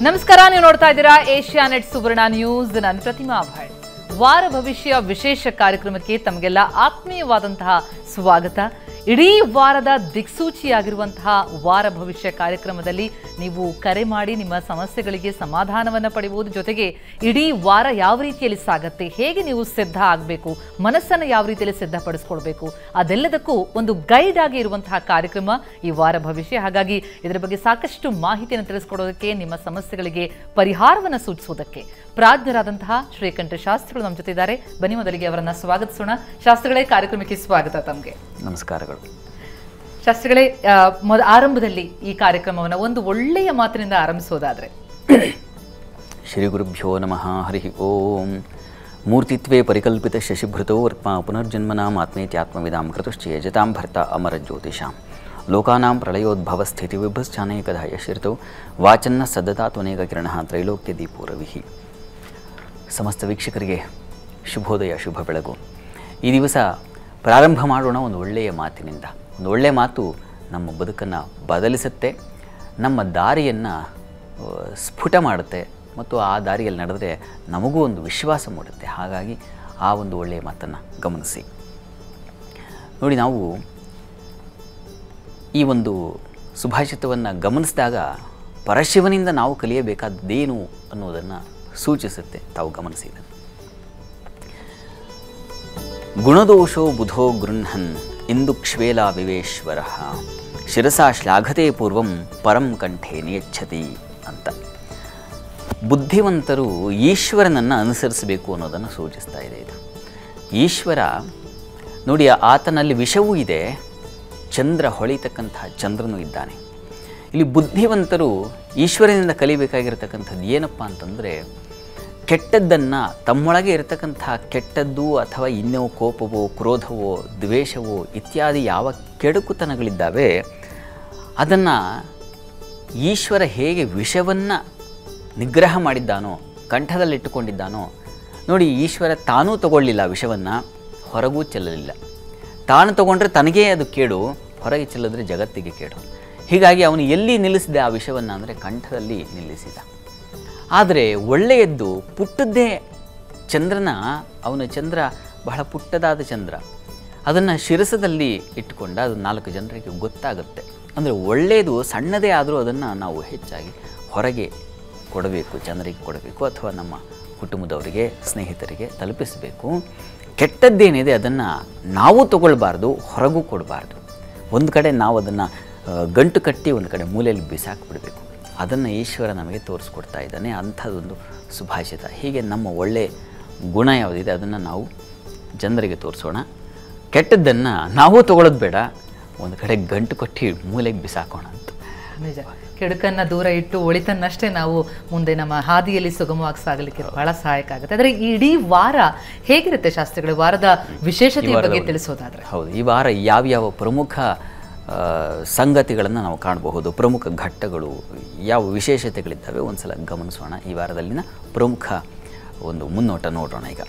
ನಮಸ್ಕಾರ ನೀವು ನೋಡ್ತಾ ಇದ್ದೀರಾ ಏಷ್ಯಾ ನೆಟ್ ಸುವರ್ಣ ನ್ಯೂಸ್ ನಾನು ಪ್ರತಿಮಾ ಭಟ್ ವಾರ ಭವಿಷ್ಯ ವಿಶೇಷ ಕಾರ್ಯಕ್ರಮಕ್ಕೆ ತಮಗೆಲ್ಲ ಆತ್ಮೀಯವಾದಂತಹ ಸ್ವಾಗತ ಇಡೀ ವಾರದ ದಿಕ್ಸೂಚಿಯಾಗಿರುವಂತಹ ವಾರ ಭವಿಷ್ಯ ಕಾರ್ಯಕ್ರಮದಲ್ಲಿ ನೀವು ಕರೆ ಮಾಡಿ ನಿಮ್ಮ ಸಮಸ್ಯೆಗಳಿಗೆ ಸಮಾಧಾನವನ್ನು ಪಡೆಯುವುದು ಜೊತೆಗೆ ಇಡೀ ವಾರ ಯಾವ ರೀತಿಯಲ್ಲಿ ಸಾಗತ್ತೆ ಹೇಗೆ ನೀವು ಸಿದ್ಧ ಆಗಬೇಕು ಮನಸ್ಸನ್ನು ಯಾವ ರೀತಿಯಲ್ಲಿ ಸಿದ್ಧಪಡಿಸ್ಕೊಳ್ಬೇಕು ಅದೆಲ್ಲದಕ್ಕೂ ಒಂದು ಗೈಡ್ ಆಗಿ ಇರುವಂತಹ ಕಾರ್ಯಕ್ರಮ ಈ ವಾರ ಭವಿಷ್ಯ ಹಾಗಾಗಿ ಇದರ ಬಗ್ಗೆ ಸಾಕಷ್ಟು ಮಾಹಿತಿಯನ್ನು ತಿಳಿಸ್ಕೊಡೋದಕ್ಕೆ ನಿಮ್ಮ ಸಮಸ್ಯೆಗಳಿಗೆ ಪರಿಹಾರವನ್ನು ಸೂಚಿಸೋದಕ್ಕೆ ಪ್ರಾಜ್ಞರಾದಂತಹ ಶ್ರೀಕಂಠ ಶಾಸ್ತ್ರಿಗಳು ನಮ್ಮ ಜೊತೆ ಇದ್ದಾರೆ ಬನ್ನಿ ಮೊದಲಿಗೆ ಅವರನ್ನ ಸ್ವಾಗತಿಸೋಣ ಶಾಸ್ತ್ರಿಗಳೇ ಕಾರ್ಯಕ್ರಮಕ್ಕೆ ಸ್ವಾಗತ ತಮಗೆ ನಮಸ್ಕಾರಗಳು ಶಾಸ್ತ್ರಿಗಳೇ ಆ, ಮೊದ ಆರಂಭದಲ್ಲಿ ಈ ಕಾರ್ಯಕ್ರಮವನ್ನು ಒಂದು ಒಳ್ಳೆಯ ಮಾತಿನಿಂದ ಆರಂಭಿಸೋದಾದ್ರೆ ಶ್ರೀ ಗುರುಭ್ಯೋ ನಮಃ ಹರಿ ಓಂ ಮೂರ್ತಿತ್ವೇ ಪರಿಕಲ್ಪಿತ ಶಶಿಭೃತೋ ವರ್ತ್ಮ ಪುನರ್ಜನ್ಮನಾಂ ಆತ್ಮೇತ್ಯಾತ್ಮವಿದಾಂ ಕೃತುಶ್ಚ ಯಜತಾಂ ಭರ್ತ ಅಮರ ಜ್ಯೋತಿಷಾಂ ಲೋಕಾನಾಂ ಪ್ರಳಯೋದ್ಭವ ಸ್ಥಿತಿ ವಿಭಶ್ಚಾನೇಕಧ ಯಶಿರ್ತೌ ವಾಚನ್ನ ಸದ್ದತಾ ತ್ವನೇಕ ಕಿರಣ ತ್ರೈಲೋಕ್ಯ ದೀಪೋ ರವಿಹಿ ಸಮಸ್ತ ವೀಕ್ಷಕರಿಗೆ ಶುಭೋದಯ ಶುಭ ಬೆಳಗು ಈ ದಿವಸ ಪ್ರಾರಂಭ ಮಾಡೋಣ ಒಂದು ಒಳ್ಳೆಯ ಮಾತಿನಿಂದ ಒಂದು ಒಳ್ಳೆಯ ಮಾತು ನಮ್ಮ ಬದುಕನ್ನು ಬದಲಿಸುತ್ತೆ ನಮ್ಮ ದಾರಿಯನ್ನು ಆ, ಸ್ಫುಟ ಮಾಡುತ್ತೆ ಮತ್ತು ಆ ದಾರಿಯಲ್ಲಿ ನಡೆದರೆ ನಮಗೂ ಒಂದು ವಿಶ್ವಾಸ ಮೂಡುತ್ತೆ ಹಾಗಾಗಿ ಆ ಒಂದು ಒಳ್ಳೆಯ ಮಾತನ್ನು ಗಮನಿಸಿ ನೋಡಿ ನಾವು ಈ ಒಂದು ಸುಭಾಷಿತವನ್ನು ಗಮನಿಸಿದಾಗ ಪರಶಿವನಿಂದ ನಾವು ಕಲಿಯಬೇಕಾದ್ದೇನು ಅನ್ನೋದನ್ನು ಸೂಚಿಸುತ್ತೆ ತಾವು ಗಮನಿಸಿದ ಗುಣದೋಷೋ ಬುಧೋ ಗೃಹನ್ ಇಂದುಕ್ಷ್ವೇಲ ವಿವೇಶ್ವರ ಶಿರಸಾ ಶ್ಲಾಘತೆ ಪೂರ್ವಂ ಪರಂ ಕಂಠೆ ನಿಯಚ್ಛತಿ ಅಂತ ಬುದ್ಧಿವಂತರು ಈಶ್ವರನನ್ನು ಅನುಸರಿಸಬೇಕು ಅನ್ನೋದನ್ನು ಸೂಚಿಸ್ತಾ ಇದೆ ಇದು ಈಶ್ವರ ನೋಡಿ ಆತನಲ್ಲಿ ವಿಷವೂ ಇದೆ ಚಂದ್ರ ಹೊಳಿತಕ್ಕಂತಹ ಚಂದ್ರನೂ ಇದ್ದಾನೆ ಇಲ್ಲಿ ಬುದ್ಧಿವಂತರು ಈಶ್ವರನಿಂದ ಕಲಿಬೇಕಾಗಿರತಕ್ಕಂಥದ್ದು ಏನಪ್ಪ ಅಂತಂದರೆ ಕೆಟ್ಟದ್ದನ್ನು ತಮ್ಮೊಳಗೆ ಇರತಕ್ಕಂತಹ ಕೆಟ್ಟದ್ದು ಅಥವಾ ಇನ್ನೋ ಕೋಪವೋ ಕ್ರೋಧವೋ ದ್ವೇಷವೋ ಇತ್ಯಾದಿ ಯಾವ ಕೆಡುಕುತನಗಳಿದ್ದಾವೆ ಅದನ್ನು ಈಶ್ವರ ಹೇಗೆ ವಿಷವನ್ನು ನಿಗ್ರಹ ಮಾಡಿದ್ದಾನೋ ಕಂಠದಲ್ಲಿಟ್ಟುಕೊಂಡಿದ್ದಾನೋ ನೋಡಿ ಈಶ್ವರ ತಾನೂ ತಗೊಳ್ಳಿಲ್ಲ ವಿಷವನ್ನು ಹೊರಗೂ ಚೆಲ್ಲಲಿಲ್ಲ ತಾನು ತಗೊಂಡ್ರೆ ತನಗೇ ಅದು ಕೇಡು ಹೊರಗೆ ಚೆಲ್ಲಿದ್ರೆ ಜಗತ್ತಿಗೆ ಕೇಡು ಹೀಗಾಗಿ ಅವನು ಎಲ್ಲಿ ನಿಲ್ಲಿಸಿದ ಆ ವಿಷವನ್ನು ಅಂದರೆ ಕಂಠದಲ್ಲಿ ನಿಲ್ಲಿಸಿದ ಆದರೆ ಒಳ್ಳೆಯದ್ದು ಪುಟ್ಟದ್ದೇ ಚಂದ್ರನ ಅವನ ಚಂದ್ರ ಬಹಳ ಪುಟ್ಟದಾದ ಚಂದ್ರ ಅದನ್ನು ಶಿರಸದಲ್ಲಿ ಇಟ್ಟುಕೊಂಡ ಅದು ನಾಲ್ಕು ಜನರಿಗೆ ಗೊತ್ತಾಗುತ್ತೆ ಅಂದರೆ ಒಳ್ಳೆಯದು ಸಣ್ಣದೇ ಆದರೂ ಅದನ್ನು ನಾವು ಹೆಚ್ಚಾಗಿ ಹೊರಗೆ ಕೊಡಬೇಕು ಜನರಿಗೆ ಕೊಡಬೇಕು ಅಥವಾ ನಮ್ಮ ಕುಟುಂಬದವರಿಗೆ ಸ್ನೇಹಿತರಿಗೆ ತಲುಪಿಸಬೇಕು ಕೆಟ್ಟದ್ದೇನಿದೆ ಅದನ್ನು ನಾವು ತಗೊಳ್ಬಾರ್ದು ಹೊರಗೂ ಕೊಡಬಾರ್ದು ಒಂದು ಕಡೆ ನಾವು ಅದನ್ನು ಗಂಟು ಕಟ್ಟಿ ಒಂದು ಕಡೆ ಮೂಲೆಯಲ್ಲಿ ಬಿಸಾಕ್ಬಿಡಬೇಕು ಅದನ್ನು ಈಶ್ವರ ನಮಗೆ ತೋರಿಸ್ಕೊಡ್ತಾ ಇದ್ದಾನೆ ಅಂಥದ್ದೊಂದು ಸುಭಾಷಿತ ಹೀಗೆ ನಮ್ಮ ಒಳ್ಳೆಯ ಗುಣ ಯಾವುದಿದೆ ಅದನ್ನು ನಾವು ಜನರಿಗೆ ತೋರಿಸೋಣ ಕೆಟ್ಟದ್ದನ್ನು ನಾವು ತಗೊಳ್ಳೋದು ಬೇಡ ಒಂದು ಕಡೆ ಗಂಟು ಕಟ್ಟಿ ಮೂಲೆಗೆ ಬಿಸಾಕೋಣ ಅಂತ ನಿಜ ಕೆಡುಕನ್ನ ದೂರ ಇಟ್ಟು ಒಳಿತನ್ನಷ್ಟೇ ನಾವು ಮುಂದೆ ನಮ್ಮ ಹಾದಿಯಲ್ಲಿ ಸುಗಮವಾಗಿ ಸಾಗಲಿಕ್ಕೆ ಬಹಳ ಸಹಾಯಕ ಆಗುತ್ತೆ ಆದರೆ ಈ ಇಡೀ ವಾರ ಹೇಗಿರುತ್ತೆ ಶಾಸ್ತ್ರಿಗಳು ವಾರದ ವಿಶೇಷತೆಯ ಬಗ್ಗೆ ತಿಳಿಸೋದಾದ್ರೆ ಹೌದು ಈ ವಾರ ಯಾವ್ಯಾವ ಪ್ರಮುಖ ಆ, ಸಂಗತಿಗಳನ್ನು ನಾವು ಕಾಣಬಹುದು ಪ್ರಮುಖ ಘಟ್ಟಗಳು ಯಾವ ವಿಶೇಷತೆಗಳಿದ್ದಾವೆ ಒಂದು ಸಲ ಗಮನಿಸೋಣ ಈ ವಾರದಲ್ಲಿನ ಪ್ರಮುಖ ಒಂದು ಮುನ್ನೋಟ ನೋಡೋಣ ಈಗ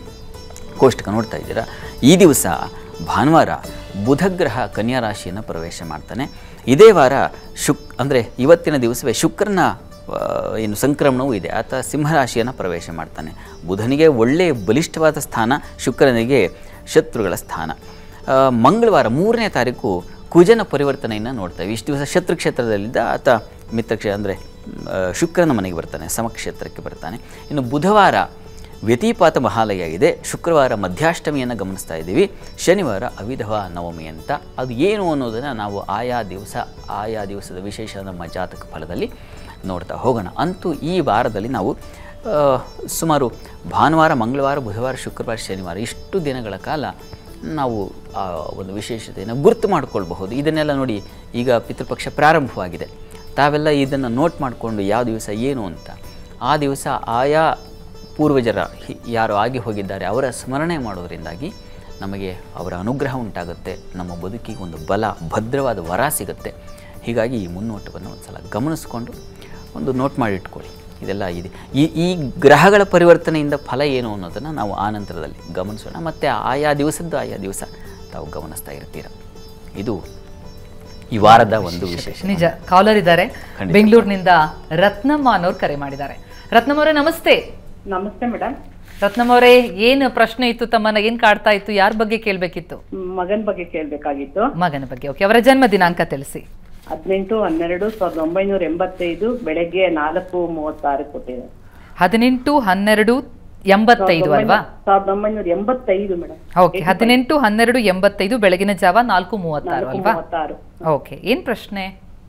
ಕೋಷ್ಟಕ ನೋಡ್ತಾ ಇದ್ದೀರಾ ಈ ದಿವಸ ಭಾನುವಾರ ಬುಧಗ್ರಹ ಕನ್ಯಾ ರಾಶಿಯನ್ನು ಪ್ರವೇಶ ಮಾಡ್ತಾನೆ ಇದೇ ವಾರ ಶುಕ್ ಅಂದರೆ ಇವತ್ತಿನ ದಿವಸವೇ ಶುಕ್ರನ ಆ, ಏನು ಸಂಕ್ರಮಣವೂ ಇದೆ ಆತ ಸಿಂಹರಾಶಿಯನ್ನು ಪ್ರವೇಶ ಮಾಡ್ತಾನೆ ಬುಧನಿಗೆ ಒಳ್ಳೆಯ ಬಲಿಷ್ಠವಾದ ಸ್ಥಾನ ಶುಕ್ರನಿಗೆ ಶತ್ರುಗಳ ಸ್ಥಾನ ಆ, ಮಂಗಳವಾರ ಮೂರನೇ ತಾರೀಕು ಕುಜನ ಪರಿವರ್ತನೆಯನ್ನು ನೋಡ್ತೇವೆ ಇಷ್ಟು ದಿವಸ ಶತ್ರು ಕ್ಷೇತ್ರದಲ್ಲಿದ್ದ ಆತ ಮಿತ್ರಕ್ಷೇ ಅಂದರೆ ಶುಕ್ರನ ಮನೆಗೆ ಬರ್ತಾನೆ ಸಮಕ್ಷೇತ್ರಕ್ಕೆ ಬರ್ತಾನೆ ಇನ್ನು ಬುಧವಾರ ವ್ಯತಿಪಾತ ಮಹಾಲಯ ಇದೆ ಶುಕ್ರವಾರ ಮಧ್ಯಾಷ್ಟಮಿಯನ್ನು ಗಮನಿಸ್ತಾ ಇದ್ದೀವಿ ಶನಿವಾರ ಅವಿಧವ ನವಮಿ ಅಂತ ಅದು ಏನು ಅನ್ನೋದನ್ನು ನಾವು ಆಯಾ ದಿವಸ ಆಯಾ ದಿವಸದ ವಿಶೇಷ ನಮ್ಮ ಜಾತಕ ಫಲದಲ್ಲಿ ನೋಡ್ತಾ ಹೋಗೋಣ ಅಂತೂ ಈ ವಾರದಲ್ಲಿ ನಾವು ಆ, ಸುಮಾರು ಭಾನುವಾರ ಮಂಗಳವಾರ ಬುಧವಾರ ಶುಕ್ರವಾರ ಶನಿವಾರ ಇಷ್ಟು ದಿನಗಳ ಕಾಲ ನಾವು ಆ ಒಂದು ವಿಶೇಷತೆಯನ್ನು ಗುರ್ತು ಮಾಡಿಕೊಳ್ಬಹುದು ಇದನ್ನೆಲ್ಲ ನೋಡಿ ಈಗ ಪಿತೃಪಕ್ಷ ಪ್ರಾರಂಭವಾಗಿದೆ ತಾವೆಲ್ಲ ಇದನ್ನು ನೋಟ್ ಮಾಡಿಕೊಂಡು ಯಾವ ದಿವಸ ಏನು ಅಂತ ಆ ದಿವಸ ಆಯಾ ಪೂರ್ವಜರ ಹಿ- ಯಾರು ಆಗಿ ಹೋಗಿದ್ದಾರೆ ಅವರ ಸ್ಮರಣೆ ಮಾಡೋದರಿಂದಾಗಿ ನಮಗೆ ಅವರ ಅನುಗ್ರಹ ಉಂಟಾಗುತ್ತೆ ನಮ್ಮ ಬದುಕಿಗೆ ಒಂದು ಬಲ ಭದ್ರವಾದ ವರ ಸಿಗುತ್ತೆ ಹೀಗಾಗಿ ಈ ಮುನ್ನೋಟವನ್ನು ಒಂದು ಸಲ ಗಮನಿಸ್ಕೊಂಡು ಒಂದು ನೋಟ್ ಮಾಡಿ ಇಟ್ಕೊಳ್ಳಿ ಇದೆಲ್ಲ ಇದೆ ಈ ಈ ಗ್ರಹಗಳ ಪರಿವರ್ತನೆಯಿಂದ ಫಲ ಏನು ಅನ್ನೋದನ್ನು ನಾವು ಆನಂತರದಲ್ಲಿ ಗಮನಿಸೋಣ ಮತ್ತು ಆಯಾ ದಿವಸದ್ದು ಆಯಾ ದಿವಸ ತಾವು ಗಮನಿಸ್ತಾ ಇರ್ತೀರ ಇದು ಈ ವಾರದ ಒಂದು ವಿಶೇಷ ನಿಜ ಕಾಲರ್ ಇದ್ದಾರೆ ಖಂಡಿತ. ಬೆಂಗಳೂರಿನಿಂದ ರತ್ನಮ್ಮ ಅನ್ನೋರು ಕರೆ ಮಾಡಿದ್ದಾರೆ ರತ್ನಮ್ಮ ಅವರೇ ನಮಸ್ತೆ ನಮಸ್ತೆ ಮೇಡಮ್ ರತ್ನಮ್ಮ ಅವರೇ ಏನು ಪ್ರಶ್ನೆ ಇತ್ತು ತಮ್ಮನ್ನ ಏನ್ ಕಾಡ್ತಾ ಇತ್ತು ಯಾರ ಬಗ್ಗೆ ಕೇಳ್ಬೇಕಿತ್ತು ಮಗನ ಬಗ್ಗೆ ಕೇಳಬೇಕಾಗಿತ್ತು ಮಗನ ಬಗ್ಗೆ ಓಕೆ ಅವರ ಜನ್ಮ ದಿನಾಂಕ ತಿಳಿಸಿ ಹದಿನೆಂಟು ಹನ್ನೆರಡು ಸಾವಿರದ ಒಂಬೈನೂರ ಎಂಬತ್ತೈದು ಬೆಳಗ್ಗೆ ನಾಲ್ಕು ಮೂವತ್ತಾರು ಕೊಟ್ಟಿದೆ ಹದಿನೆಂಟು ಹನ್ನೆರಡು ಎಂಬತ್ತೈದು ಅಲ್ವಾ ಸಾವಿರದ ಒಂಬೈನೂರ ಎಂಬತ್ತೈದು ಮೇಡಮ್ ಓಕೆ ಹದಿನೆಂಟು ಹನ್ನೆರಡು ಎಂಬತ್ತೈದು ಬೆಳಗಿನ ಜಾವ ನಾಲ್ಕು ಮೂವತ್ತಾರು ನಾಲ್ಕು ಅಲ್ವಾ ಮೂವತ್ತಾರು ಓಕೆ ಏನ್ ಪ್ರಶ್ನೆ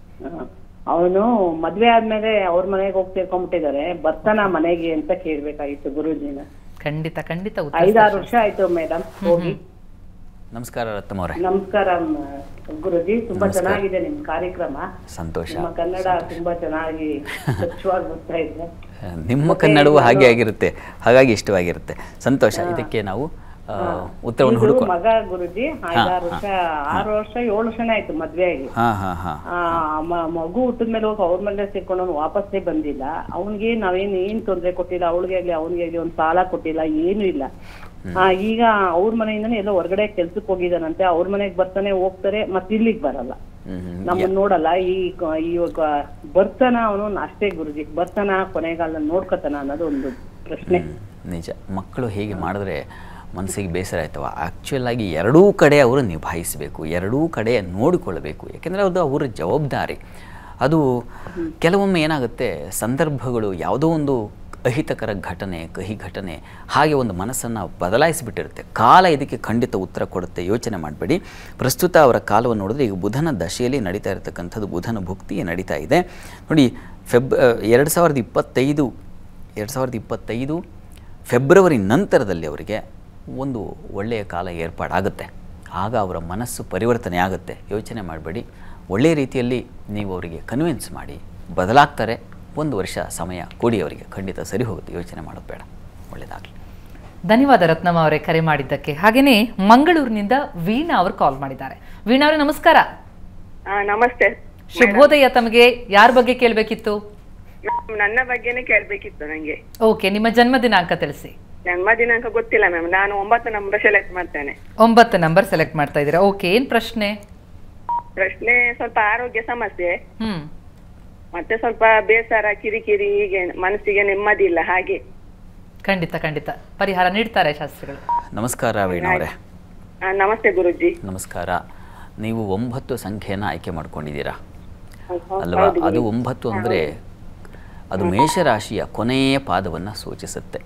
ಅವನು ಮದ್ವೆ ಆದ್ಮೇಲೆ ಅವ್ರ ಮನೆಗೆ ಹೋಗಿ ಸೇರ್ಕೊಂಡ್ಬಿಟ್ಟಿದ್ದಾರೆ ಬರ್ತಾನ ಮನೆಗೆ ಅಂತ ಕೇಳ್ಬೇಕಾಗಿತ್ತು ಗುರುಜಿನ ಖಂಡಿತ ಖಂಡಿತ ಉತ್ತರ ಐದಾರು ವರ್ಷ ಆಯ್ತು ಮೇಡಮ್ ಹೋಗಿ ನಮಸ್ಕಾರ ರತ್ನಮ್ಮ ಅವರೇ ನಮಸ್ಕಾರ ಮ್, ಗುರುಜಿ ತುಂಬಾ ಚೆನ್ನಾಗಿದೆ ನಿಮ್ ಕಾರ್ಯಕ್ರಮ ಸಂತೋಷ ನಿಮ್ಮ ಕನ್ನಡ ತುಂಬಾ ಚೆನ್ನಾಗಿ ಸ್ವಚ್ಛವಾಗಿ ಬರ್ತಾ ಇದೆ ನಿಮ್ಮ ಕನ್ನಡವೂ ಹಾಗೆ ಆಗಿರುತ್ತೆ ಹಾಗಾಗಿ ಇಷ್ಟವಾಗಿರುತ್ತೆ ಸಂತೋಷ ಇದಕ್ಕೆ ನಾವು ಆ, ಉತ್ತರವನ್ನು ಇದು ಹುಡುಕೋ ಮಗ ಗುರುಜಿ ಐದಾರು ವರ್ಷ ಆರು ವರ್ಷ ಏಳು ವರ್ಷನೇ ಆಯ್ತು ಮದ್ವೆ ಆಗಿ ಹಾಂ ಹಾಂ ಹಾಂ ಆ, ಮ- ಮಗು ಹುಟ್ಟಿದ ಮೇಲೆ ಹೋಗಿ ಅವ್ರ ಮನೇಲೆ ಸೇರ್ಕೊಂಡು ಅವ್ನು ವಾಪಸ್ಸೇ ಬಂದಿಲ್ಲ ಅವ್ನಿಗೆ ನಾವೇನ್ ಏನ್ ತೊಂದ್ರೆ ಕೊಟ್ಟಿಲ್ಲ ಅವಳಿಗೆ ಆಗ್ಲಿ ಅವನಿಗೆ ಆಗ್ಲಿ ಒಂದ್ ಸಾಲ ಕೊಟ್ಟಿಲ್ಲ ಏನು ಇಲ್ಲ ಆ, ಈಗ ಅವ್ರ ಮನೆಯಿಂದನೇ ಎಲ್ಲೋ ಹೊರಗಡೆ ಕೆಲ್ಸಕ್ಕೆ ಹೋಗಿದಾನಂತೆ ಅವ್ರ ಮನೆಗ್ ಬರ್ತಾನೆ ಹೋಗ್ತಾರೆ ಮತ್ತೆ ಇಲ್ಲಿಗ್ ಬರಲ್ಲ ಹ್ಮ್, ಹ್ಮ್. ನಮ್ಮನ್ನ ನೋಡಲ್ಲ ಈ ಕ- ಇವಾಗ ಬರ್ತಾನ ಅವನು ಅಷ್ಟೇ ಗುರುಜಿ ಬರ್ತಾನ ಕೊನೆಗಾಲದಲ್ಲಿ ನೋಡ್ಕೊತಾನ ಅನ್ನೋದು ಒಂದು ಪ್ರಶ್ನೆ ಹ್ಮ್, ನಿಜ ಮಕ್ಕಳು ಹೀಗೆ ಮಾಡಿದ್ರೆ ಮನಸ್ಸಿಗೆ ಬೇಸರ ಆಯ್ತವ ಆ್ಯಕ್ಚುಯಲ್ ಆಗಿ ಎರಡೂ ಕಡೆ ಅವರು ನಿಭಾಯಿಸಬೇಕು ಎರಡೂ ಕಡೆ ನೋಡಿಕೊಳ್ಳಬೇಕು ಯಾಕೆಂದರೆ ಅದು ಅವರ ಜವಾಬ್ದಾರಿ ಅದು ಕೆಲವೊಮ್ಮೆ ಏನಾಗುತ್ತೆ ಸಂದರ್ಭಗಳು ಯಾವುದೋ ಒಂದು ಅಹಿತಕರ ಘಟನೆ ಕಹಿ ಘಟನೆ ಹಾಗೆ ಒಂದು ಮನಸ್ಸನ್ನು ಬದಲಾಯಿಸಿಬಿಟ್ಟಿರುತ್ತೆ ಕಾಲ ಇದಕ್ಕೆ ಖಂಡಿತ ಉತ್ತರ ಕೊಡುತ್ತೆ ಯೋಚನೆ ಮಾಡಬೇಡಿ ಪ್ರಸ್ತುತ ಅವರ ಕಾಲವನ್ನು ನೋಡಿದ್ರೆ ಈಗ ಬುಧನ ದಶೆಯಲ್ಲಿ ನಡೀತಾ ಇರತಕ್ಕಂಥದ್ದು ಬುಧನ ಭುಕ್ತಿ ನಡೀತಾ ಇದೆ ನೋಡಿ ಫೆಬ್ ಎರಡು ಸಾವಿರದ ಇಪ್ಪತ್ತೈದು ಎರಡು ಸಾವಿರದ ಇಪ್ಪತ್ತೈದು ಫೆಬ್ರವರಿ ನಂತರದಲ್ಲಿ ಅವರಿಗೆ ಒಂದು ಒಳ್ಳೆಯ ಕಾಲ ಏರ್ಪಾಡಾಗುತ್ತೆ ಆಗ ಅವರ ಮನಸ್ಸು ಪರಿವರ್ತನೆ ಆಗುತ್ತೆ ಯೋಚನೆ ಮಾಡಬೇಡಿ ಒಳ್ಳೆಯ ರೀತಿಯಲ್ಲಿ ನೀವು ಅವರಿಗೆ ಕನ್ವಿನ್ಸ್ ಮಾಡಿ ಬದಲಾಗ್ತಾರೆ ಒಂದು ವರ್ಷ ಸಮಯ ಕೊಡಿ ಅವರಿಗೆ ಖಂಡಿತ ಸರಿ ಹೋಗುತ್ತೆ ಯೋಚನೆ ಮಾಡೋದು ಬೇಡ ಒಳ್ಳೆಯದಾಗಲಿ ಧನ್ಯವಾದ ರತ್ನಮ್ಮ ಅವರೇ ಕರೆ ಮಾಡಿದ್ದಕ್ಕೆ ಹಾಗೇನೆ ಮಂಗಳೂರಿನಿಂದ ವೀಣಾ ಅವರು ಕಾಲ್ ಮಾಡಿದ್ದಾರೆ ವೀಣಾ ಅವರೇ ನಮಸ್ಕಾರ ಆ, ನಮಸ್ತೆ ಶುಭೋದಯ ತಮಗೆ ಯಾರ ಬಗ್ಗೆ ಕೇಳಬೇಕಿತ್ತು ಮ್ಯಾಮ್ ನನ್ನ ಬಗ್ಗೆನೇ ಕೇಳ್ಬೇಕಿತ್ತು ನಂಗೆ ಓಕೆ ನಿಮ್ಮ ಜನ್ಮ ದಿನಾಂಕ ತಿಳಿಸಿ ಜನ್ಮ ದಿನಾಂಕ ಗೊತ್ತಿಲ್ಲ ಮ್ಯಾಮ್ ನಾನು ಒಂಬತ್ತು ನಂಬರ್ ಸೆಲೆಕ್ಟ್ ಮಾಡ್ತೇನೆ ಒಂಬತ್ತು ನಂಬರ್ ಸೆಲೆಕ್ಟ್ ಮಾಡ್ತಾ ಇದ್ದೀರಾ ಓಕೆ ಏನ್ ಪ್ರಶ್ನೆ ಪ್ರಶ್ನೆ ಸ್ವಲ್ಪ ಆರೋಗ್ಯ ಸಮಸ್ಯೆ ಹ್ಮ್ ಮತ್ತೆ ಸ್ವಲ್ಪ ಬೇಸರ ಕಿರಿಕಿರಿ ಹೀಗೆ ಮನಸ್ಸಿಗೆ ನೆಮ್ಮದಿ ಇಲ್ಲ ಹಾಗೆ ಖಂಡಿತ ಖಂಡಿತ ಪರಿಹಾರ ನೀಡ್ತಾರೆ ಶಾಸ್ತ್ರಿಗಳು ನಮಸ್ಕಾರ ವೀಣವರೇ ಆ, ನಮಸ್ತೆ ಗುರುಜಿ ನಮಸ್ಕಾರ ನೀವು ಒಂಬತ್ತು ಸಂಖ್ಯೆಯನ್ನು ಆಯ್ಕೆ ಮಾಡ್ಕೊಂಡಿದ್ದೀರಾ ಹೌದು, ಅಲ್ವಾ ಹೌದು ಅದು ಗುರೂಜಿ. ಒಂಬತ್ತು ಅಂದರೆ ಅದು ಮೇಷರಾಶಿಯ ಕೊನೆಯ ಪಾದವನ್ನು ಸೂಚಿಸುತ್ತೆ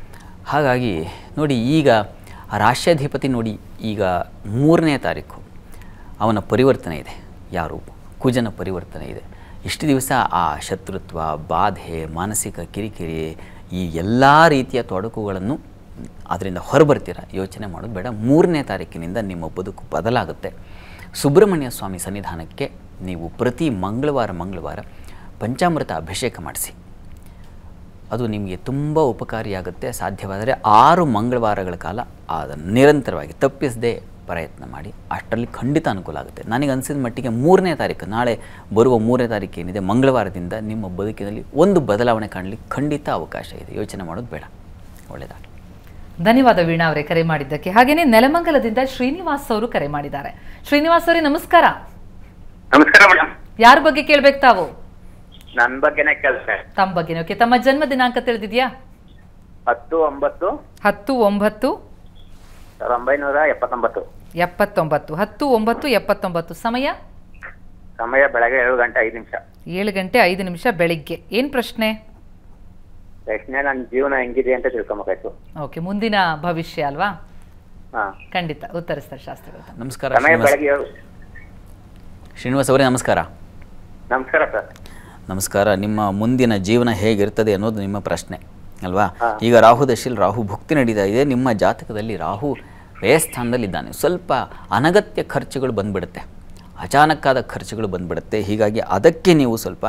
ಹಾಗಾಗಿ ನೋಡಿ ಈಗ ಆ ರಾಶ್ಯಾಧಿಪತಿ ನೋಡಿ ಈಗ ಮೂರನೇ ತಾರೀಕು ಅವನ ಪರಿವರ್ತನೆ ಇದೆ ಯಾರು ಕುಜನ ಪರಿವರ್ತನೆ ಇದೆ ಇಷ್ಟು ದಿವಸ ಆ ಶತ್ರುತ್ವ ಬಾಧೆ ಮಾನಸಿಕ ಕಿರಿಕಿರಿ ಈ ಎಲ್ಲ ರೀತಿಯ ತೊಡಕುಗಳನ್ನು ಅದರಿಂದ ಹೊರಬರ್ತೀರ ಯೋಚನೆ ಮಾಡೋದು ಬೇಡ ಮೂರನೇ ತಾರೀಕಿನಿಂದ ನಿಮ್ಮ ಬದುಕು ಬದಲಾಗುತ್ತೆ ಸುಬ್ರಹ್ಮಣ್ಯ ಸ್ವಾಮಿ ಸನ್ನಿಧಾನಕ್ಕೆ ನೀವು ಪ್ರತಿ ಮಂಗಳವಾರ ಮಂಗಳವಾರ ಪಂಚಾಮೃತ ಅಭಿಷೇಕ ಮಾಡಿಸಿ ಅದು ನಿಮಗೆ ತುಂಬ ಉಪಕಾರಿಯಾಗುತ್ತೆ ಸಾಧ್ಯವಾದರೆ ಆರು ಮಂಗಳವಾರಗಳ ಕಾಲ ಅದನ್ನು ನಿರಂತರವಾಗಿ ತಪ್ಪಿಸದೆ ಪ್ರಯತ್ನ ಮಾಡಿ ಅಷ್ಟರಲ್ಲಿ ಖಂಡಿತ ಅನುಕೂಲ ಆಗುತ್ತೆ ನನಗೆ ಅನಿಸಿದ ಮಟ್ಟಿಗೆ ಮೂರನೇ ತಾರೀಕು ನಾಳೆ ಬರುವ ಮೂರನೇ ತಾರೀಕು ಏನಿದೆ ಮಂಗಳವಾರದಿಂದ ನಿಮ್ಮ ಬದುಕಿನಲ್ಲಿ ಒಂದು ಬದಲಾವಣೆ ಕಾಣಲಿಕ್ಕೆ ಖಂಡಿತ ಅವಕಾಶ ಇದೆ ಯೋಚನೆ ಮಾಡೋದು ಬೇಡ ಒಳ್ಳೆಯದಾಗಲಿ ಧನ್ಯವಾದ ವೀಣಾ ಅವರೇ ಕರೆ ಮಾಡಿದ್ದಕ್ಕೆ ಹಾಗೇನೆ ನೆಲಮಂಗಲದಿಂದ ಶ್ರೀನಿವಾಸ್ ಅವರು ಕರೆ ಮಾಡಿದ್ದಾರೆ ಶ್ರೀನಿವಾಸ್ ಅವರೇ ನಮಸ್ಕಾರ ನಮಸ್ಕಾರ ಮೇಡಮ್ ಯಾರ ಬಗ್ಗೆ ಕೇಳ್ಬೇಕು ತಾವು ನನ್ನ ಬಗ್ಗೆನೇ ಕೆಲಸ ತಮ್ಮ ಬಗ್ಗೆ ಓಕೆ ತಮ್ಮ ಜನ್ಮ ದಿನಾಂಕ ತಿಳಿದಿದ್ಯಾ ಹತ್ತು ಒಂಬತ್ತು ಹತ್ತು ಒಂಬತ್ತು ಸಾವಿರದ ಒಂಬೈನೂರ ಎಪ್ಪತ್ತೊಂಬತ್ತು ಎಪ್ಪತ್ತೊಂಬತ್ತು ಹತ್ತು ಒಂಬತ್ತು ಎಪ್ಪತ್ತೊಂಬತ್ತು ಸಮಯ ಸಮಯ ಬೆಳಗ್ಗೆ ಏಳು ಗಂಟೆ ಐದು ನಿಮಿಷ ಏಳು ಗಂಟೆ ಐದು ನಿಮಿಷ ಬೆಳಿಗ್ಗೆ ಏನು ಪ್ರಶ್ನೆ ಪ್ರಶ್ನೆ ನನ್ನ ಜೀವನ ಹೆಂಗಿದೆ ಅಂತ ತಿಳ್ಕೊಬೇಕಾಯ್ತು ಓಕೆ ಮುಂದಿನ ಭವಿಷ್ಯ ಅಲ್ವಾ ಹಾ ಖಂಡಿತ ಉತ್ತರಿಸ್ತಾರೆ ಶಾಸ್ತ್ರಿಗಳು ನಮಸ್ಕಾರ ಸಮಯ ಶ್ರೀನಿವಾಸ್ ಬೆಳಗ್ಗೆ ಏಳು ಶ್ರೀನಿವಾಸ್ ಅವರೇ ನಮಸ್ಕಾರ ನಮಸ್ಕಾರ ಸರ್ ನಮಸ್ಕಾರ ನಿಮ್ಮ ಮುಂದಿನ ಜೀವನ ಹೇಗಿರ್ತದೆ ಅನ್ನೋದು ನಿಮ್ಮ ಪ್ರಶ್ನೆ ಅಲ್ವಾ ಹಾ. ಈಗ ರಾಹು ದಶೆಯಲ್ಲಿ ರಾಹು ಭುಕ್ತಿ ನಡೀತಾ ಇದೆ ನಿಮ್ಮ ಜಾತಕದಲ್ಲಿ ರಾಹು ವ್ಯಯಸ್ಥಾನದಲ್ಲಿದ್ದಾನೆ ಸ್ವಲ್ಪ ಅನಗತ್ಯ ಖರ್ಚುಗಳು ಬಂದ್ಬಿಡುತ್ತೆ ಅಚಾನಕ್ಕಾದ ಖರ್ಚುಗಳು ಬಂದ್ಬಿಡುತ್ತೆ ಹೀಗಾಗಿ ಅದಕ್ಕೆ ನೀವು ಸ್ವಲ್ಪ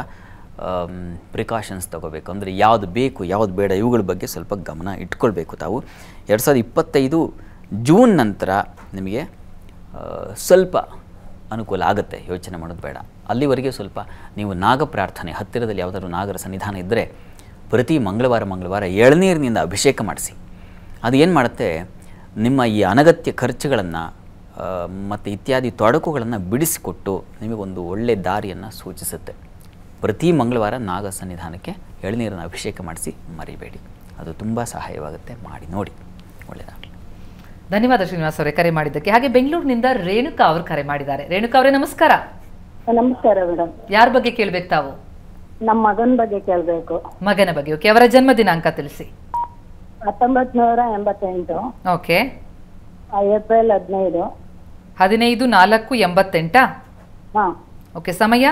ಪ್ರಿಕಾಷನ್ಸ್ ತಗೋಬೇಕು ಅಂದರೆ ಯಾವುದು ಬೇಕು ಯಾವುದು ಬೇಡ ಇವುಗಳ ಬಗ್ಗೆ ಸ್ವಲ್ಪ ಗಮನ ಇಟ್ಕೊಳ್ಬೇಕು ತಾವು ಎರಡು ಸಾವಿರದ ಇಪ್ಪತ್ತೈದು ಜೂನ್ ನಂತರ ನಿಮಗೆ ಆ, ಸ್ವಲ್ಪ ಅನುಕೂಲ ಆಗುತ್ತೆ ಯೋಚನೆ ಮಾಡೋದು ಬೇಡ ಅಲ್ಲಿವರೆಗೆ ಸ್ವಲ್ಪ ನೀವು ನಾಗ ಪ್ರಾರ್ಥನೆ ಹತ್ತಿರದಲ್ಲಿ ಯಾವುದಾದ್ರು ನಾಗರ ಸನ್ನಿಧಾನ ಇದ್ದರೆ ಪ್ರತಿ ಮಂಗಳವಾರ ಮಂಗಳವಾರ ಎಳನೀರಿನಿಂದ ಅಭಿಷೇಕ ಮಾಡಿಸಿ ಅದು ಏನು ಮಾಡುತ್ತೆ ನಿಮ್ಮ ಈ ಅನಗತ್ಯ ಖರ್ಚುಗಳನ್ನು ಮತ್ತು ಇತ್ಯಾದಿ ತೊಡಕುಗಳನ್ನು ಬಿಡಿಸಿಕೊಟ್ಟು ನಿಮಗೊಂದು ಒಳ್ಳೆಯ ದಾರಿಯನ್ನು ಸೂಚಿಸುತ್ತೆ ಪ್ರತಿ ಮಂಗಳವಾರ ನಾಗ ಸನ್ನಿಧಾನಕ್ಕೆ ಎಳನೀರನ್ನು ಅಭಿಷೇಕ ಮಾಡಿಸಿ ಮರಿಬೇಡಿ ಅದು ತುಂಬ ಸಹಾಯವಾಗುತ್ತೆ ಮಾಡಿ ನೋಡಿ ಒಳ್ಳೆಯದಾಗಲಿ ಧನ್ಯವಾದ ಶ್ರೀನಿವಾಸ್ ಅವರೇ ಕರೆ ಮಾಡಿದ್ದಕ್ಕೆ ಹಾಗೆ ಬೆಂಗಳೂರಿನಿಂದ ರೇಣುಕಾ ಅವರು ಕರೆ ಮಾಡಿದ್ದಾರೆ ರೇಣುಕಾ ಅವರೇ ನಮಸ್ಕಾರ ನಮಸ್ಕಾರ ಮೇಡಮ್ ಯಾರ ಬಗ್ಗೆ ಕೇಳ್ಬೇಕು ತಾವು ನಮ್ಮ ಮಗನ ಬಗ್ಗೆ ಕೇಳಬೇಕು ಮಗನ ಬಗ್ಗೆ ಓಕೆ ಅವರ ಜನ್ಮ ದಿನಾಂಕ ತಿಳಿಸಿ ಹತ್ತೊಂಬತ್ ನೂರ ಎಂಬತ್ತೆಂಟು ಓಕೆ ಆ, ಏಪ್ರಿಲ್ ಹದಿನೈದು ಹದಿನೈದು ನಾಲ್ಕು ಎಂಬತ್ತೆಂಟಾ ಹಾ ಓಕೆ ಸಮಯ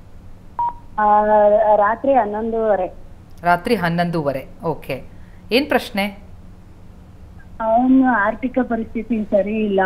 ಆ, ರಾತ್ರಿ ಹನ್ನೊಂದುವರೆ ರಾತ್ರಿ ಹನ್ನೊಂದೂವರೆ ಓಕೆ ಏನು ಪ್ರಶ್ನೆ ಅವನ ಆರ್ಥಿಕ ಪರಿಸ್ಥಿತಿ ಸರಿ ಇಲ್ಲ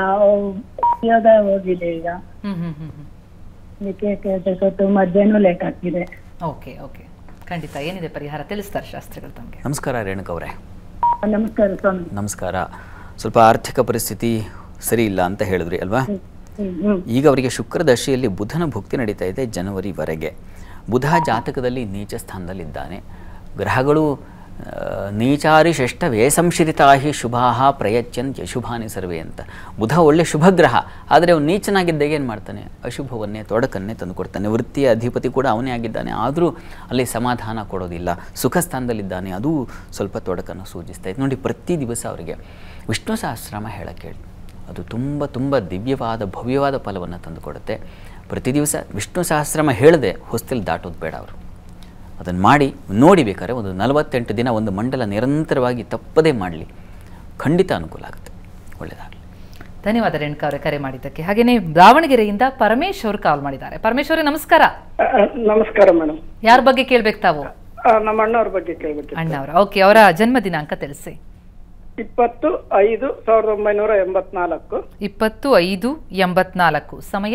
ಉದ್ಯೋಗ ಹೋಗಿದೆ ಈಗ ಹ್ಮ್ ಹ್ಮ್ ಹ್ಮ್ ಹ್ಮ್ ಅದಕ್ಕೆ ಕೇಳ್ಬೇಕಿತ್ತು ಮಧ್ಯಾಹ್ನ ಲೇಟ್ ಆಗ್ತಿದೆ ಓಕೆ ಓಕೆ ಖಂಡಿತ ಏನಿದೆ ಪರಿಹಾರ ತಿಳಿಸ್ತಾರೆ ಶಾಸ್ತ್ರಿಗಳು ತಮಗೆ ನಮಸ್ಕಾರ ರೇಣುಕವರೇ ನಮಸ್ಕಾರ ಸ್ವಾಮಿ ನಮಸ್ಕಾರ ಸ್ವಲ್ಪ ಆರ್ಥಿಕ ಪರಿಸ್ಥಿತಿ ಸರಿ ಇಲ್ಲ ಅಂತ ಹೇಳಿದ್ರಿ ಅಲ್ವಾ ಹ್ಮ್ ಹ್ಮ್ ಈಗ ಅವರಿಗೆ ಶುಕ್ರ ದಶೆಯಲ್ಲಿ ಬುಧನ ಭುಕ್ತಿ ನಡೀತಾ ಇದೆ ಜನವರಿವರೆಗೆ ಬುಧ ಜಾತಕದಲ್ಲಿ ನೀಚ ಸ್ಥಾನದಲ್ಲಿದ್ದಾನೆ ಗ್ರಹಗಳು ಆ, ನೀಚಾರಿ ಷಷ್ಠ ವ್ಯಯಸಂಶಿರಿತಾಹಿ ಶುಭಾಹ ಪ್ರಯಚ್ಯಂತ್ ಯಶುಭಾನಿ ಸರ್ವೇ ಅಂತ ಬುಧ ಒಳ್ಳೆ ಶುಭ ಗ್ರಹ ಆದರೆ ಅವನು ನೀಚನಾಗಿದ್ದಾಗ ಏನು ಮಾಡ್ತಾನೆ ಅಶುಭವನ್ನೇ ತೊಡಕನ್ನೇ ತಂದುಕೊಡ್ತಾನೆ ವೃತ್ತಿಯ ಅಧಿಪತಿ ಕೂಡ ಅವನೇ ಆಗಿದ್ದಾನೆ ಆದರೂ ಅಲ್ಲಿ ಸಮಾಧಾನ ಕೊಡೋದಿಲ್ಲ ಸುಖ ಸ್ಥಾನದಲ್ಲಿದ್ದಾನೆ ಅದು ಸ್ವಲ್ಪ ತೊಡಕನ್ನು ಸೂಚಿಸ್ತಾ ಇದೆ ನೋಡಿ ಪ್ರತಿ ದಿವಸ ಅವರಿಗೆ ವಿಷ್ಣು ಸಹಸ್ರಾಮ ಹೇಳಕ್ಕೆ ಹೇಳಿ ಅದು ತುಂಬ ತುಂಬ ದಿವ್ಯವಾದ ಭವ್ಯವಾದ ಫಲವನ್ನು ತಂದುಕೊಡುತ್ತೆ ಪ್ರತಿ ದಿವಸ ವಿಷ್ಣು ಸಹಸ್ರಮ ಹೇಳದೆ ಹೊಸ್ತಿಲ್ ದಾಟೋದು ಬೇಡ ಅವರು ಅದನ್ನು ಮಾಡಿ ನೋಡಿ ಬೇಕಾದ್ರೆ ಒಂದು ನಲವತ್ತೆಂಟು ದಿನ ಒಂದು ಮಂಡಲ ನಿರಂತರವಾಗಿ ತಪ್ಪದೇ ಮಾಡಲಿ ಖಂಡಿತ ಅನುಕೂಲ ಆಗುತ್ತೆ ಒಳ್ಳೆಯದಾಗಲಿ ಧನ್ಯವಾದ ರೇಣುಕಾ ಅವರೇ ಕರೆ ಮಾಡಿದ್ದಕ್ಕೆ ಹಾಗೆಯೇ ದಾವಣಗೆರೆಯಿಂದ ಪರಮೇಶ್ ಅವರು ಕಾಲ್ ಮಾಡಿದ್ದಾರೆ ಪರಮೇಶ್ ಅವರೇ ನಮಸ್ಕಾರ ನಮಸ್ಕಾರ ಮೇಡಮ್ ಯಾರ ಬಗ್ಗೆ ಕೇಳ್ಬೇಕು ತಾವು ನಮ್ಮ ಅಣ್ಣವ್ರ ಬಗ್ಗೆ ಕೇಳ್ಬೇಕಿತ್ತು ಅಣ್ಣವರ ಓಕೆ ಅವರ ಜನ್ಮ ದಿನಾಂಕ ತಿಳಿಸಿ ಇಪ್ಪತ್ತು ಐದು ಸಾವಿರದ ಒಂಬೈನೂರ ಎಂಬತ್ನಾಲ್ಕು ಇಪ್ಪತ್ತು ಐದು ಎಂಬತ್ನಾಲ್ಕು ಸಮಯ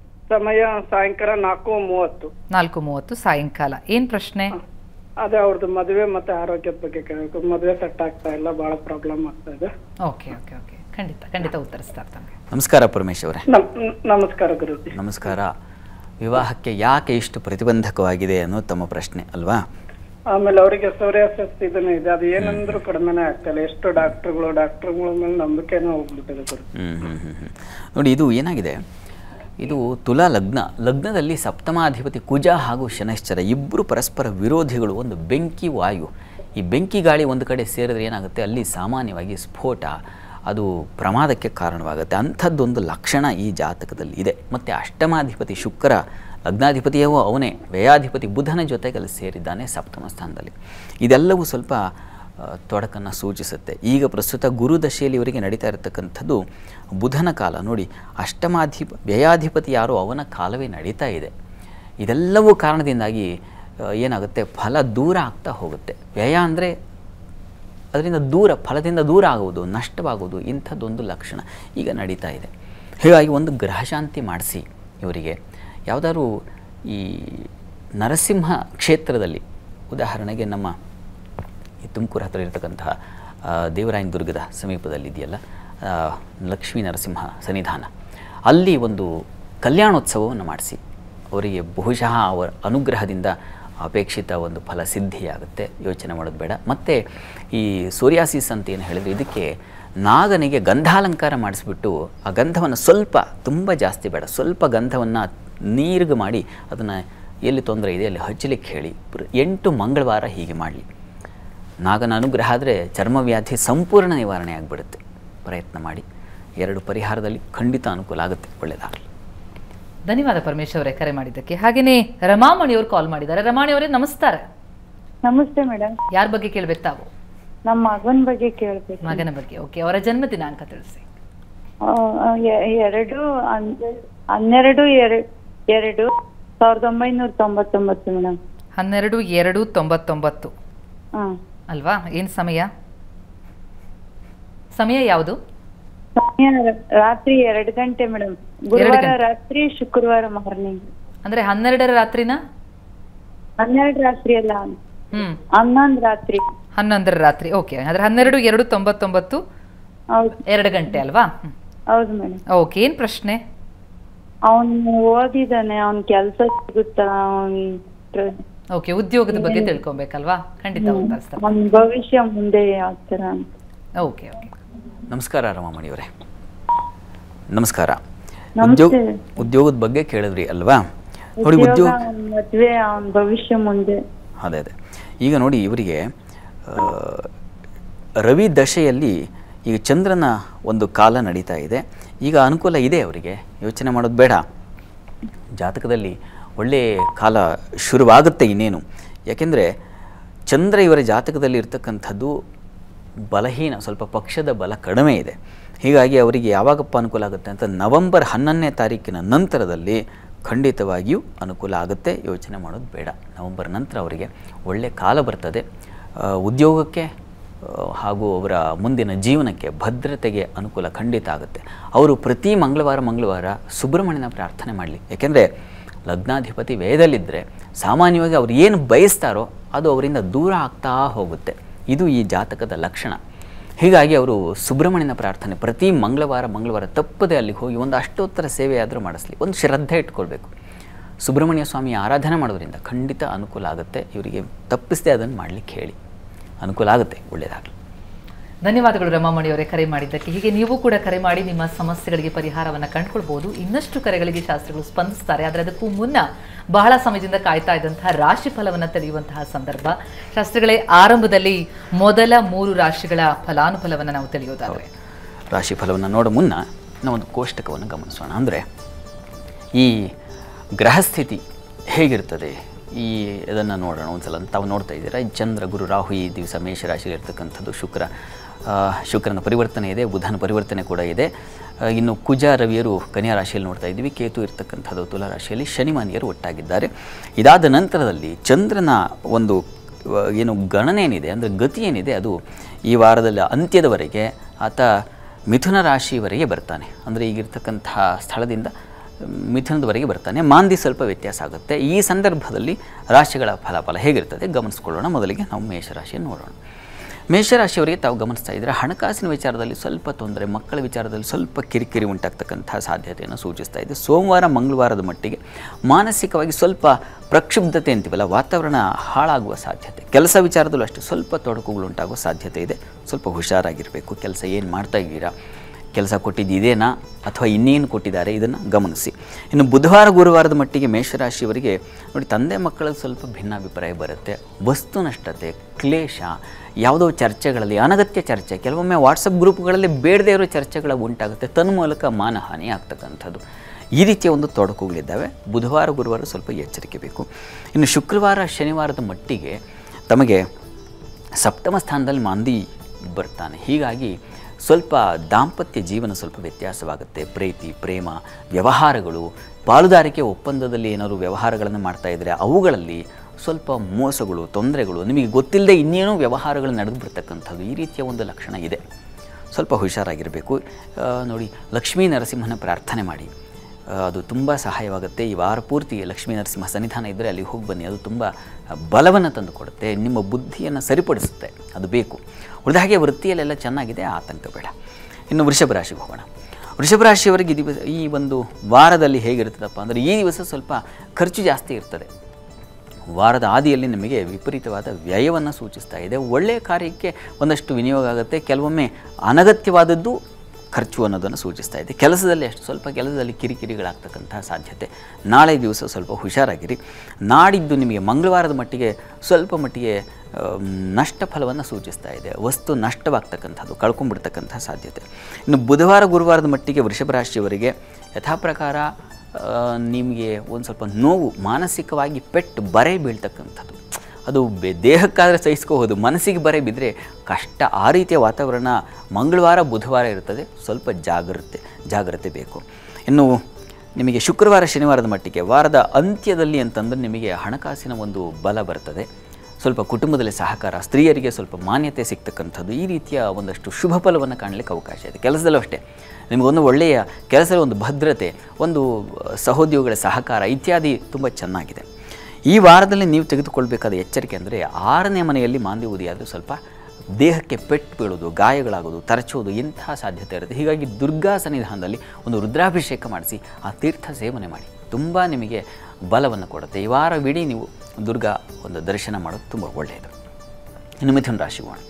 ಸಮಯ ಸಾಯಂಕಾಲ ನಾಲ್ಕು ಮೂವತ್ತು ನಾಲ್ಕು ಮೂವತ್ತು ಸಾಯಂಕಾಲ ಏನ್ ಪ್ರಶ್ನೆ ಅದೇ ಅವ್ರದ್ದು ಮದುವೆ ಮತ್ತೆ ಆರೋಗ್ಯದ ಬಗ್ಗೆ ಕೇಳಬೇಕು ಮದುವೆ ಸೆಟ್ ಆಗ್ತಾ ಇಲ್ಲ ಬಹಳ ಪ್ರಾಬ್ಲಮ್ ಆಗ್ತಾ ಇದೆ ಓಕೆ ಓಕೆ ಓಕೆ ಖಂಡಿತ ಖಂಡಿತ ಉತ್ತರಿಸ್ತಾರೆ ತಮಗೆ ನಮಸ್ಕಾರ ಪರಮೇಶ್ ಅವರೇ ನಮ್- ನಮಸ್ಕಾರ ಗುರುಜಿ ನಮಸ್ಕಾರ ವಿವಾಹಕ್ಕೆ ಯಾಕೆ ಇಷ್ಟು ಪ್ರತಿಬಂಧಕವಾಗಿದೆ ಅನ್ನೋದು ತಮ್ಮ ಪ್ರಶ್ನೆ ಅಲ್ವಾ ಆಮೇಲೆ ಅವರಿಗೆ ಸೋರಿಯಾಸಿಸ್ ಇದನ್ನ ಇದೆ ಅದು ಏನಂದ್ರೂ ಕಡಿಮೆನೆ ಆಗ್ತಿಲ್ಲ ಎಷ್ಟು ಡಾಕ್ಟರ್ಗಳು ಡಾಕ್ಟರ್ಗಳ ಮೇಲೆ ನಂಬಿಕೆನೇ ಹೋಗ್ಬಿಟ್ಟಿದೆ ಗುರುಜಿ ಹ್ಮ್, ಹ್ಮ್, ಹ್ಮ್, ಹ್ಮ್. ನೋಡಿ ಇದು ಏನಾಗಿದೆ ಇದು ತುಲಾ ಲಗ್ನ ಲಗ್ನದಲ್ಲಿ ಸಪ್ತಮಾಧಿಪತಿ ಕುಜ ಹಾಗೂ ಶನೈಶ್ಚರ ಇಬ್ಬರು ಪರಸ್ಪರ ವಿರೋಧಿಗಳು ಒಂದು ಬೆಂಕಿ ವಾಯು ಈ ಬೆಂಕಿ ಗಾಳಿ ಒಂದು ಕಡೆ ಸೇರಿದ್ರೆ ಏನಾಗುತ್ತೆ ಅಲ್ಲಿ ಸಾಮಾನ್ಯವಾಗಿ ಸ್ಫೋಟ ಅದು ಪ್ರಮಾದಕ್ಕೆ ಕಾರಣವಾಗುತ್ತೆ ಅಂಥದ್ದೊಂದು ಲಕ್ಷಣ ಈ ಜಾತಕದಲ್ಲಿ ಇದೆ ಮತ್ತು ಅಷ್ಟಮಾಧಿಪತಿ ಶುಕ್ರ ಲಗ್ನಾಧಿಪತಿಯವೂ ಅವನೇ ವ್ಯಯಾಧಿಪತಿ ಬುಧನ ಜೊತೆಗೆ ಅಲ್ಲಿ ಸೇರಿದ್ದಾನೆ ಸಪ್ತಮ ಸ್ಥಾನದಲ್ಲಿ ಇದೆಲ್ಲವೂ ಸ್ವಲ್ಪ ತೊಡಕನ್ನು ಸೂಚಿಸುತ್ತೆ ಈಗ ಪ್ರಸ್ತುತ ಗುರು ದಶೆಯಲ್ಲಿ ಇವರಿಗೆ ನಡೀತಾ ಇರತಕ್ಕಂಥದ್ದು ಬುಧನ ಕಾಲ ನೋಡಿ ಅಷ್ಟಮಾಧಿಪ ವ್ಯಯಾಧಿಪತಿ ಯಾರೋ ಅವನ ಕಾಲವೇ ನಡೀತಾ ಇದೆ ಇದೆಲ್ಲವೂ ಕಾರಣದಿಂದಾಗಿ ಆ, ಏನಾಗುತ್ತೆ ಫಲ ದೂರ ಆಗ್ತಾ ಹೋಗುತ್ತೆ ವ್ಯಯ ಅಂದರೆ ಅದರಿಂದ ದೂರ ಫಲದಿಂದ ದೂರ ಆಗುವುದು ನಷ್ಟವಾಗುವುದು ಇಂಥದ್ದೊಂದು ಲಕ್ಷಣ ಈಗ ನಡೀತಾ ಇದೆ ಹೀಗಾಗಿ ಒಂದು ಗ್ರಹಶಾಂತಿ ಮಾಡಿಸಿ ಇವರಿಗೆ ಯಾವುದಾದ್ರು ಈ ನರಸಿಂಹ ಕ್ಷೇತ್ರದಲ್ಲಿ ಉದಾಹರಣೆಗೆ ನಮ್ಮ ಈ ತುಮಕೂರು ಹತ್ತಿರ ಇರತಕ್ಕಂತಹ ಆ, ದೇವರಾಯನ ದುರ್ಗದ ಸಮೀಪದಲ್ಲಿ ಇದೆಯಲ್ಲ ಆ, ಲಕ್ಷ್ಮೀ ನರಸಿಂಹ ಸನ್ನಿಧಾನ ಅಲ್ಲಿ ಒಂದು ಕಲ್ಯಾಣೋತ್ಸವವನ್ನು ಮಾಡಿಸಿ ಅವರಿಗೆ ಬಹುಶಃ ಅವರ ಅನುಗ್ರಹದಿಂದ ಅಪೇಕ್ಷಿತ ಒಂದು ಫಲ ಸಿದ್ಧಿಯಾಗುತ್ತೆ ಯೋಚನೆ ಮಾಡೋದು ಬೇಡ ಮತ್ತು ಈ ಸೋರಿಯಾಸಿಸ್ ಅಂತ ಏನು ಹೇಳಿದ್ರು ಇದಕ್ಕೆ ನಾಗನಿಗೆ ಗಂಧಾಲಂಕಾರ ಮಾಡಿಸ್ಬಿಟ್ಟು ಆ ಗಂಧವನ್ನು ಸ್ವಲ್ಪ ತುಂಬ ಜಾಸ್ತಿ ಬೇಡ ಸ್ವಲ್ಪ ಗಂಧವನ್ನು ನೀರಿಗೆ ಮಾಡಿ ಅದನ್ನು ಎಲ್ಲಿ ತೊಂದರೆ ಇದೆ ಅಲ್ಲಿ ಹಚ್ಚಲಿಕ್ಕೆ ಹೇಳಿ ಪ್ರ- ಎಂಟು ಮಂಗಳವಾರ ಹೀಗೆ ಮಾಡಲಿ ನಾಗನ ಅನುಗ್ರಹ ಆದರೆ ಚರ್ಮವ್ಯಾಧಿ ಸಂಪೂರ್ಣ ನಿವಾರಣೆ ಆಗಿಬಿಡುತ್ತೆ ಪ್ರಯತ್ನ ಮಾಡಿ ಎರಡು ಪರಿಹಾರದಲ್ಲಿ ಖಂಡಿತ ಅನುಕೂಲ ಆಗುತ್ತೆ ಒಳ್ಳೆಯದಾಗಲಿ ಧನ್ಯವಾದ ಪರಮೇಶ್ ಅವರೇ ಕರೆ ಮಾಡಿದ್ದಕ್ಕೆ ಹಾಗೆಯೇ ರಮಾಮಣಿ ಅವರು ಕಾಲ್ ಮಾಡಿದ್ದಾರೆ ರಮಾಣಿ ಅವರೇ ನಮಸ್ಕಾರ ನಮಸ್ತೆ ಮೇಡಮ್ ಯಾರ ಬಗ್ಗೆ ಕೇಳ್ಬೇಕು ತಾವು ನಮ್ಮ ಮಗನ ಬಗ್ಗೆ ಕೇಳ್ಬೇಕು ಮಗನ ಬಗ್ಗೆ ಓಕೆ ಅವರ ಜನ್ಮ ದಿನಾಂಕ ತಿಳಿಸಿ ಆ, ಎ- ಎರಡು ಹನ್- ಹನ್ನೆರಡು ಎರಡು ಎರಡು ಸಾವಿರದ ಒಂಬೈನೂರ ತೊಂಬತ್ತೊಂಬತ್ತು ಮೇಡಮ್ ಹನ್ನೆರಡು ಎರಡು ತೊಂಬತ್ತೊಂಬತ್ತು ಹ್ಮ್ ಅಲ್ವಾ ಏನು ಸಮಯ ಸಮಯ ಯಾವುದು ಸಮಯ ರ- ರಾತ್ರಿ ಎರಡು ಗಂಟೆ ಮೇಡಮ್ ಗುರುವಾರ ಗಂಟೆ. ರಾತ್ರಿ ಶುಕ್ರವಾರ ಮಾರ್ನಿಂಗ್ ಅಂದ್ರೆ ಹನ್ನೆರಡರ ರಾತ್ರಿನ ಹನ್ನೆರಡು ರಾತ್ರಿ ಅಲ್ಲ ಹ್ಮ್ ಹನ್ನೊಂದು ರಾತ್ರಿ ಹನ್ನೊಂದರ ರಾತ್ರಿ ಓಕೆ ಅಂದ್ರೆ ಹನ್ನೆರಡು ಎರಡು ತೊಂಬತ್ತೊಂಬತ್ತು ಹೌದು ಎರಡು ಗಂಟೆ ಅಲ್ವಾ ಹೌದು ಮೇಡಮ್ ಓಕೆ ಏನು ಪ್ರಶ್ನೆ ಅವನು ಓದಿದಾನೆ ಅವ್ನ್ ಕೆಲ್ಸ ಸಿಗುತ್ತಾ ಅವನ್ ಓಕೆ ಉದ್ಯೋಗದ ಬಗ್ಗೆ ತಿಳ್ಕೊಬೇಕಲ್ವಾ ಖಂಡಿತ ಉತ್ತರಿಸ್ತಾರೆ ಅವನ್ ಭವಿಷ್ಯ ಮುಂದೆ ಯಾವ ತರ ಅಂತ ಓಕೆ ಓಕೆ ನಮಸ್ಕಾರ ರಮಾಮಣಿಯವರೇ ನಮಸ್ಕಾರ ಉದ್ಯೋಗ ಉದ್ಯೋಗದ ಬಗ್ಗೆ ಕೇಳಿದ್ರಿ ಅಲ್ವಾ ನೋಡಿ ಉದ್ಯೋಗ ಮದ್ವೆ ಅವನ್ ಭವಿಷ್ಯ ಮುಂದೆ ಅದೇ ಅದೇ ಈಗ ನೋಡಿ ಇವರಿಗೆ ಆ, ರವಿ ದಶೆಯಲ್ಲಿ ಈಗ ಚಂದ್ರನ ಒಂದು ಕಾಲ ನಡೀತಾ ಇದೆ ಈಗ ಅನುಕೂಲ ಇದೆ ಅವರಿಗೆ ಯೋಚನೆ ಮಾಡೋದು ಬೇಡ ಜಾತಕದಲ್ಲಿ ಒಳ್ಳೆಯ ಕಾಲ ಶುರುವಾಗುತ್ತೆ ಇನ್ನೇನು ಯಾಕೆಂದರೆ ಚಂದ್ರ ಇವರ ಜಾತಕದಲ್ಲಿ ಇರ್ತಕ್ಕಂಥದ್ದು ಬಲಹೀನ ಸ್ವಲ್ಪ ಪಕ್ಷದ ಬಲ ಕಡಿಮೆ ಇದೆ ಹೀಗಾಗಿ ಅವರಿಗೆ ಯಾವಾಗಪ್ಪ ಅನುಕೂಲ ಆಗುತ್ತೆ ಅಂತ ನವೆಂಬರ್ ಹನ್ನೊಂದನೇ ತಾರೀಕಿನ ನಂತರದಲ್ಲಿ ಖಂಡಿತವಾಗಿಯೂ ಅನುಕೂಲ ಆಗುತ್ತೆ ಯೋಚನೆ ಮಾಡೋದು ಬೇಡ ನವೆಂಬರ್ ನಂತರ ಅವರಿಗೆ ಒಳ್ಳೆಯ ಕಾಲ ಬರ್ತದೆ ಆ, ಉದ್ಯೋಗಕ್ಕೆ ಆ, ಹಾಗೂ ಅವರ ಮುಂದಿನ ಜೀವನಕ್ಕೆ ಭದ್ರತೆಗೆ ಅನುಕೂಲ ಖಂಡಿತ ಆಗುತ್ತೆ ಅವರು ಪ್ರತಿ ಮಂಗಳವಾರ ಮಂಗಳವಾರ ಸುಬ್ರಹ್ಮಣ್ಯನ ಪ್ರಾರ್ಥನೆ ಮಾಡಲಿ ಯಾಕೆಂದರೆ ಲಗ್ನಾಧಿಪತಿ ವೇದಲ್ಲಿದ್ದರೆ ಸಾಮಾನ್ಯವಾಗಿ ಅವ್ರು ಏನು ಬಯಸ್ತಾರೋ ಅದು ಅವರಿಂದ ದೂರ ಆಗ್ತಾ ಹೋಗುತ್ತೆ ಇದು ಈ ಜಾತಕದ ಲಕ್ಷಣ ಹೀಗಾಗಿ ಅವರು ಸುಬ್ರಹ್ಮಣ್ಯನ ಪ್ರಾರ್ಥನೆ ಪ್ರತಿ ಮಂಗಳವಾರ ಮಂಗಳವಾರ ತಪ್ಪದೆ ಅಲ್ಲಿಗೆ ಹೋಗಿ ಒಂದು ಅಷ್ಟೋತ್ತರ ಸೇವೆ ಆದರೂ ಮಾಡಿಸ್ಲಿ ಒಂದು ಶ್ರದ್ಧೆ ಇಟ್ಕೊಳ್ಬೇಕು ಸುಬ್ರಹ್ಮಣ್ಯ ಸ್ವಾಮಿ ಆರಾಧನೆ ಮಾಡೋದ್ರಿಂದ ಖಂಡಿತ ಅನುಕೂಲ ಆಗುತ್ತೆ ಇವರಿಗೆ ತಪ್ಪಿಸದೆ ಅದನ್ನು ಮಾಡಲಿಕ್ಕೆ ಹೇಳಿ ಅನುಕೂಲ ಆಗುತ್ತೆ ಒಳ್ಳೆಯದಾಗಲಿ ಧನ್ಯವಾದಗಳು ರಮಾಮಣಿ ಅವರೇ ಕರೆ ಮಾಡಿದ್ದಕ್ಕೆ ಹೀಗೆ ನೀವು ಕೂಡ ಕರೆ ಮಾಡಿ ನಿಮ್ಮ ಸಮಸ್ಯೆಗಳಿಗೆ ಪರಿಹಾರವನ್ನು ಕಂಡುಕೊಳ್ಬಹುದು ಇನ್ನಷ್ಟು ಕರೆಗಳಿಗೆ ಶಾಸ್ತ್ರಗಳು ಸ್ಪಂದಿಸ್ತಾರೆ ಆದರೆ ಅದಕ್ಕೂ ಮುನ್ನ ಬಹಳ ಸಮಯದಿಂದ ಕಾಯ್ತಾ ಇದ್ದಂತಹ ರಾಶಿ ಫಲವನ್ನು ತಿಳಿಯುವಂತಹ ಸಂದರ್ಭ ಶಾಸ್ತ್ರಗಳೇ ಆರಂಭದಲ್ಲಿ ಮೊದಲ ಮೂರು ರಾಶಿಗಳ ಫಲಾನುಫಲವನ್ನು ನಾವು ತಿಳಿಯೋದಾದ್ರೆ ರಾಶಿ ಫಲವನ್ನು ನೋಡೋ ಮುನ್ನ ನಾವು ಒಂದು ಕೋಷ್ಟಕವನ್ನು ಗಮನಿಸೋಣ ಅಂದರೆ ಈ ಗ್ರಹಸ್ಥಿತಿ ಹೇಗಿರ್ತದೆ ಈ ಇದನ್ನು ನೋಡೋಣ ಒಂದ್ಸಲ ತಾವು ನೋಡ್ತಾ ಇದ್ದೀರಾ ಈ ಚಂದ್ರ ಗುರು ರಾಹು ಈ ದಿವಸ ಮೇಷರಾಶಿಯಲ್ಲಿ ಇರ್ತಕ್ಕಂಥದ್ದು ಶುಕ್ರ ಆ, ಶುಕ್ರನ ಪರಿವರ್ತನೆ ಇದೆ ಬುಧನ ಪರಿವರ್ತನೆ ಕೂಡ ಇದೆ ಆ, ಇನ್ನು ಕುಜ ರವಿಯರು ಕನ್ಯಾ ರಾಶಿಯಲ್ಲಿ ನೋಡ್ತಾ ಇದ್ದೀವಿ ಕೇತು ಇರ್ತಕ್ಕಂಥದ್ದು ತುಲಾ ರಾಶಿಯಲ್ಲಿ ಶನಿಮಾನಿಯರು ಒಟ್ಟಾಗಿದ್ದಾರೆ ಇದಾದ ನಂತರದಲ್ಲಿ ಚಂದ್ರನ ಒಂದು ಆ, ಏನು ಗಣನೆ ಏನಿದೆ ಅಂದರೆ ಗತಿ ಏನಿದೆ ಅದು ಈ ವಾರದಲ್ಲಿ ಅಂತ್ಯದವರೆಗೆ ಆತ ಮಿಥುನ ರಾಶಿವರೆಗೆ ಬರ್ತಾನೆ ಅಂದರೆ ಈಗಿರ್ತಕ್ಕಂತಹ ಸ್ಥಳದಿಂದ ಮಿಥುನದವರೆಗೆ ಬರ್ತಾನೆ ಮಾಂದಿ ಸ್ವಲ್ಪ ವ್ಯತ್ಯಾಸ ಆಗುತ್ತೆ ಈ ಸಂದರ್ಭದಲ್ಲಿ ರಾಶಿಗಳ ಫಲಾಫಲ ಹೇಗಿರ್ತದೆ ಗಮನಿಸ್ಕೊಳ್ಳೋಣ ಮೊದಲಿಗೆ ನಾವು ಮೇಷರಾಶಿಯನ್ನು ನೋಡೋಣ ಮೇಷರಾಶಿಯವರಿಗೆ ತಾವು ಗಮನಿಸ್ತಾ ಇದ್ದರೆ ಹಣಕಾಸಿನ ವಿಚಾರದಲ್ಲಿ ಸ್ವಲ್ಪ ತೊಂದರೆ ಮಕ್ಕಳ ವಿಚಾರದಲ್ಲಿ ಸ್ವಲ್ಪ ಕಿರಿಕಿರಿ ಉಂಟಾಗ್ತಕ್ಕಂಥ ಸಾಧ್ಯತೆಯನ್ನು ಸೂಚಿಸ್ತಾ ಇದೆ ಸೋಮವಾರ ಮಂಗಳವಾರದ ಮಟ್ಟಿಗೆ ಮಾನಸಿಕವಾಗಿ ಸ್ವಲ್ಪ ಪ್ರಕ್ಷುಬ್ಧತೆ ಅಂತೀವಲ್ಲ ವಾತಾವರಣ ಹಾಳಾಗುವ ಸಾಧ್ಯತೆ ಕೆಲಸ ವಿಚಾರದಲ್ಲೂ ಅಷ್ಟೇ ಸ್ವಲ್ಪ ತೊಡಕುಗಳು ಉಂಟಾಗುವ ಸಾಧ್ಯತೆ ಇದೆ ಸ್ವಲ್ಪ ಹುಷಾರಾಗಿರಬೇಕು ಕೆಲಸ ಏನು ಮಾಡ್ತಾ ಇದ್ದೀರಾ ಕೆಲಸ ಕೊಟ್ಟಿದ್ದು ಇದೇನಾ ಅಥವಾ ಇನ್ನೇನು ಕೊಟ್ಟಿದ್ದಾರೆ ಇದನ್ನು ಗಮನಿಸಿ ಇನ್ನು ಬುಧವಾರ ಗುರುವಾರದ ಮಟ್ಟಿಗೆ ಮೇಷರಾಶಿಯವರಿಗೆ ನೋಡಿ ತಂದೆ ಮಕ್ಕಳಲ್ಲಿ ಸ್ವಲ್ಪ ಭಿನ್ನಾಭಿಪ್ರಾಯ ಬರುತ್ತೆ ವಸ್ತು ನಷ್ಟತೆ ಕ್ಲೇಶ ಯಾವುದೋ ಚರ್ಚೆಗಳಲ್ಲಿ ಅನಗತ್ಯ ಚರ್ಚೆ ಕೆಲವೊಮ್ಮೆ ವಾಟ್ಸಪ್ ಗ್ರೂಪ್ಗಳಲ್ಲಿ ಬೇಡದೇ ಇರೋ ಚರ್ಚೆಗಳ ಉಂಟಾಗುತ್ತೆ ತನ್ಮೂಲಕ ಮಾನಹಾನಿ ಆಗ್ತಕ್ಕಂಥದ್ದು ಈ ರೀತಿಯ ಒಂದು ತೊಡಕುಗಳಿದ್ದಾವೆ ಬುಧವಾರ ಗುರುವಾರ ಸ್ವಲ್ಪ ಎಚ್ಚರಿಕೆ ಬೇಕು ಇನ್ನು ಶುಕ್ರವಾರ ಶನಿವಾರದ ಮಟ್ಟಿಗೆ ತಮಗೆ ಸಪ್ತಮ ಸ್ಥಾನದಲ್ಲಿ ಮಾಂದಿ ಬರ್ತಾನೆ ಹೀಗಾಗಿ ಸ್ವಲ್ಪ ದಾಂಪತ್ಯ ಜೀವನ ಸ್ವಲ್ಪ ವ್ಯತ್ಯಾಸವಾಗುತ್ತೆ ಪ್ರೀತಿ ಪ್ರೇಮ ವ್ಯವಹಾರಗಳು ಪಾಲುದಾರಿಕೆ ಒಪ್ಪಂದದಲ್ಲಿ ಏನಾದರೂ ವ್ಯವಹಾರಗಳನ್ನು ಮಾಡ್ತಾ ಇದ್ದರೆ ಅವುಗಳಲ್ಲಿ ಸ್ವಲ್ಪ ಮೋಸಗಳು ತೊಂದರೆಗಳು ನಿಮಗೆ ಗೊತ್ತಿಲ್ಲದೆ ಇನ್ನೇನೋ ವ್ಯವಹಾರಗಳು ನಡೆದು ಬರ್ತಕ್ಕಂಥದ್ದು ಈ ರೀತಿಯ ಒಂದು ಲಕ್ಷಣ ಇದೆ ಸ್ವಲ್ಪ ಹುಷಾರಾಗಿರಬೇಕು ಆ, ನೋಡಿ ಲಕ್ಷ್ಮೀ ನರಸಿಂಹನ ಪ್ರಾರ್ಥನೆ ಮಾಡಿ ಆ, ಅದು ತುಂಬ ಸಹಾಯವಾಗುತ್ತೆ ಈ ವಾರ ಪೂರ್ತಿ ಲಕ್ಷ್ಮೀ ನರಸಿಂಹ ಸನ್ನಿಧಾನ ಇದ್ದರೆ ಅಲ್ಲಿ ಹೋಗಿ ಬನ್ನಿ ಅದು ತುಂಬ ಬಲವನ್ನು ತಂದು ಕೊಡುತ್ತೆ ನಿಮ್ಮ ಬುದ್ಧಿಯನ್ನು ಸರಿಪಡಿಸುತ್ತೆ ಅದು ಬೇಕು ಉಳಿದ ಹಾಗೆ ವೃತ್ತಿಯಲ್ಲೆಲ್ಲ ಚೆನ್ನಾಗಿದೆ ಆತಂಕ ಬೇಡ ಇನ್ನು ವೃಷಭ ರಾಶಿಗೆ ಹೋಗೋಣ ವೃಷಭ ರಾಶಿಯವರಿಗೆ ಈ ದಿವಸ ಈ ಒಂದು ವಾರದಲ್ಲಿ ಹೇಗಿರ್ತದಪ್ಪ ಅಂದರೆ ಈ ದಿವಸ ಸ್ವಲ್ಪ ಖರ್ಚು ಜಾಸ್ತಿ ಇರ್ತದೆ ವಾರದ ಆದಿಯಲ್ಲಿ ನಿಮಗೆ ವಿಪರೀತವಾದ ವ್ಯಯವನ್ನು ಸೂಚಿಸ್ತಾ ಇದೆ ಒಳ್ಳೆಯ ಕಾರ್ಯಕ್ಕೆ ಒಂದಷ್ಟು ವಿನಿಯೋಗ ಆಗುತ್ತೆ ಕೆಲವೊಮ್ಮೆ ಅನಗತ್ಯವಾದದ್ದು ಖರ್ಚು ಅನ್ನೋದನ್ನು ಸೂಚಿಸ್ತಾ ಇದೆ ಕೆಲಸದಲ್ಲಿ ಅಷ್ಟು ಸ್ವಲ್ಪ ಕೆಲಸದಲ್ಲಿ ಕಿರಿಕಿರಿಗಳಾಗ್ತಕ್ಕಂತಹ ಸಾಧ್ಯತೆ ನಾಳೆ ದಿವಸ ಸ್ವಲ್ಪ ಹುಷಾರಾಗಿರಿ ನಾಡಿದ್ದು ನಿಮಗೆ ಮಂಗಳವಾರದ ಮಟ್ಟಿಗೆ ಸ್ವಲ್ಪ ಮಟ್ಟಿಗೆ ಆಮ್, ನಷ್ಟ ಫಲವನ್ನು ಸೂಚಿಸ್ತಾ ಇದೆ ವಸ್ತು ನಷ್ಟವಾಗ್ತಕ್ಕಂಥದ್ದು ಕಳ್ಕೊಂಡ್ಬಿಡ್ತಕ್ಕಂಥ ಸಾಧ್ಯತೆ ಇನ್ನು ಬುಧವಾರ ಗುರುವಾರದ ಮಟ್ಟಿಗೆ ವೃಷಭ ರಾಶಿಯವರಿಗೆ ಯಥಾ ಪ್ರಕಾರ ಆ, ನಿಮಗೆ ಒಂದು ಸ್ವಲ್ಪ ನೋವು ಮಾನಸಿಕವಾಗಿ ಪೆಟ್ಟು ಬರೆ ಬೀಳ್ತಕ್ಕಂಥದ್ದು ಅದು ಬೆ ದೇಹಕ್ಕಾದರೆ ಸಹಿಸ್ಕೋಬೋದು ಮನಸ್ಸಿಗೆ ಬರೆ ಬಿದ್ದರೆ ಕಷ್ಟ ಆ ರೀತಿಯ ವಾತಾವರಣ ಮಂಗಳವಾರ ಬುಧವಾರ ಇರ್ತದೆ ಸ್ವಲ್ಪ ಜಾಗ್ರತೆ ಜಾಗ್ರತೆ ಬೇಕು ಇನ್ನು ನಿಮಗೆ ಶುಕ್ರವಾರ ಶನಿವಾರದ ಮಟ್ಟಿಗೆ ವಾರದ ಅಂತ್ಯದಲ್ಲಿ ಅಂತಂದರೆ ನಿಮಗೆ ಹಣಕಾಸಿನ ಒಂದು ಬಲ ಬರ್ತದೆ ಸ್ವಲ್ಪ ಕುಟುಂಬದಲ್ಲಿ ಸಹಕಾರ ಸ್ತ್ರೀಯರಿಗೆ ಸ್ವಲ್ಪ ಮಾನ್ಯತೆ ಸಿಗ್ತಕ್ಕಂಥದ್ದು ಈ ರೀತಿಯ ಒಂದಷ್ಟು ಶುಭ ಫಲವನ್ನು ಕಾಣಲಿಕ್ಕೆ ಅವಕಾಶ ಇದೆ ಕೆಲಸದಲ್ಲೂ ಅಷ್ಟೇ ನಿಮಗೊಂದು ಒಳ್ಳೆಯ ಕೆಲಸದ ಒಂದು ಭದ್ರತೆ ಒಂದು ಸಹೋದ್ಯೋಗಿಗಳ ಸಹಕಾರ ಇತ್ಯಾದಿ ತುಂಬ ಚೆನ್ನಾಗಿದೆ ಈ ವಾರದಲ್ಲಿ ನೀವು ತೆಗೆದುಕೊಳ್ಬೇಕಾದ ಎಚ್ಚರಿಕೆ ಅಂದರೆ ಆರನೇ ಮನೆಯಲ್ಲಿ ಮಾಂದಿ ಉದಿಯಾದರೆ ಸ್ವಲ್ಪ ದೇಹಕ್ಕೆ ಪೆಟ್ಟು ಬೀಳೋದು ಗಾಯಗಳಾಗೋದು ತರಚೋದು ಇಂತಹ ಸಾಧ್ಯತೆ ಇರುತ್ತೆ ಹೀಗಾಗಿ ದುರ್ಗಾ ಸನ್ನಿಧಾನದಲ್ಲಿ ಒಂದು ರುದ್ರಾಭಿಷೇಕ ಮಾಡಿಸಿ ಆ ತೀರ್ಥ ಸೇವನೆ ಮಾಡಿ ತುಂಬ ನಿಮಗೆ ಬಲವನ್ನು ಕೊಡುತ್ತೆ ಈ ವಾರವಿಡೀ ನೀವು ದುರ್ಗಾ ಒಂದು ದರ್ಶನ ಮಾಡೋದು ತುಂಬ ಒಳ್ಳೆಯದು ಇನ್ನು ಮಿಥುನ ರಾಶಿ ಹೋಗೋಣ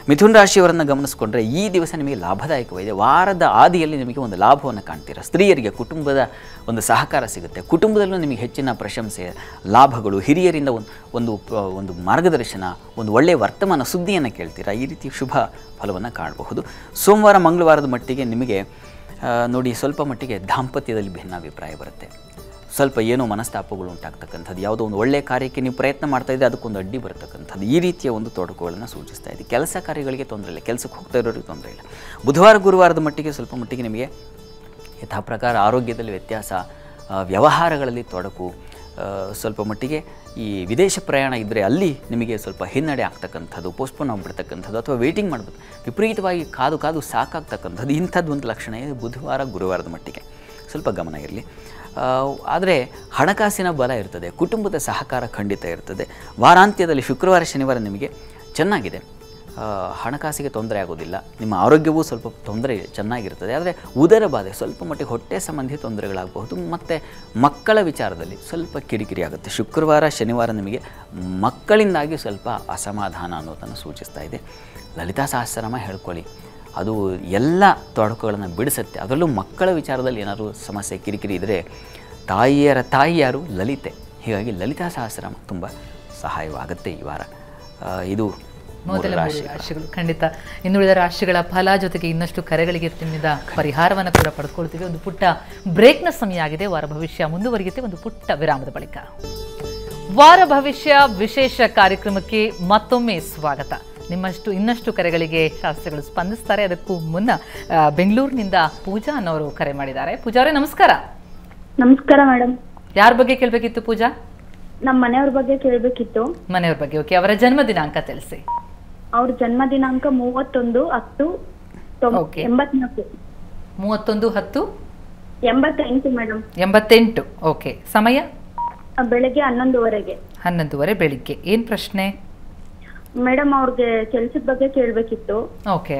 ಮಿಥುನ್ ರಾಶಿಯವರನ್ನು ಗಮನಿಸಿಕೊಂಡ್ರೆ ಈ ದಿವಸ ನಿಮಗೆ ಲಾಭದಾಯಕವಾಗಿದೆ ವಾರದ ಆದಿಯಲ್ಲಿ ನಿಮಗೆ ಒಂದು ಲಾಭವನ್ನು ಕಾಣ್ತೀರಾ ಸ್ತ್ರೀಯರಿಗೆ ಕುಟುಂಬದ ಒಂದು ಸಹಕಾರ ಸಿಗುತ್ತೆ ಕುಟುಂಬದಲ್ಲೂ ನಿಮಗೆ ಹೆಚ್ಚಿನ ಪ್ರಶಂಸೆ ಲಾಭಗಳು ಹಿರಿಯರಿಂದ ಒಂದು ಒಂದು ಪ್ರ- ಒಂದು ಮಾರ್ಗದರ್ಶನ ಒಂದು ಒಳ್ಳೆಯ ವರ್ತಮಾನ ಸುದ್ದಿಯನ್ನು ಕೇಳ್ತೀರಾ ಈ ರೀತಿ ಶುಭ ಫಲವನ್ನು ಕಾಣಬಹುದು ಸೋಮವಾರ ಮಂಗಳವಾರದ ಮಟ್ಟಿಗೆ ನಿಮಗೆ ಆ, ನೋಡಿ ಸ್ವಲ್ಪ ಮಟ್ಟಿಗೆ ದಾಂಪತ್ಯದಲ್ಲಿ ಭಿನ್ನಾಭಿಪ್ರಾಯ ಬರುತ್ತೆ ಸ್ವಲ್ಪ ಏನೋ ಮನಸ್ತಾಪಗಳು ಉಂಟಾಗ್ತಕ್ಕಂಥದ್ದು ಯಾವುದೋ ಒಂದು ಒಳ್ಳೆಯ ಕಾರ್ಯಕ್ಕೆ ನೀವು ಪ್ರಯತ್ನ ಮಾಡ್ತಾ ಇದ್ದರೆ ಅದಕ್ಕೊಂದು ಅಡ್ಡಿ ಬರ್ತಕ್ಕಂಥದ್ದು ಈ ರೀತಿಯ ಒಂದು ತೊಡಕುಗಳನ್ನು ಸೂಚಿಸ್ತಾ ಇದೆ ಕೆಲಸ ಕಾರ್ಯಗಳಿಗೆ ತೊಂದರೆ ಇಲ್ಲ ಕೆಲಸಕ್ಕೆ ಹೋಗ್ತಾ ಇರೋರಿಗೆ ತೊಂದರೆ ಇಲ್ಲ ಬುಧವಾರ ಗುರುವಾರದ ಮಟ್ಟಿಗೆ ಸ್ವಲ್ಪ ಮಟ್ಟಿಗೆ ನಿಮಗೆ ಯಥಾ ಪ್ರಕಾರ ಆರೋಗ್ಯದಲ್ಲಿ ವ್ಯತ್ಯಾಸ ಆ, ವ್ಯವಹಾರಗಳಲ್ಲಿ ತೊಡಕು ಆ, ಸ್ವಲ್ಪ ಮಟ್ಟಿಗೆ ಈ ವಿದೇಶ ಪ್ರಯಾಣ ಇದ್ದರೆ ಅಲ್ಲಿ ನಿಮಗೆ ಸ್ವಲ್ಪ ಹಿನ್ನಡೆ ಆಗ್ತಕ್ಕಂಥದ್ದು ಪೋಸ್ಟ್ಪೋನ್ ಆಗಿಬಿಡ್ತಕ್ಕಂಥದ್ದು ಅಥವಾ ವೇಟಿಂಗ್ ಮಾಡ್ಬೋದು ವಿಪರೀತವಾಗಿ ಕಾದು ಕಾದು ಸಾಕಾಗ್ತಕ್ಕಂಥದ್ದು ಇಂಥದ್ದು ಒಂದು ಲಕ್ಷಣ ಇದೆ ಬುಧವಾರ ಗುರುವಾರದ ಮಟ್ಟಿಗೆ ಸ್ವಲ್ಪ ಗಮನ ಇರಲಿ ಆದರೆ ಹಣಕಾಸಿನ ಬಲ ಇರ್ತದೆ ಕುಟುಂಬದ ಸಹಕಾರ ಖಂಡಿತ ಇರ್ತದೆ ವಾರಾಂತ್ಯದಲ್ಲಿ ಶುಕ್ರವಾರ ಶನಿವಾರ ನಿಮಗೆ ಚೆನ್ನಾಗಿದೆ ಆ, ಹಣಕಾಸಿಗೆ ತೊಂದರೆ ಆಗೋದಿಲ್ಲ ನಿಮ್ಮ ಆರೋಗ್ಯವೂ ಸ್ವಲ್ಪ ತೊಂದರೆ ಚೆನ್ನಾಗಿರ್ತದೆ ಆದರೆ ಉದರ ಬಾಧೆ ಸ್ವಲ್ಪ ಮಟ್ಟಿಗೆ ಹೊಟ್ಟೆ ಸಂಬಂಧಿ ತೊಂದರೆಗಳಾಗಬಹುದು ಮತ್ತು ಮಕ್ಕಳ ವಿಚಾರದಲ್ಲಿ ಸ್ವಲ್ಪ ಕಿರಿಕಿರಿ ಆಗುತ್ತೆ ಶುಕ್ರವಾರ ಶನಿವಾರ ನಿಮಗೆ ಮಕ್ಕಳಿಂದಾಗಿ ಸ್ವಲ್ಪ ಅಸಮಾಧಾನ ಅನ್ನೋದನ್ನು ಸೂಚಿಸ್ತಾ ಇದೆ ಲಲಿತಾ ಸಹಸ್ರನಾಮ ಹೇಳ್ಕೊಳ್ಳಿ ಅದು ಎಲ್ಲ ತೊಡಕುಗಳನ್ನು ಬಿಡಿಸುತ್ತೆ ಅದರಲ್ಲೂ ಮಕ್ಕಳ ವಿಚಾರದಲ್ಲಿ ಏನಾದರೂ ಸಮಸ್ಯೆ ಕಿರಿಕಿರಿ ಇದ್ದರೆ ತಾಯಿಯರ ತಾಯಿ ಯಾರು ಲಲಿತೆ ಹೀಗಾಗಿ ಲಲಿತಾ ಸಹಸ್ರನಾಮ ತುಂಬ ಸಹಾಯವಾಗುತ್ತೆ ಈ ವಾರ ಆ, ಇದು ಮೂರು ಮೊದಲ ಮೂರು ರಾಶಿ ರಾಶಿಗಳು ಖಂಡಿತ ಇನ್ನುಳಿದ ರಾಶಿಗಳ ಫಲ ಜೊತೆಗೆ ಇನ್ನಷ್ಟು ಕರೆಗಳಿಗೆ ನಿಮ್ಮಿಂದ ಪರಿಹಾರವನ್ನು ಕೂಡ ಪಡೆದುಕೊಳ್ತೀವಿ ಒಂದು ಪುಟ್ಟ ಬ್ರೇಕ್ನ ಸಮಯ ಆಗಿದೆ ವಾರ ಭವಿಷ್ಯ ಮುಂದುವರಿಯುತ್ತೆ ಒಂದು ಪುಟ್ಟ ವಿರಾಮದ ಬಳಿಕ ವಾರ ಭವಿಷ್ಯ ವಿಶೇಷ ಕಾರ್ಯಕ್ರಮಕ್ಕೆ ಮತ್ತೊಮ್ಮೆ ಸ್ವಾಗತ ನಿಮ್ಮಷ್ಟು ಇನ್ನಷ್ಟು ಕರೆಗಳಿಗೆ ಶಾಸ್ತ್ರಿಗಳು ಸ್ಪಂದಿಸ್ತಾರೆ ಅದಕ್ಕೂ ಮುನ್ನ ಆ, ಬೆಂಗಳೂರಿನಿಂದ ಪೂಜಾ ಅನ್ನೋರು ಕರೆ ಮಾಡಿದ್ದಾರೆ ಪೂಜಾ ಅವರೇ ನಮಸ್ಕಾರ ನಮಸ್ಕಾರ ಮೇಡಮ್ ಯಾರ ಬಗ್ಗೆ ಕೇಳಬೇಕಿತ್ತು ಪೂಜಾ ನಮ್ಮ ಮನೆಯವ್ರ ಬಗ್ಗೆ ಕೇಳಬೇಕಿತ್ತು ಮನೆಯವ್ರ ಬಗ್ಗೆ ಓಕೆ ಅವರ ಜನ್ಮ ದಿನಾಂಕ ತಿಳಿಸಿ ಅವ್ರ ಜನ್ಮ ದಿನಾಂಕ ಮೂವತ್ತೊಂದು ಹತ್ತು ತೊಂಬ- Okay. ಎಂಬತ್ನಾಲ್ಕು ಮೂವತ್ತೊಂದು ಹತ್ತು ಎಂಬತ್ತೆಂಟು ಮೇಡಮ್ ಎಂಬತ್ತೆಂಟು ಓಕೆ ಸಮಯ ಬೆಳಗ್ಗೆ ಹನ್ನೊಂದುವರೆಗೆ ಹನ್ನೊಂದುವರೆ ಬೆಳಿಗ್ಗೆ ಏನು ಪ್ರಶ್ನೆ ಮೇಡಮ್ ಅವ್ರಿಗೆ ಕೆಲ್ಸದ ಬಗ್ಗೆ ಕೇಳಬೇಕಿತ್ತು ಓಕೆ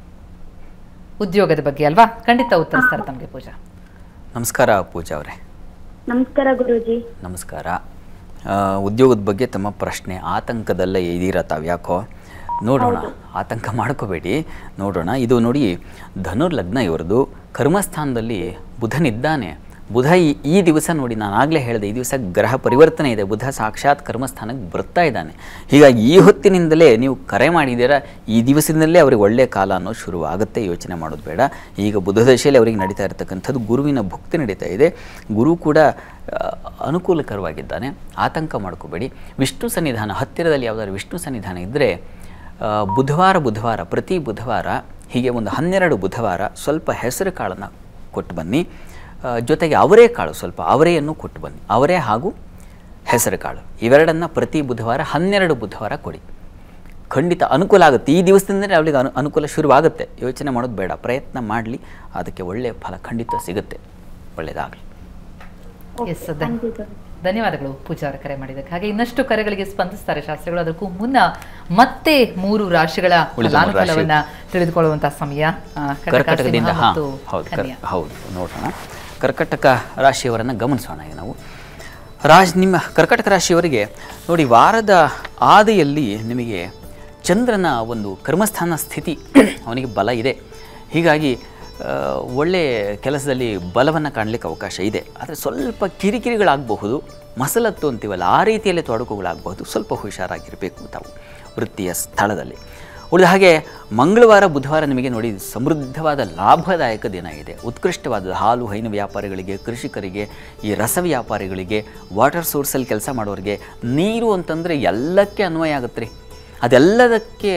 ಉದ್ಯೋಗದ ಬಗ್ಗೆ ಅಲ್ವಾ ಖಂಡಿತ ಉತ್ತರಿಸ್ತಾರೆ ತಮಗೆ ಪೂಜಾ ನಮಸ್ಕಾರ ಪೂಜಾ ಅವರೇ ನಮಸ್ಕಾರ ಗುರೂಜಿ ನಮಸ್ಕಾರ ಆ, ಉದ್ಯೋಗದ ಬಗ್ಗೆ ತಮ್ಮ ಪ್ರಶ್ನೆ ಆತಂಕದಲ್ಲೇ ಇದ್ದೀರಾ ತಾವು ಯಾಕೋ ನೋಡೋಣ ಆತಂಕ ಮಾಡ್ಕೋಬೇಡಿ ನೋಡೋಣ ಇದು ನೋಡಿ ಧನುರ್ ಲಗ್ನ ಇವ್ರದ್ದು ಕರ್ಮಸ್ಥಾನದಲ್ಲಿ ಬುಧನಿದ್ದಾನೆ ಬುಧ ಈ ಈ ದಿವಸ ನೋಡಿ ನಾನು ಆಗಲೇ ಹೇಳಿದೆ ಈ ದಿವಸ ಗ್ರಹ ಪರಿವರ್ತನೆ ಇದೆ ಬುಧ ಸಾಕ್ಷಾತ್ ಕರ್ಮಸ್ಥಾನಕ್ಕೆ ಬರ್ತಾ ಇದ್ದಾನೆ ಹೀಗಾಗಿ ಈ ಹೊತ್ತಿನಿಂದಲೇ ನೀವು ಕರೆ ಮಾಡಿದ್ದೀರಾ ಈ ದಿವಸದಿಂದಲೇ ಅವ್ರಿಗೆ ಒಳ್ಳೆಯ ಕಾಲ ಅನ್ನೋದು ಶುರುವಾಗುತ್ತೆ ಯೋಚನೆ ಮಾಡೋದು ಬೇಡ ಈಗ ಬುಧ ದಶೆಯಲ್ಲಿ ಅವರಿಗೆ ನಡೀತಾ ಇರತಕ್ಕಂಥದ್ದು ಗುರುವಿನ ಭಕ್ತಿ ನಡೀತಾ ಇದೆ ಗುರು ಕೂಡ ಆ, ಅನುಕೂಲಕರವಾಗಿದ್ದಾನೆ ಆತಂಕ ಮಾಡ್ಕೋಬೇಡಿ ವಿಷ್ಣು ಸನ್ನಿಧಾನ ಹತ್ತಿರದಲ್ಲಿ ಯಾವುದಾದ್ರು ವಿಷ್ಣು ಸನ್ನಿಧಾನ ಇದ್ದರೆ ಬುಧವಾರ ಬುಧವಾರ ಪ್ರತಿ ಬುಧವಾರ ಹೀಗೆ ಒಂದು ಹನ್ನೆರಡು ಬುಧವಾರ ಸ್ವಲ್ಪ ಹೆಸರು ಕಾಳನ್ನು ಕೊಟ್ಟು ಬನ್ನಿ ಆ, ಜೊತೆಗೆ ಅವರೇ ಕಾಳು ಸ್ವಲ್ಪ ಅವರೆಯನ್ನು ಕೊಟ್ಟು ಬನ್ನಿ ಅವರೇ ಹಾಗೂ ಹೆಸರು ಕಾಳು ಇವೆರಡನ್ನು ಪ್ರತಿ ಬುಧವಾರ ಹನ್ನೆರಡು ಬುಧವಾರ ಕೊಡಿ ಖಂಡಿತ ಅನುಕೂಲ ಆಗುತ್ತೆ ಈ ದಿವಸದಿಂದಲೇ ಅವಳಿಗೆ ಅನು ಅನುಕೂಲ ಶುರುವಾಗುತ್ತೆ ಯೋಚನೆ ಮಾಡೋದು ಬೇಡ ಪ್ರಯತ್ನ ಮಾಡಲಿ ಅದಕ್ಕೆ ಒಳ್ಳೆಯ ಫಲ ಖಂಡಿತ ಸಿಗುತ್ತೆ ಒಳ್ಳೆಯದಾಗಲಿ ಎಸ್ ಧನ್ಯವಾದಗಳು ಪೂಜಾ ಅವರ ಕರೆ ಮಾಡಿದ್ದಕ್ಕೆ ಹಾಗೆ ಇನ್ನಷ್ಟು ಕರೆಗಳಿಗೆ ಸ್ಪಂದಿಸ್ತಾರೆ ಶಾಸ್ತ್ರಿಗಳು ಅದಕ್ಕೂ ಮುನ್ನ ಮತ್ತೆ ಮೂರು ರಾಶಿಗಳ ಉಳಿದ ಮೂರು ಫಲಾನುಫಲವನ್ನ ತಿಳಿದುಕೊಳ್ಳುವಂತಹ ಸಮಯ ಆ, ಕಟಕ, ಕರ್ಕಟಕದಿಂದ ಸಿಂಹ ಹಾಂ ಮತ್ತು ಹೌದು ಕರ್ ಕನ್ಯಾ. ಹೌದು ನೋಡೋಣ ಕರ್ಕಟಕ ರಾಶಿಯವರನ್ನು ಗಮನಿಸೋಣ ಈಗ ನಾವು ರಾಶಿ ನಿಮ್ಮ ಕರ್ಕಟಕ ರಾಶಿಯವರಿಗೆ ನೋಡಿ ವಾರದ ಆದಿಯಲ್ಲಿ ನಿಮಗೆ ಚಂದ್ರನ ಒಂದು ಕರ್ಮಸ್ಥಾನ ಸ್ಥಿತಿ ಅವನಿಗೆ ಬಲ ಇದೆ ಹೀಗಾಗಿ ಆ, ಒಳ್ಳೆ ಕೆಲಸದಲ್ಲಿ ಬಲವನ್ನು ಕಾಣಲಿಕ್ಕೆ ಅವಕಾಶ ಇದೆ ಆದರೆ ಸ್ವಲ್ಪ ಕಿರಿಕಿರಿಗಳಾಗಬಹುದು ಮಸಲತ್ತು ಅಂತೀವಲ್ಲ ಆ ರೀತಿಯಲ್ಲಿ ತೊಡಕುಗಳಾಗಬಹುದು ಸ್ವಲ್ಪ ಹುಷಾರಾಗಿರಬೇಕು ತಾವು ವೃತ್ತಿಯ ಸ್ಥಳದಲ್ಲಿ ಉಳಿದ ಹಾಗೆ ಮಂಗಳವಾರ ಬುಧವಾರ ನಿಮಗೆ ನೋಡಿ ಸಮೃದ್ಧವಾದ ಲಾಭದಾಯಕ ದಿನ ಇದೆ ಉತ್ಕೃಷ್ಟವಾದ ಹಾಲು ಹೈನು ವ್ಯಾಪಾರಿಗಳಿಗೆ ಕೃಷಿಕರಿಗೆ ಈ ರಸ ವ್ಯಾಪಾರಿಗಳಿಗೆ ವಾಟರ್ ಸೋರ್ಸಲ್ಲಿ ಕೆಲಸ ಮಾಡೋರಿಗೆ ನೀರು ಅಂತಂದರೆ ಎಲ್ಲಕ್ಕೆ ಅನ್ವಯ ಆಗುತ್ತೆ ರೀ ಅದೆಲ್ಲದಕ್ಕೆ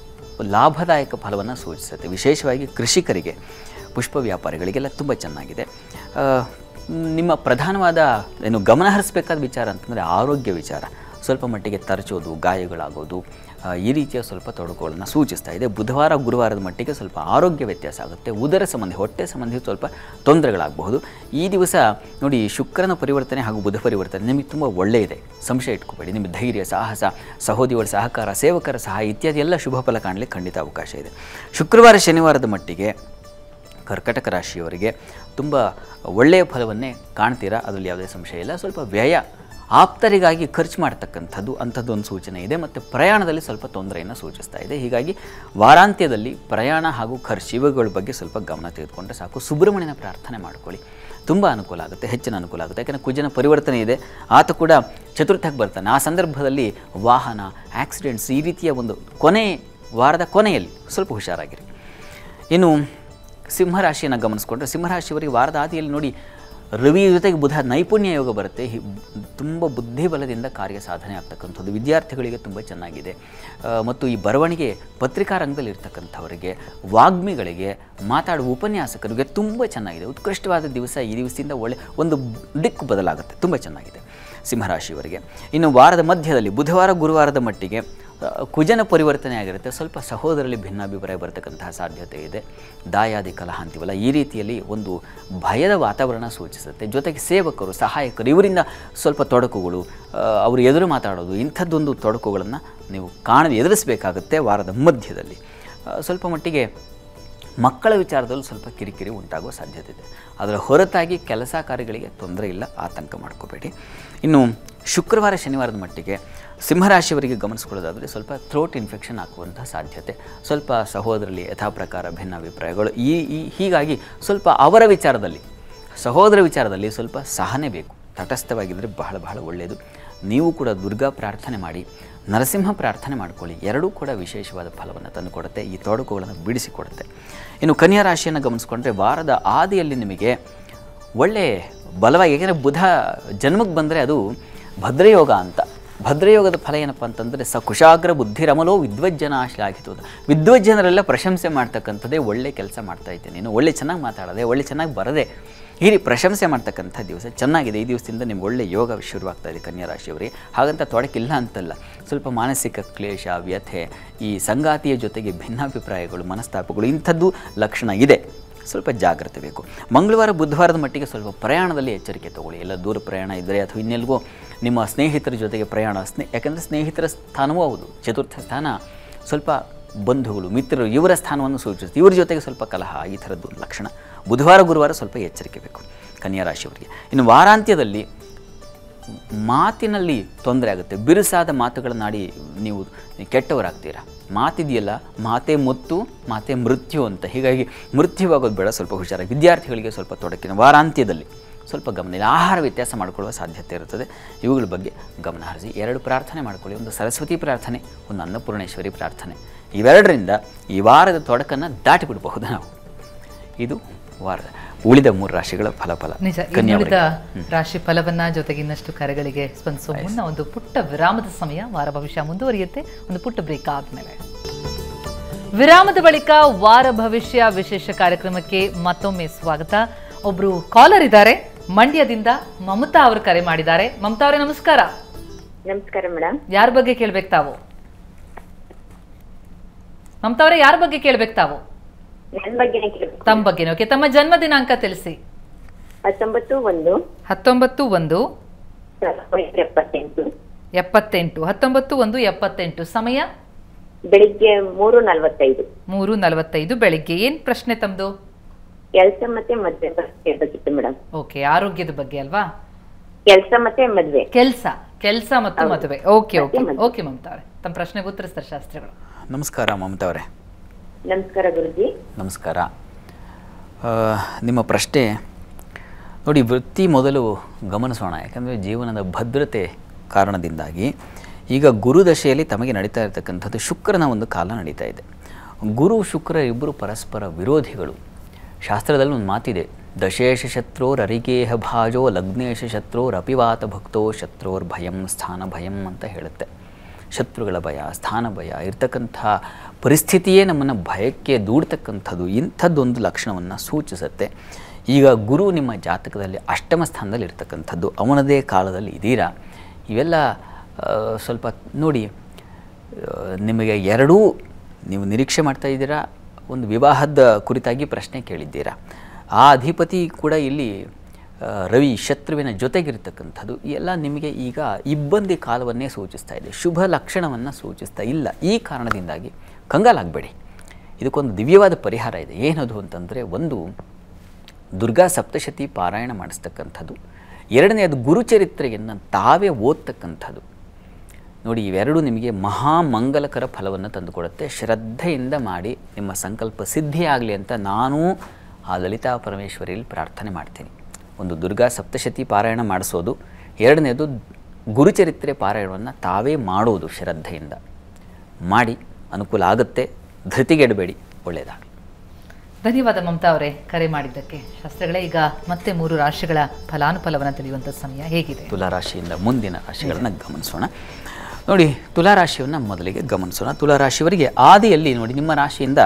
ಲಾಭದಾಯಕ ಫಲವನ್ನು ಸೂಚಿಸುತ್ತೆ ವಿಶೇಷವಾಗಿ ಕೃಷಿಕರಿಗೆ ಪುಷ್ಪ ವ್ಯಾಪಾರಿಗಳಿಗೆಲ್ಲ ತುಂಬ ಚೆನ್ನಾಗಿದೆ ಆ, ನಿಮ್ಮ ಪ್ರಧಾನವಾದ ಏನು ಗಮನ ಹರಿಸಬೇಕಾದ ವಿಚಾರ ಅಂತಂದರೆ ಆರೋಗ್ಯ ವಿಚಾರ ಸ್ವಲ್ಪ ಮಟ್ಟಿಗೆ ತರಚೋದು ಗಾಯಗಳಾಗೋದು ಆ, ಈ ರೀತಿಯ ಸ್ವಲ್ಪ ತೊಡಕುಗಳನ್ನು ಸೂಚಿಸ್ತಾ ಇದೆ ಬುಧವಾರ ಗುರುವಾರದ ಮಟ್ಟಿಗೆ ಸ್ವಲ್ಪ ಆರೋಗ್ಯ ವ್ಯತ್ಯಾಸ ಆಗುತ್ತೆ ಉದರ ಸಂಬಂಧಿ ಹೊಟ್ಟೆ ಸಂಬಂಧಿ ಸ್ವಲ್ಪ ತೊಂದರೆಗಳಾಗಬಹುದು ಈ ದಿವಸ ನೋಡಿ ಶುಕ್ರನ ಪರಿವರ್ತನೆ ಹಾಗೂ ಬುಧ ಪರಿವರ್ತನೆ ನಿಮಗೆ ತುಂಬ ಒಳ್ಳೆಯದೆ ಸಂಶಯ ಇಟ್ಕೋಬೇಡಿ ನಿಮ್ಮ ಧೈರ್ಯ ಸಾಹಸ ಸಹೋದರಿಗಳ ಸಹಕಾರ ಸೇವಕರ ಸಹಾಯ ಇತ್ಯಾದಿ ಎಲ್ಲ ಶುಭ ಫಲ ಕಾಣಲಿಕ್ಕೆ ಖಂಡಿತ ಅವಕಾಶ ಇದೆ ಶುಕ್ರವಾರ ಶನಿವಾರದ ಮಟ್ಟಿಗೆ ಕರ್ಕಟಕ ರಾಶಿಯವರಿಗೆ ತುಂಬ ಒಳ್ಳೆಯ ಫಲವನ್ನೇ ಕಾಣ್ತೀರಾ ಅದರಲ್ಲಿ ಯಾವುದೇ ಸಂಶಯ ಇಲ್ಲ ಸ್ವಲ್ಪ ವ್ಯಯ ಆಪ್ತರಿಗಾಗಿ ಖರ್ಚು ಮಾಡ್ತಕ್ಕಂಥದ್ದು ಅಂಥದ್ದೊಂದು ಸೂಚನೆ ಇದೆ ಮತ್ತು ಪ್ರಯಾಣದಲ್ಲಿ ಸ್ವಲ್ಪ ತೊಂದರೆಯನ್ನು ಸೂಚಿಸ್ತಾ ಇದೆ ಹೀಗಾಗಿ ವಾರಾಂತ್ಯದಲ್ಲಿ ಪ್ರಯಾಣ ಹಾಗೂ ಖರ್ಚು ಇವುಗಳ ಬಗ್ಗೆ ಸ್ವಲ್ಪ ಗಮನ ತೆಗೆದುಕೊಂಡ್ರೆ ಸಾಕು ಸುಬ್ರಹ್ಮಣ್ಯನ ಪ್ರಾರ್ಥನೆ ಮಾಡ್ಕೊಳ್ಳಿ ತುಂಬ ಅನುಕೂಲ ಆಗುತ್ತೆ ಹೆಚ್ಚಿನ ಅನುಕೂಲ ಆಗುತ್ತೆ ಯಾಕಂದರೆ ಕುಜನ ಪರಿವರ್ತನೆ ಇದೆ ಆತ ಕೂಡ ಚತುರ್ಥಕ್ಕೆ ಬರ್ತಾನೆ ಆ ಸಂದರ್ಭದಲ್ಲಿ ವಾಹನ ಆಕ್ಸಿಡೆಂಟ್ಸ್ ಈ ರೀತಿಯ ಒಂದು ಕೊನೆ ವಾರದ ಕೊನೆಯಲ್ಲಿ ಸ್ವಲ್ಪ ಹುಷಾರಾಗಿರಿ ಇನ್ನು ಸಿಂಹರಾಶಿಯನ್ನು ಗಮನಿಸ್ಕೊಂಡ್ರೆ ಸಿಂಹರಾಶಿಯವರಿಗೆ ವಾರದ ಆದಿಯಲ್ಲಿ ನೋಡಿ ರವಿ ಜೊತೆಗೆ ಬುಧ ನೈಪುಣ್ಯ ಯೋಗ ಬರುತ್ತೆ ಹಿ- ತುಂಬ ಬುದ್ಧಿಬಲದಿಂದ ಕಾರ್ಯ ಸಾಧನೆ ಆಗ್ತಕ್ಕಂಥದ್ದು ವಿದ್ಯಾರ್ಥಿಗಳಿಗೆ ತುಂಬ ಚೆನ್ನಾಗಿದೆ ಆ, ಮತ್ತು ಈ ಬರವಣಿಗೆ ಪತ್ರಿಕಾ ರಂಗದಲ್ಲಿ ಇರ್ತಕ್ಕಂಥವರಿಗೆ ವಾಗ್ಮಿಗಳಿಗೆ ಮಾತಾಡುವ ಉಪನ್ಯಾಸಕರಿಗೆ ತುಂಬ ಚೆನ್ನಾಗಿದೆ ಉತ್ಕೃಷ್ಟವಾದ ದಿವಸ ಈ ದಿವಸದಿಂದ ಒಳ್ಳೆ ಒಂದು ದಿಕ್ಕು ಬದಲಾಗುತ್ತೆ ತುಂಬ ಚೆನ್ನಾಗಿದೆ ಸಿಂಹರಾಶಿಯವರಿಗೆ ಇನ್ನು ವಾರದ ಮಧ್ಯದಲ್ಲಿ ಬುಧವಾರ ಗುರುವಾರದ ಮಟ್ಟಿಗೆ ಆ, ಕುಜನ ಪರಿವರ್ತನೆ ಆಗಿರುತ್ತೆ ಸ್ವಲ್ಪ ಸಹೋದರಲ್ಲಿ ಭಿನ್ನಾಭಿಪ್ರಾಯ ಬರತಕ್ಕಂತಹ ಸಾಧ್ಯತೆ ಇದೆ ದಾಯಾದಿ ಕಲಹ ಅಂತೀವಲ್ಲ ಈ ರೀತಿಯಲ್ಲಿ ಒಂದು ಭಯದ ವಾತಾವರಣ ಸೂಚಿಸುತ್ತೆ ಜೊತೆಗೆ ಸೇವಕರು ಸಹಾಯಕರು ಇವರಿಂದ ಸ್ವಲ್ಪ ತೊಡಕುಗಳು ಆ, ಅವರು ಎದುರು ಮಾತಾಡೋದು ಇಂಥದ್ದೊಂದು ತೊಡಕುಗಳನ್ನು ನೀವು ಕಾಣ ಎದುರಿಸಬೇಕಾಗುತ್ತೆ ವಾರದ ಮಧ್ಯದಲ್ಲಿ ಆ, ಸ್ವಲ್ಪ ಮಟ್ಟಿಗೆ ಮಕ್ಕಳ ವಿಚಾರದಲ್ಲೂ ಸ್ವಲ್ಪ ಕಿರಿಕಿರಿ ಉಂಟಾಗುವ ಸಾಧ್ಯತೆ ಇದೆ ಅದರ ಹೊರತಾಗಿ ಕೆಲಸ ಕಾರ್ಯಗಳಿಗೆ ತೊಂದರೆ ಇಲ್ಲ ಆತಂಕ ಮಾಡ್ಕೋಬೇಡಿ ಇನ್ನು ಶುಕ್ರವಾರ ಶನಿವಾರದ ಮಟ್ಟಿಗೆ ಸಿಂಹರಾಶಿಯವರಿಗೆ ಗಮನಿಸ್ಕೊಳ್ಳೋದಾದರೆ ಸ್ವಲ್ಪ ಥ್ರೋಟ್ ಇನ್ಫೆಕ್ಷನ್ ಆಗುವಂಥ ಸಾಧ್ಯತೆ ಸ್ವಲ್ಪ ಸಹೋದರಲ್ಲಿ ಯಥಾ ಪ್ರಕಾರ ಭಿನ್ನಾಭಿಪ್ರಾಯಗಳು ಈ ಈ ಹೀಗಾಗಿ ಸ್ವಲ್ಪ ಅವರ ವಿಚಾರದಲ್ಲಿ ಸಹೋದರ ವಿಚಾರದಲ್ಲಿ ಸ್ವಲ್ಪ ಸಹನೆ ಬೇಕು ತಟಸ್ಥವಾಗಿದ್ದರೆ ಬಹಳ ಬಹಳ ಒಳ್ಳೆಯದು ನೀವು ಕೂಡ ದುರ್ಗಾ ಪ್ರಾರ್ಥನೆ ಮಾಡಿ ನರಸಿಂಹ ಪ್ರಾರ್ಥನೆ ಮಾಡ್ಕೊಳ್ಳಿ ಎರಡೂ ಕೂಡ ವಿಶೇಷವಾದ ಫಲವನ್ನು ತಂದುಕೊಡುತ್ತೆ ಈ ತೊಡಕುಗಳನ್ನು ಬಿಡಿಸಿಕೊಡುತ್ತೆ ಇನ್ನು ಕನ್ಯಾ ರಾಶಿಯನ್ನು ಗಮನಿಸ್ಕೊಂಡ್ರೆ ವಾರದ ಆದಿಯಲ್ಲಿ ನಿಮಗೆ ಒಳ್ಳೆ ಬಲವಾಗಿ ಏಕೆಂದರೆ ಬುಧ ಜನ್ಮಕ್ಕೆ ಬಂದರೆ ಅದು ಭದ್ರಯೋಗ ಅಂತ ಭದ್ರಯೋಗದ ಫಲ ಏನಪ್ಪ ಅಂತಂದರೆ ಸ ಕುಶಾಗ್ರ ಬುದ್ಧಿರಮಲೋ ವಿದ್ವಜ್ಜನ ಶ್ಲಾಘಿತು ವಿದ್ವಜ್ಜನರೆಲ್ಲ ಪ್ರಶಂಸೆ ಮಾಡ್ತಕ್ಕಂಥದ್ದೇ ಒಳ್ಳೆ ಕೆಲಸ ಮಾಡ್ತಾ ಇದ್ದೇನೆ ನೀನು ಒಳ್ಳೆ ಚೆನ್ನಾಗಿ ಮಾತಾಡದೆ ಒಳ್ಳೆ ಚೆನ್ನಾಗಿ ಬರದೆ ಈ ರೀತಿ ಪ್ರಶಂಸೆ ಮಾಡ್ತಕ್ಕಂಥ ದಿವಸ ಚೆನ್ನಾಗಿದೆ ಈ ದಿವಸದಿಂದ ನಿಮ್ಗೆ ಒಳ್ಳೆ ಯೋಗ ಶುರುವಾಗ್ತಾ ಇದೆ ಕನ್ಯಾ ರಾಶಿಯವರಿಗೆ ಹಾಗಂತ ತೊಡಕಿಲ್ಲ ಅಂತಲ್ಲ ಸ್ವಲ್ಪ ಮಾನಸಿಕ ಕ್ಲೇಶ ವ್ಯಥೆ ಈ ಸಂಗಾತಿಯ ಜೊತೆಗೆ ಭಿನ್ನಾಭಿಪ್ರಾಯಗಳು ಮನಸ್ತಾಪಗಳು ಇಂಥದ್ದು ಲಕ್ಷಣ ಇದೆ ಸ್ವಲ್ಪ ಜಾಗ್ರತೆ ಬೇಕು ಮಂಗಳವಾರ ಬುಧವಾರದ ಮಟ್ಟಿಗೆ ಸ್ವಲ್ಪ ಪ್ರಯಾಣದಲ್ಲಿ ಎಚ್ಚರಿಕೆ ತಗೊಳ್ಳಿ ಎಲ್ಲ ದೂರ ಪ್ರಯಾಣ ಇದ್ದರೆ ಅಥವಾ ಇನ್ನೆಲ್ಗೋ ನಿಮ್ಮ ಸ್ನೇಹಿತರ ಜೊತೆಗೆ ಪ್ರಯಾಣ ಸ್ನೇ ಯಾಕಂದರೆ ಸ್ನೇಹಿತರ ಸ್ಥಾನವೂ ಹೌದು ಚತುರ್ಥ ಸ್ಥಾನ ಸ್ವಲ್ಪ ಬಂಧುಗಳು ಮಿತ್ರರು ಇವರ ಸ್ಥಾನವನ್ನು ಸೂಚಿಸುತ್ತೆ ಇವ್ರ ಜೊತೆಗೆ ಸ್ವಲ್ಪ ಕಲಹ ಈ ಥರದ್ದು ಒಂದು ಲಕ್ಷಣ ಬುಧವಾರ ಗುರುವಾರ ಸ್ವಲ್ಪ ಎಚ್ಚರಿಕೆ ಬೇಕು ಕನ್ಯಾ ರಾಶಿಯವರಿಗೆ ಇನ್ನು ವಾರಾಂತ್ಯದಲ್ಲಿ ಮಾತಿನಲ್ಲಿ ತೊಂದರೆ ಆಗುತ್ತೆ ಬಿರುಸಾದ ಮಾತುಗಳನ್ನಾಡಿ ನೀವು ಕೆಟ್ಟವರಾಗ್ತೀರಾ ಮಾತಿದೆಯಲ್ಲ ಮಾತೆ ಮುತ್ತು ಮಾತೆ ಮೃತ್ಯು ಅಂತ ಹೀಗಾಗಿ ಮೃತ್ಯುವಾಗೋದು ಬೇಡ ಸ್ವಲ್ಪ ಹುಷಾರಾಗಿ ವಿದ್ಯಾರ್ಥಿಗಳಿಗೆ ಸ್ವಲ್ಪ ತೊಡಕಿನ ವಾರಾಂತ್ಯದಲ್ಲಿ ಸ್ವಲ್ಪ ಗಮನ ಇಲ್ಲ ಆಹಾರ ವ್ಯತ್ಯಾಸ ಮಾಡಿಕೊಳ್ಳುವ ಸಾಧ್ಯತೆ ಇರುತ್ತದೆ ಇವುಗಳ ಬಗ್ಗೆ ಗಮನ ಹರಿಸಿ ಎರಡು ಪ್ರಾರ್ಥನೆ ಮಾಡ್ಕೊಳ್ಳಿ ಒಂದು ಸರಸ್ವತಿ ಪ್ರಾರ್ಥನೆ ಒಂದು ಅನ್ನಪೂರ್ಣೇಶ್ವರಿ ಪ್ರಾರ್ಥನೆ ಇವೆರಡರಿಂದ ಈ ವಾರದ ತೊಡಕನ್ನು ದಾಟಿಬಿಡಬಹುದು ನಾವು ಇದು ವಾರದ ಉಳಿದ ಮೂರು ರಾಶಿಗಳ ಫಲಫಲ ನಿಜ ಕನ್ಯಾ ಇನ್ನುಳಿದ ವರ್ಗ. ರಾಶಿ ಫಲವನ್ನ ಜೊತೆಗೆ ಇನ್ನಷ್ಟು ಕರೆಗಳಿಗೆ ಸ್ಪಂದಿಸುವ ಮುನ್ನ ಒಂದು ಪುಟ್ಟ ವಿರಾಮದ ಸಮಯ ವಾರ ಭವಿಷ್ಯ ಮುಂದುವರಿಯುತ್ತೆ ಒಂದು ಪುಟ್ಟ ಬ್ರೇಕ್ ಆದ್ಮೇಲೆ ವಿರಾಮದ ಬಳಿಕ ವಾರ ಭವಿಷ್ಯ ವಿಶೇಷ ಕಾರ್ಯಕ್ರಮಕ್ಕೆ ಮತ್ತೊಮ್ಮೆ ಸ್ವಾಗತ ಒಬ್ರು ಕಾಲರ್ ಇದ್ದಾರೆ ಮಂಡ್ಯದಿಂದ ಮಮತಾ ಅವರು ಕರೆ ಮಾಡಿದ್ದಾರೆ ಮಮತಾ ಅವರೇ ನಮಸ್ಕಾರ ನಮಸ್ಕಾರ ಮೇಡಮ್ ಯಾರ ಬಗ್ಗೆ ಕೇಳ್ಬೇಕು ತಾವು ಮಮತಾ ಅವರೇ ಯಾರ ಬಗ್ಗೆ ಕೇಳ್ಬೇಕು ತಾವು ನನ್ನ ಬಗ್ಗೆನೇ ಕೇಳಬೇಕು ತಮ್ಮ ಬಗ್ಗೆನೇ ಓಕೆ ತಮ್ಮ ಜನ್ಮ ದಿನಾಂಕ ತಿಳಿಸಿ ಹತ್ತೊಂಬತ್ತು ಒಂದು ಹತ್ತೊಂಬತ್ತು ಒಂದು ಸಾವಿರದ ಒಂಬೈನೂರ ಎಪ್ಪತ್ತೆಂಟು ಎಪ್ಪತ್ತೆಂಟು ಹತ್ತೊಂಬತ್ತು ಒಂದು ಎಪ್ಪತ್ತೆಂಟು ಸಮಯ ಬೆಳಿಗ್ಗೆ ಮೂರು ನಲ್ವತ್ತೈದು ಮೂರು ನಲವತ್ತೈದು ಬೆಳಿಗ್ಗೆ ಏನ್ ಪ್ರಶ್ನೆ ತಮ್ದು ಕೆಲಸ ಮತ್ತೆ ಮದ್ವೆ ಬಗ್ಗೆ ಕೇಳ್ಬೇಕಿತ್ತು ಮೇಡಮ್ ಓಕೆ ಆರೋಗ್ಯದ ಬಗ್ಗೆ ಅಲ್ವಾ ಕೆಲಸ ಮತ್ತೆ ಮದ್ವೆ ಕೆಲ್ಸ ಕೆಲ್ಸ ಮತ್ತು ಹೌದು. ಮದುವೆ ಓಕೆ ಓಕೆ ಮತ್ತೆ ಮದುವೆ. ಓಕೆ ಮಮತಾ ಅವರೇ ತಮ್ಮ ಪ್ರಶ್ನೆಗೆ ಉತ್ತರಿಸ್ತಾರೆ ಶಾಸ್ತ್ರಿಗಳು ನಮಸ್ಕಾರ ಮಮತಾ ಅವರೇ ನಮಸ್ಕಾರ ಗುರುಜಿ ನಮಸ್ಕಾರ ಆ, ನಿಮ್ಮ ಪ್ರಶ್ನೆ ನೋಡಿ ವೃತ್ತಿ ಮೊದಲು ಗಮನಿಸೋಣ ಯಾಕಂದರೆ ಜೀವನದ ಭದ್ರತೆ ಕಾರಣದಿಂದಾಗಿ ಈಗ ಗುರುದಶೆಯಲ್ಲಿ ತಮಗೆ ನಡೀತಾ ಇರತಕ್ಕಂಥದ್ದು ಶುಕ್ರನ ಒಂದು ಕಾಲ ನಡೀತಾ ಇದೆ ಗುರು ಶುಕ್ರ ಇಬ್ಬರು ಪರಸ್ಪರ ವಿರೋಧಿಗಳು ಶಾಸ್ತ್ರದಲ್ಲಿ ಒಂದು ಮಾತಿದೆ ದಶೇಶ ಶತ್ರೋರ್ ಅರಿಗೇಹ ಭಾಜೋ ಲಗ್ನೇಶ ಶತ್ರೋರ್ ಅಪಿವಾತ ಭಕ್ತೋ ಶತ್ರೋರ್ ಭಯಂ ಸ್ಥಾನ ಭಯಂ ಅಂತ ಹೇಳುತ್ತೆ ಶತ್ರುಗಳ ಭಯ ಸ್ಥಾನ ಭಯ ಇರ್ತಕ್ಕಂಥ ಪರಿಸ್ಥಿತಿಯೇ ನಮ್ಮನ್ನು ಭಯಕ್ಕೆ ದೂಡ್ತಕ್ಕಂಥದ್ದು ಇಂಥದ್ದೊಂದು ಲಕ್ಷಣವನ್ನು ಸೂಚಿಸುತ್ತೆ ಈಗ ಗುರು ನಿಮ್ಮ ಜಾತಕದಲ್ಲಿ ಅಷ್ಟಮ ಸ್ಥಾನದಲ್ಲಿ ಇರ್ತಕ್ಕಂಥದ್ದು ಅವನದೇ ಕಾಲದಲ್ಲಿ ಇದ್ದೀರಾ ಇವೆಲ್ಲ ಆ, ಸ್ವಲ್ಪ ನೋಡಿ ಆ, ನಿಮಗೆ ಎರಡೂ ನೀವು ನಿರೀಕ್ಷೆ ಮಾಡ್ತಾ ಇದ್ದೀರಾ ಒಂದು ವಿವಾಹದ ಕುರಿತಾಗಿ ಪ್ರಶ್ನೆ ಕೇಳಿದ್ದೀರಾ ಆ ಅಧಿಪತಿ ಕೂಡ ಇಲ್ಲಿ ಆ, ರವಿ ಶತ್ರುವಿನ ಜೊತೆಗಿರ್ತಕ್ಕಂಥದ್ದು ಎಲ್ಲ ನಿಮಗೆ ಈಗ ಇಬ್ಬಂದಿ ಕಾಲವನ್ನೇ ಸೂಚಿಸ್ತಾ ಇದೆ ಶುಭ ಲಕ್ಷಣವನ್ನು ಸೂಚಿಸ್ತಾ ಇಲ್ಲ ಈ ಕಾರಣದಿಂದಾಗಿ ಕಂಗಾಲಾಗಬೇಡಿ ಇದಕ್ಕೊಂದು ದಿವ್ಯವಾದ ಪರಿಹಾರ ಇದೆ ಏನದು ಅಂತಂದರೆ ಒಂದು ದುರ್ಗಾ ಸಪ್ತಶತಿ ಪಾರಾಯಣ ಮಾಡಿಸ್ತಕ್ಕಂಥದ್ದು ಎರಡನೆಯದು ಗುರುಚರಿತ್ರೆಯನ್ನು ತಾವೇ ಓದ್ತಕ್ಕಂಥದ್ದು ನೋಡಿ ಇವೆರಡು ನಿಮಗೆ ಮಹಾಮಂಗಲಕರ ಫಲವನ್ನು ತಂದುಕೊಡುತ್ತೆ ಶ್ರದ್ಧೆಯಿಂದ ಮಾಡಿ ನಿಮ್ಮ ಸಂಕಲ್ಪ ಸಿದ್ಧಿಯಾಗಲಿ ಅಂತ ನಾನೂ ಆ ಲಲಿತಾ ಪರಮೇಶ್ವರಿಯಲ್ಲಿ ಪ್ರಾರ್ಥನೆ ಮಾಡ್ತೀನಿ ಒಂದು ದುರ್ಗಾ ಸಪ್ತಶತಿ ಪಾರಾಯಣ ಮಾಡಿಸೋದು ಎರಡನೇದು ಗುರುಚರಿತ್ರೆ ಪಾರಾಯಣವನ್ನು ತಾವೇ ಮಾಡೋದು ಶ್ರದ್ಧೆಯಿಂದ ಮಾಡಿ ಅನುಕೂಲ ಆಗುತ್ತೆ ಧೃತಿಗೆಡಬೇಡಿ ಒಳ್ಳೆಯದಾಗಲಿ ಧನ್ಯವಾದ ಮಮತಾ ಅವರೇ ಕರೆ ಮಾಡಿದ್ದಕ್ಕೆ ಶಾಸ್ತ್ರಗಳೇ ಈಗ ಮತ್ತೆ ಮೂರು ರಾಶಿಗಳ ಫಲಾನುಫಲವನ್ನು ತಿಳಿಯುವಂಥ ಸಮಯ ಹೇಗಿದೆ ತುಲಾರಾಶಿಯಿಂದ ಮುಂದಿನ ರಾಶಿಗಳನ್ನು ಗಮನಿಸೋಣ ನೋಡಿ ತುಲಾರಾಶಿಯನ್ನು ಮೊದಲಿಗೆ ಗಮನಿಸೋಣ ತುಲಾರಾಶಿಯವರಿಗೆ ಆದಿಯಲ್ಲಿ ನೋಡಿ ನಿಮ್ಮ ರಾಶಿಯಿಂದ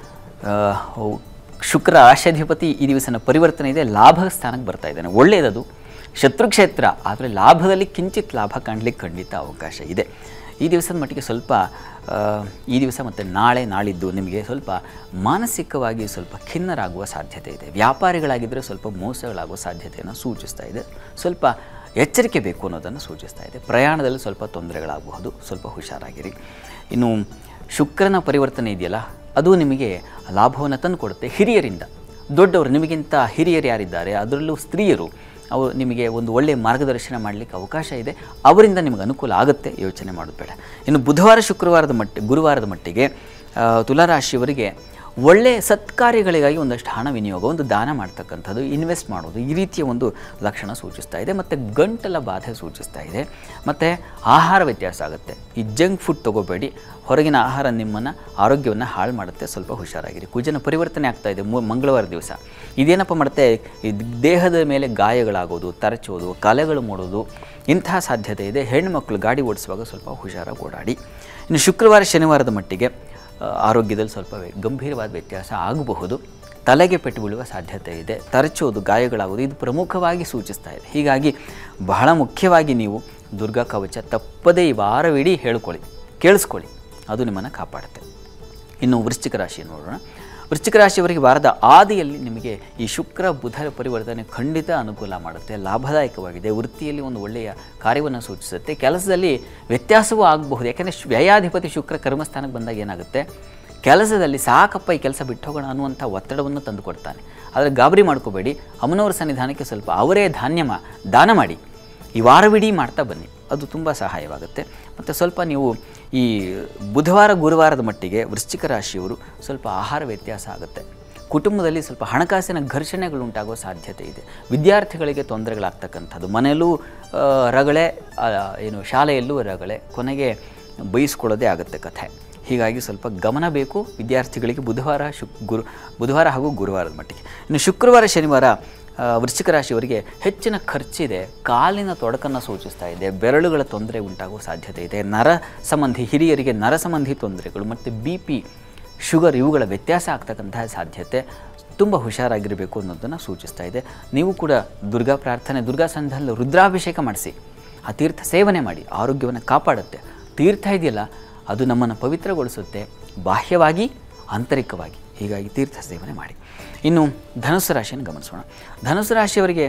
ಆ, ಅವು ಶುಕ್ರ ರಾಶ್ಯಾಧಿಪತಿ ಈ ದಿವಸನ ಪರಿವರ್ತನೆ ಇದೆ ಲಾಭ ಸ್ಥಾನಕ್ಕೆ ಬರ್ತಾ ಇದ್ದಾನೆ ಒಳ್ಳೆಯದದು ಶತ್ರುಕ್ಷೇತ್ರ ಆದರೆ ಲಾಭದಲ್ಲಿ ಕಿಂಚಿತ್ ಲಾಭ ಕಾಣಲಿಕ್ಕೆ ಖಂಡಿತ ಅವಕಾಶ ಇದೆ ಈ ದಿವಸದ ಮಟ್ಟಿಗೆ ಸ್ವಲ್ಪ ಆ, ಈ ದಿವಸ ಮತ್ತು ನಾಳೆ ನಾಳಿದ್ದು ನಿಮಗೆ ಸ್ವಲ್ಪ ಮಾನಸಿಕವಾಗಿ ಸ್ವಲ್ಪ ಖಿನ್ನರಾಗುವ ಸಾಧ್ಯತೆ ಇದೆ ವ್ಯಾಪಾರಿಗಳಾಗಿದ್ದರೆ ಸ್ವಲ್ಪ ಮೋಸಗಳಾಗುವ ಸಾಧ್ಯತೆಯನ್ನು ಸೂಚಿಸ್ತಾ ಇದೆ ಸ್ವಲ್ಪ ಎಚ್ಚರಿಕೆ ಬೇಕು ಅನ್ನೋದನ್ನು ಸೂಚಿಸ್ತಾ ಇದೆ ಪ್ರಯಾಣದಲ್ಲಿ ಸ್ವಲ್ಪ ತೊಂದರೆಗಳಾಗಬಹುದು ಸ್ವಲ್ಪ ಹುಷಾರಾಗಿರಿ ಇನ್ನು ಶುಕ್ರನ ಪರಿವರ್ತನೆ ಇದೆಯಲ್ಲ ಅದು ನಿಮಗೆ ಲಾಭವನ್ನು ತಂದುಕೊಡುತ್ತೆ ಹಿರಿಯರಿಂದ ದೊಡ್ಡವರು ನಿಮಗಿಂತ ಹಿರಿಯರು ಯಾರಿದ್ದಾರೆ ಅದರಲ್ಲೂ ಸ್ತ್ರೀಯರು ಅವರು ನಿಮಗೆ ಒಂದು ಒಳ್ಳೆಯ ಮಾರ್ಗದರ್ಶನ ಮಾಡಲಿಕ್ಕೆ ಅವಕಾಶ ಇದೆ ಅವರಿಂದ ನಿಮಗೆ ಅನುಕೂಲ ಆಗುತ್ತೆ ಯೋಚನೆ ಮಾಡೋದು ಬೇಡ ಇನ್ನು ಬುಧವಾರ ಶುಕ್ರವಾರದ ಮಟ್ಟಿ ಗುರುವಾರದ ಮಟ್ಟಿಗೆ ಆ, ತುಲಾರಾಶಿಯವರಿಗೆ ಒಳ್ಳೆಯ ಸತ್ಕಾರ್ಯಗಳಿಗಾಗಿ ಒಂದಷ್ಟು ಹಣ ವಿನಿಯೋಗ ಒಂದು ದಾನ ಮಾಡ್ತಕ್ಕಂಥದ್ದು ಇನ್ವೆಸ್ಟ್ ಮಾಡೋದು ಈ ರೀತಿಯ ಒಂದು ಲಕ್ಷಣ ಸೂಚಿಸ್ತಾ ಇದೆ ಮತ್ತು ಗಂಟಲ ಬಾಧೆ ಸೂಚಿಸ್ತಾ ಇದೆ ಮತ್ತು ಆಹಾರ ವ್ಯತ್ಯಾಸ ಆಗುತ್ತೆ ಈ ಜಂಕ್ ಫುಡ್ ತೊಗೋಬೇಡಿ ಹೊರಗಿನ ಆಹಾರ ನಿಮ್ಮನ್ನು ಆರೋಗ್ಯವನ್ನು ಹಾಳು ಮಾಡುತ್ತೆ ಸ್ವಲ್ಪ ಹುಷಾರಾಗಿರಿ ಕುಜನ ಪರಿವರ್ತನೆ ಆಗ್ತಾ ಇದೆ ಮೂ ಮಂಗಳವಾರ ದಿವಸ ಇದೇನಪ್ಪ ಮಾಡುತ್ತೆ ಈ ದೇಹದ ಮೇಲೆ ಗಾಯಗಳಾಗೋದು ತರಚೋದು ಕಲೆಗಳು ಮೂಡೋದು ಇಂತಹ ಸಾಧ್ಯತೆ ಇದೆ ಹೆಣ್ಣುಮಕ್ಕಳು ಗಾಡಿ ಓಡಿಸುವಾಗ ಸ್ವಲ್ಪ ಹುಷಾರಾಗಿ ಓಡಾಡಿ ಇನ್ನು ಶುಕ್ರವಾರ ಶನಿವಾರದ ಮಟ್ಟಿಗೆ ಆ, ಆರೋಗ್ಯದಲ್ಲಿ ಸ್ವಲ್ಪ ವ್ಯ- ಗಂಭೀರವಾದ ವ್ಯತ್ಯಾಸ ಆಗಬಹುದು ತಲೆಗೆ ಪೆಟ್ಟು ಬೀಳುವ ಸಾಧ್ಯತೆ ಇದೆ ತರಚೋದು ಗಾಯಗಳಾಗೋದು ಇದು ಪ್ರಮುಖವಾಗಿ ಸೂಚಿಸ್ತಾ ಇದೆ ಹೀಗಾಗಿ ಬಹಳ ಮುಖ್ಯವಾಗಿ ನೀವು ದುರ್ಗಾ ಕವಚ ತಪ್ಪದೇ ಈ ವಾರವಿಡೀ ಹೇಳ್ಕೊಳ್ಳಿ ಕೇಳಿಸ್ಕೊಳ್ಳಿ ಅದು ನಿಮ್ಮನ್ನು ಕಾಪಾಡುತ್ತೆ ಇನ್ನು ವೃಶ್ಚಿಕ ರಾಶಿ ನೋಡೋಣ ವೃಶ್ಚಿಕ ರಾಶಿಯವರಿಗೆ ವಾರದ ಆದಿಯಲ್ಲಿ ನಿಮಗೆ ಈ ಶುಕ್ರ ಬುಧರ ಪರಿವರ್ತನೆ ಖಂಡಿತ ಅನುಕೂಲ ಮಾಡುತ್ತೆ ಲಾಭದಾಯಕವಾಗಿದೆ ವೃತ್ತಿಯಲ್ಲಿ ಒಂದು ಒಳ್ಳೆಯ ಕಾರ್ಯವನ್ನು ಸೂಚಿಸುತ್ತೆ ಕೆಲಸದಲ್ಲಿ ವ್ಯತ್ಯಾಸವೂ ಆಗಬಹುದು ಯಾಕೆಂದರೆ ಶ್- ವ್ಯಯಾಧಿಪತಿ ಶುಕ್ರ ಕರ್ಮಸ್ಥಾನಕ್ಕೆ ಬಂದಾಗ ಏನಾಗುತ್ತೆ ಕೆಲಸದಲ್ಲಿ ಸಾಕಪ್ಪ ಈ ಕೆಲಸ ಬಿಟ್ಟು ಹೋಗೋಣ ಅನ್ನುವಂಥ ಒತ್ತಡವನ್ನು ತಂದುಕೊಡ್ತಾನೆ ಆದರೆ ಗಾಬರಿ ಮಾಡ್ಕೋಬೇಡಿ ಅಮ್ಮನವರ ಸನ್ನಿಧಾನಕ್ಕೆ ಸ್ವಲ್ಪ ಅವರೇ ಧಾನ್ಯ ಮಾ ದಾನ ಮಾಡಿ ಈ ವಾರವಿಡೀ ಮಾಡ್ತಾ ಬನ್ನಿ ಅದು ತುಂಬ ಸಹಾಯವಾಗುತ್ತೆ ಮತ್ತು ಸ್ವಲ್ಪ ನೀವು ಈ ಬುಧವಾರ ಗುರುವಾರದ ಮಟ್ಟಿಗೆ ವೃಶ್ಚಿಕ ರಾಶಿಯವರು ಸ್ವಲ್ಪ ಆಹಾರ ವ್ಯತ್ಯಾಸ ಆಗುತ್ತೆ ಕುಟುಂಬದಲ್ಲಿ ಸ್ವಲ್ಪ ಹಣಕಾಸಿನ ಘರ್ಷಣೆಗಳು ಉಂಟಾಗುವ ಸಾಧ್ಯತೆ ಇದೆ ವಿದ್ಯಾರ್ಥಿಗಳಿಗೆ ತೊಂದರೆಗಳಾಗ್ತಕ್ಕಂಥದ್ದು ಮನೆಯಲ್ಲೂ ಆ, ರಗಳೆ ಆ, ಏನು ಶಾಲೆಯಲ್ಲೂ ರಗಳೆ ಕೊನೆಗೆ ಬೈಸ್ಕೊಳ್ಳೋದೇ ಆಗುತ್ತೆ ಕಥೆ ಹೀಗಾಗಿ ಸ್ವಲ್ಪ ಗಮನ ಬೇಕು ವಿದ್ಯಾರ್ಥಿಗಳಿಗೆ ಬುಧವಾರ ಶುಕ್ ಗುರು ಬುಧವಾರ ಹಾಗೂ ಗುರುವಾರದ ಮಟ್ಟಿಗೆ ಇನ್ನು ಶುಕ್ರವಾರ ಶನಿವಾರ ಆ, ವೃಶ್ಚಿಕ ರಾಶಿಯವರಿಗೆ ಹೆಚ್ಚಿನ ಖರ್ಚಿದೆ ಕಾಲಿನ ತೊಡಕನ್ನು ಸೂಚಿಸ್ತಾ ಇದೆ ಬೆರಳುಗಳ ತೊಂದರೆ ಉಂಟಾಗುವ ಸಾಧ್ಯತೆ ಇದೆ ನರ ಸಂಬಂಧಿ ಹಿರಿಯರಿಗೆ ನರ ಸಂಬಂಧಿ ತೊಂದರೆಗಳು ಮತ್ತು ಬಿ ಪಿ ಶುಗರ್ ಇವುಗಳ ವ್ಯತ್ಯಾಸ ಆಗ್ತಕ್ಕಂತಹ ಸಾಧ್ಯತೆ ತುಂಬ ಹುಷಾರಾಗಿರಬೇಕು ಅನ್ನೋದನ್ನು ಸೂಚಿಸ್ತಾ ಇದೆ ನೀವು ಕೂಡ ದುರ್ಗಾ ಪ್ರಾರ್ಥನೆ ದುರ್ಗಾ ಸಂಧಾನದಲ್ಲಿ ರುದ್ರಾಭಿಷೇಕ ಮಾಡಿಸಿ ಆ ತೀರ್ಥ ಸೇವನೆ ಮಾಡಿ ಆರೋಗ್ಯವನ್ನು ಕಾಪಾಡುತ್ತೆ ತೀರ್ಥ ಇದೆಯಲ್ಲ ಅದು ನಮ್ಮನ್ನು ಪವಿತ್ರಗೊಳಿಸುತ್ತೆ ಬಾಹ್ಯವಾಗಿ ಆಂತರಿಕವಾಗಿ ಹೀಗಾಗಿ ತೀರ್ಥ ಸೇವನೆ ಮಾಡಿ ಇನ್ನು ಧನುಸ್ಸು ರಾಶಿಯನ್ನು ಗಮನಿಸೋಣ ಧನುಸ್ಸು ರಾಶಿಯವರಿಗೆ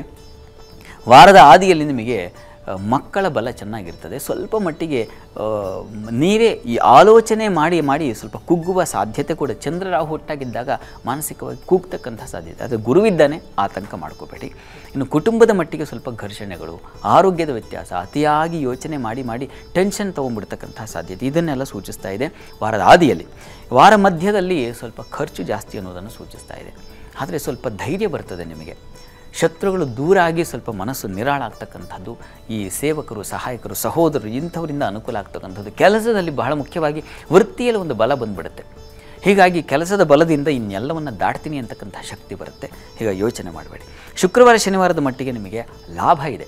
ವಾರದ ಆದಿಯಲ್ಲಿ ನಿಮಗೆ ಆ, ಮಕ್ಕಳ ಬಲ ಚೆನ್ನಾಗಿರ್ತದೆ ಸ್ವಲ್ಪ ಮಟ್ಟಿಗೆ ಆ, ಮ್- ನೀವೇ ಈ ಆಲೋಚನೆ ಮಾಡಿ ಮಾಡಿ ಸ್ವಲ್ಪ ಕುಗ್ಗುವ ಸಾಧ್ಯತೆ ಕೂಡ ಚಂದ್ರ ರಾಹು ಒಟ್ಟಾಗಿದ್ದಾಗ ಮಾನಸಿಕವಾಗಿ ಕುಗ್ತಕ್ಕಂಥ ಸಾಧ್ಯತೆ ಆದರೆ ಗುರುವಿದ್ದಾನೆ ಆತಂಕ ಮಾಡ್ಕೋಬೇಡಿ ಇನ್ನು ಕುಟುಂಬದ ಮಟ್ಟಿಗೆ ಸ್ವಲ್ಪ ಘರ್ಷಣೆಗಳು ಆರೋಗ್ಯದ ವ್ಯತ್ಯಾಸ ಅತಿಯಾಗಿ ಯೋಚನೆ ಮಾಡಿ ಮಾಡಿ ಟೆನ್ಷನ್ ತೊಗೊಂಡ್ಬಿಡ್ತಕ್ಕಂಥ ಸಾಧ್ಯತೆ ಇದನ್ನೆಲ್ಲ ಸೂಚಿಸ್ತಾ ಇದೆ ವಾರದ ಆದಿಯಲ್ಲಿ ವಾರ ಮಧ್ಯದಲ್ಲಿ ಸ್ವಲ್ಪ ಖರ್ಚು ಜಾಸ್ತಿ ಅನ್ನೋದನ್ನು ಸೂಚಿಸ್ತಾ ಇದೆ ಆದರೆ ಸ್ವಲ್ಪ ಧೈರ್ಯ ಬರ್ತದೆ ನಿಮಗೆ ಶತ್ರುಗಳು ದೂರ ಆಗಿ ಸ್ವಲ್ಪ ಮನಸ್ಸು ನಿರಾಳ ಆಗ್ತಕ್ಕಂಥದ್ದು ಈ ಸೇವಕರು ಸಹಾಯಕರು ಸಹೋದರರು ಇಂಥವರಿಂದ ಅನುಕೂಲ ಆಗ್ತಕ್ಕಂಥದ್ದು ಕೆಲಸದಲ್ಲಿ ಬಹಳ ಮುಖ್ಯವಾಗಿ ವೃತ್ತಿಯಲ್ಲಿ ಒಂದು ಬಲ ಬಂದ್ಬಿಡುತ್ತೆ ಹೀಗಾಗಿ ಕೆಲಸದ ಬಲದಿಂದ ಇನ್ನೆಲ್ಲವನ್ನು ದಾಟ್ತೀನಿ ಅಂತಕ್ಕಂಥ ಶಕ್ತಿ ಬರುತ್ತೆ ಹೀಗಾಗಿ ಯೋಚನೆ ಮಾಡಬೇಡಿ ಶುಕ್ರವಾರ ಶನಿವಾರದ ಮಟ್ಟಿಗೆ ನಿಮಗೆ ಲಾಭ ಇದೆ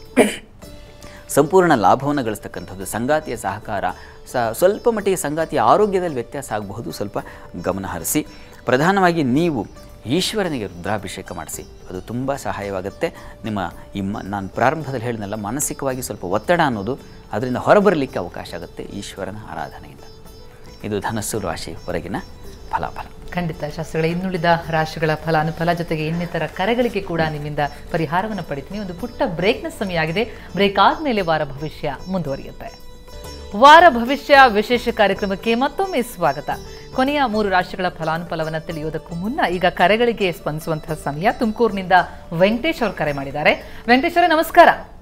ಸಂಪೂರ್ಣ ಲಾಭವನ್ನು ಗಳಿಸ್ತಕ್ಕಂಥದ್ದು ಸಂಗಾತಿಯ ಸಹಕಾರ ಸ ಸ್ವಲ್ಪ ಮಟ್ಟಿಗೆ ಸಂಗಾತಿಯ ಆರೋಗ್ಯದಲ್ಲಿ ವ್ಯತ್ಯಾಸ ಆಗಬಹುದು ಸ್ವಲ್ಪ ಗಮನ ಹರಿಸಿ ಪ್ರಧಾನವಾಗಿ ನೀವು ಈಶ್ವರನಿಗೆ ರುದ್ರಾಭಿಷೇಕ ಮಾಡಿಸಿ ಅದು ತುಂಬ ಸಹಾಯವಾಗುತ್ತೆ ನಿಮ್ಮ ಈ ಮ ನಾನು ಪ್ರಾರಂಭದಲ್ಲಿ ಹೇಳಿದ್ನಲ್ಲ ಮಾನಸಿಕವಾಗಿ ಸ್ವಲ್ಪ ಒತ್ತಡ ಅನ್ನೋದು ಅದರಿಂದ ಹೊರಬರಲಿಕ್ಕೆ ಅವಕಾಶ ಆಗುತ್ತೆ ಈಶ್ವರನ ಆರಾಧನೆಯಿಂದ ಇದು ಧನಸ್ಸು ರಾಶಿ ಹೊರಗಿನ ಫಲಾಫಲ ಖಂಡಿತ ಶಾಸ್ತ್ರಗಳ ಇನ್ನುಳಿದ ರಾಶಿಗಳ ಫಲಾನುಫಲ ಜೊತೆಗೆ ಇನ್ನಿತರ ಕರೆಗಳಿಗೆ ಕೂಡ ನಿಮ್ಮಿಂದ ಪರಿಹಾರವನ್ನು ಪಡಿತೀನಿ ಒಂದು ಪುಟ್ಟ ಬ್ರೇಕ್ನ ಸಮಯ ಆಗಿದೆ ಬ್ರೇಕ್ ಆದ್ಮೇಲೆ ವಾರ ಭವಿಷ್ಯ ಮುಂದುವರಿಯುತ್ತೆ ವಾರ ಭವಿಷ್ಯ ವಿಶೇಷ ಕಾರ್ಯಕ್ರಮಕ್ಕೆ ಮತ್ತೊಮ್ಮೆ ಸ್ವಾಗತ ಕೊನೆಯ ಮೂರು ರಾಶಿಗಳ ಫಲಾನುಫಲವನ್ನು ತಿಳಿಯೋದಕ್ಕೂ ಮುನ್ನ ಈಗ ಕರೆಗಳಿಗೆ ಸ್ಪಂದಿಸುವಂತಹ ಸಮಯ ತುಮಕೂರಿನಿಂದ ವೆಂಕಟೇಶ್ ಅವರು ಕರೆ ಮಾಡಿದ್ದಾರೆ ವೆಂಕಟೇಶ್ ಅವರೇ ನಮಸ್ಕಾರ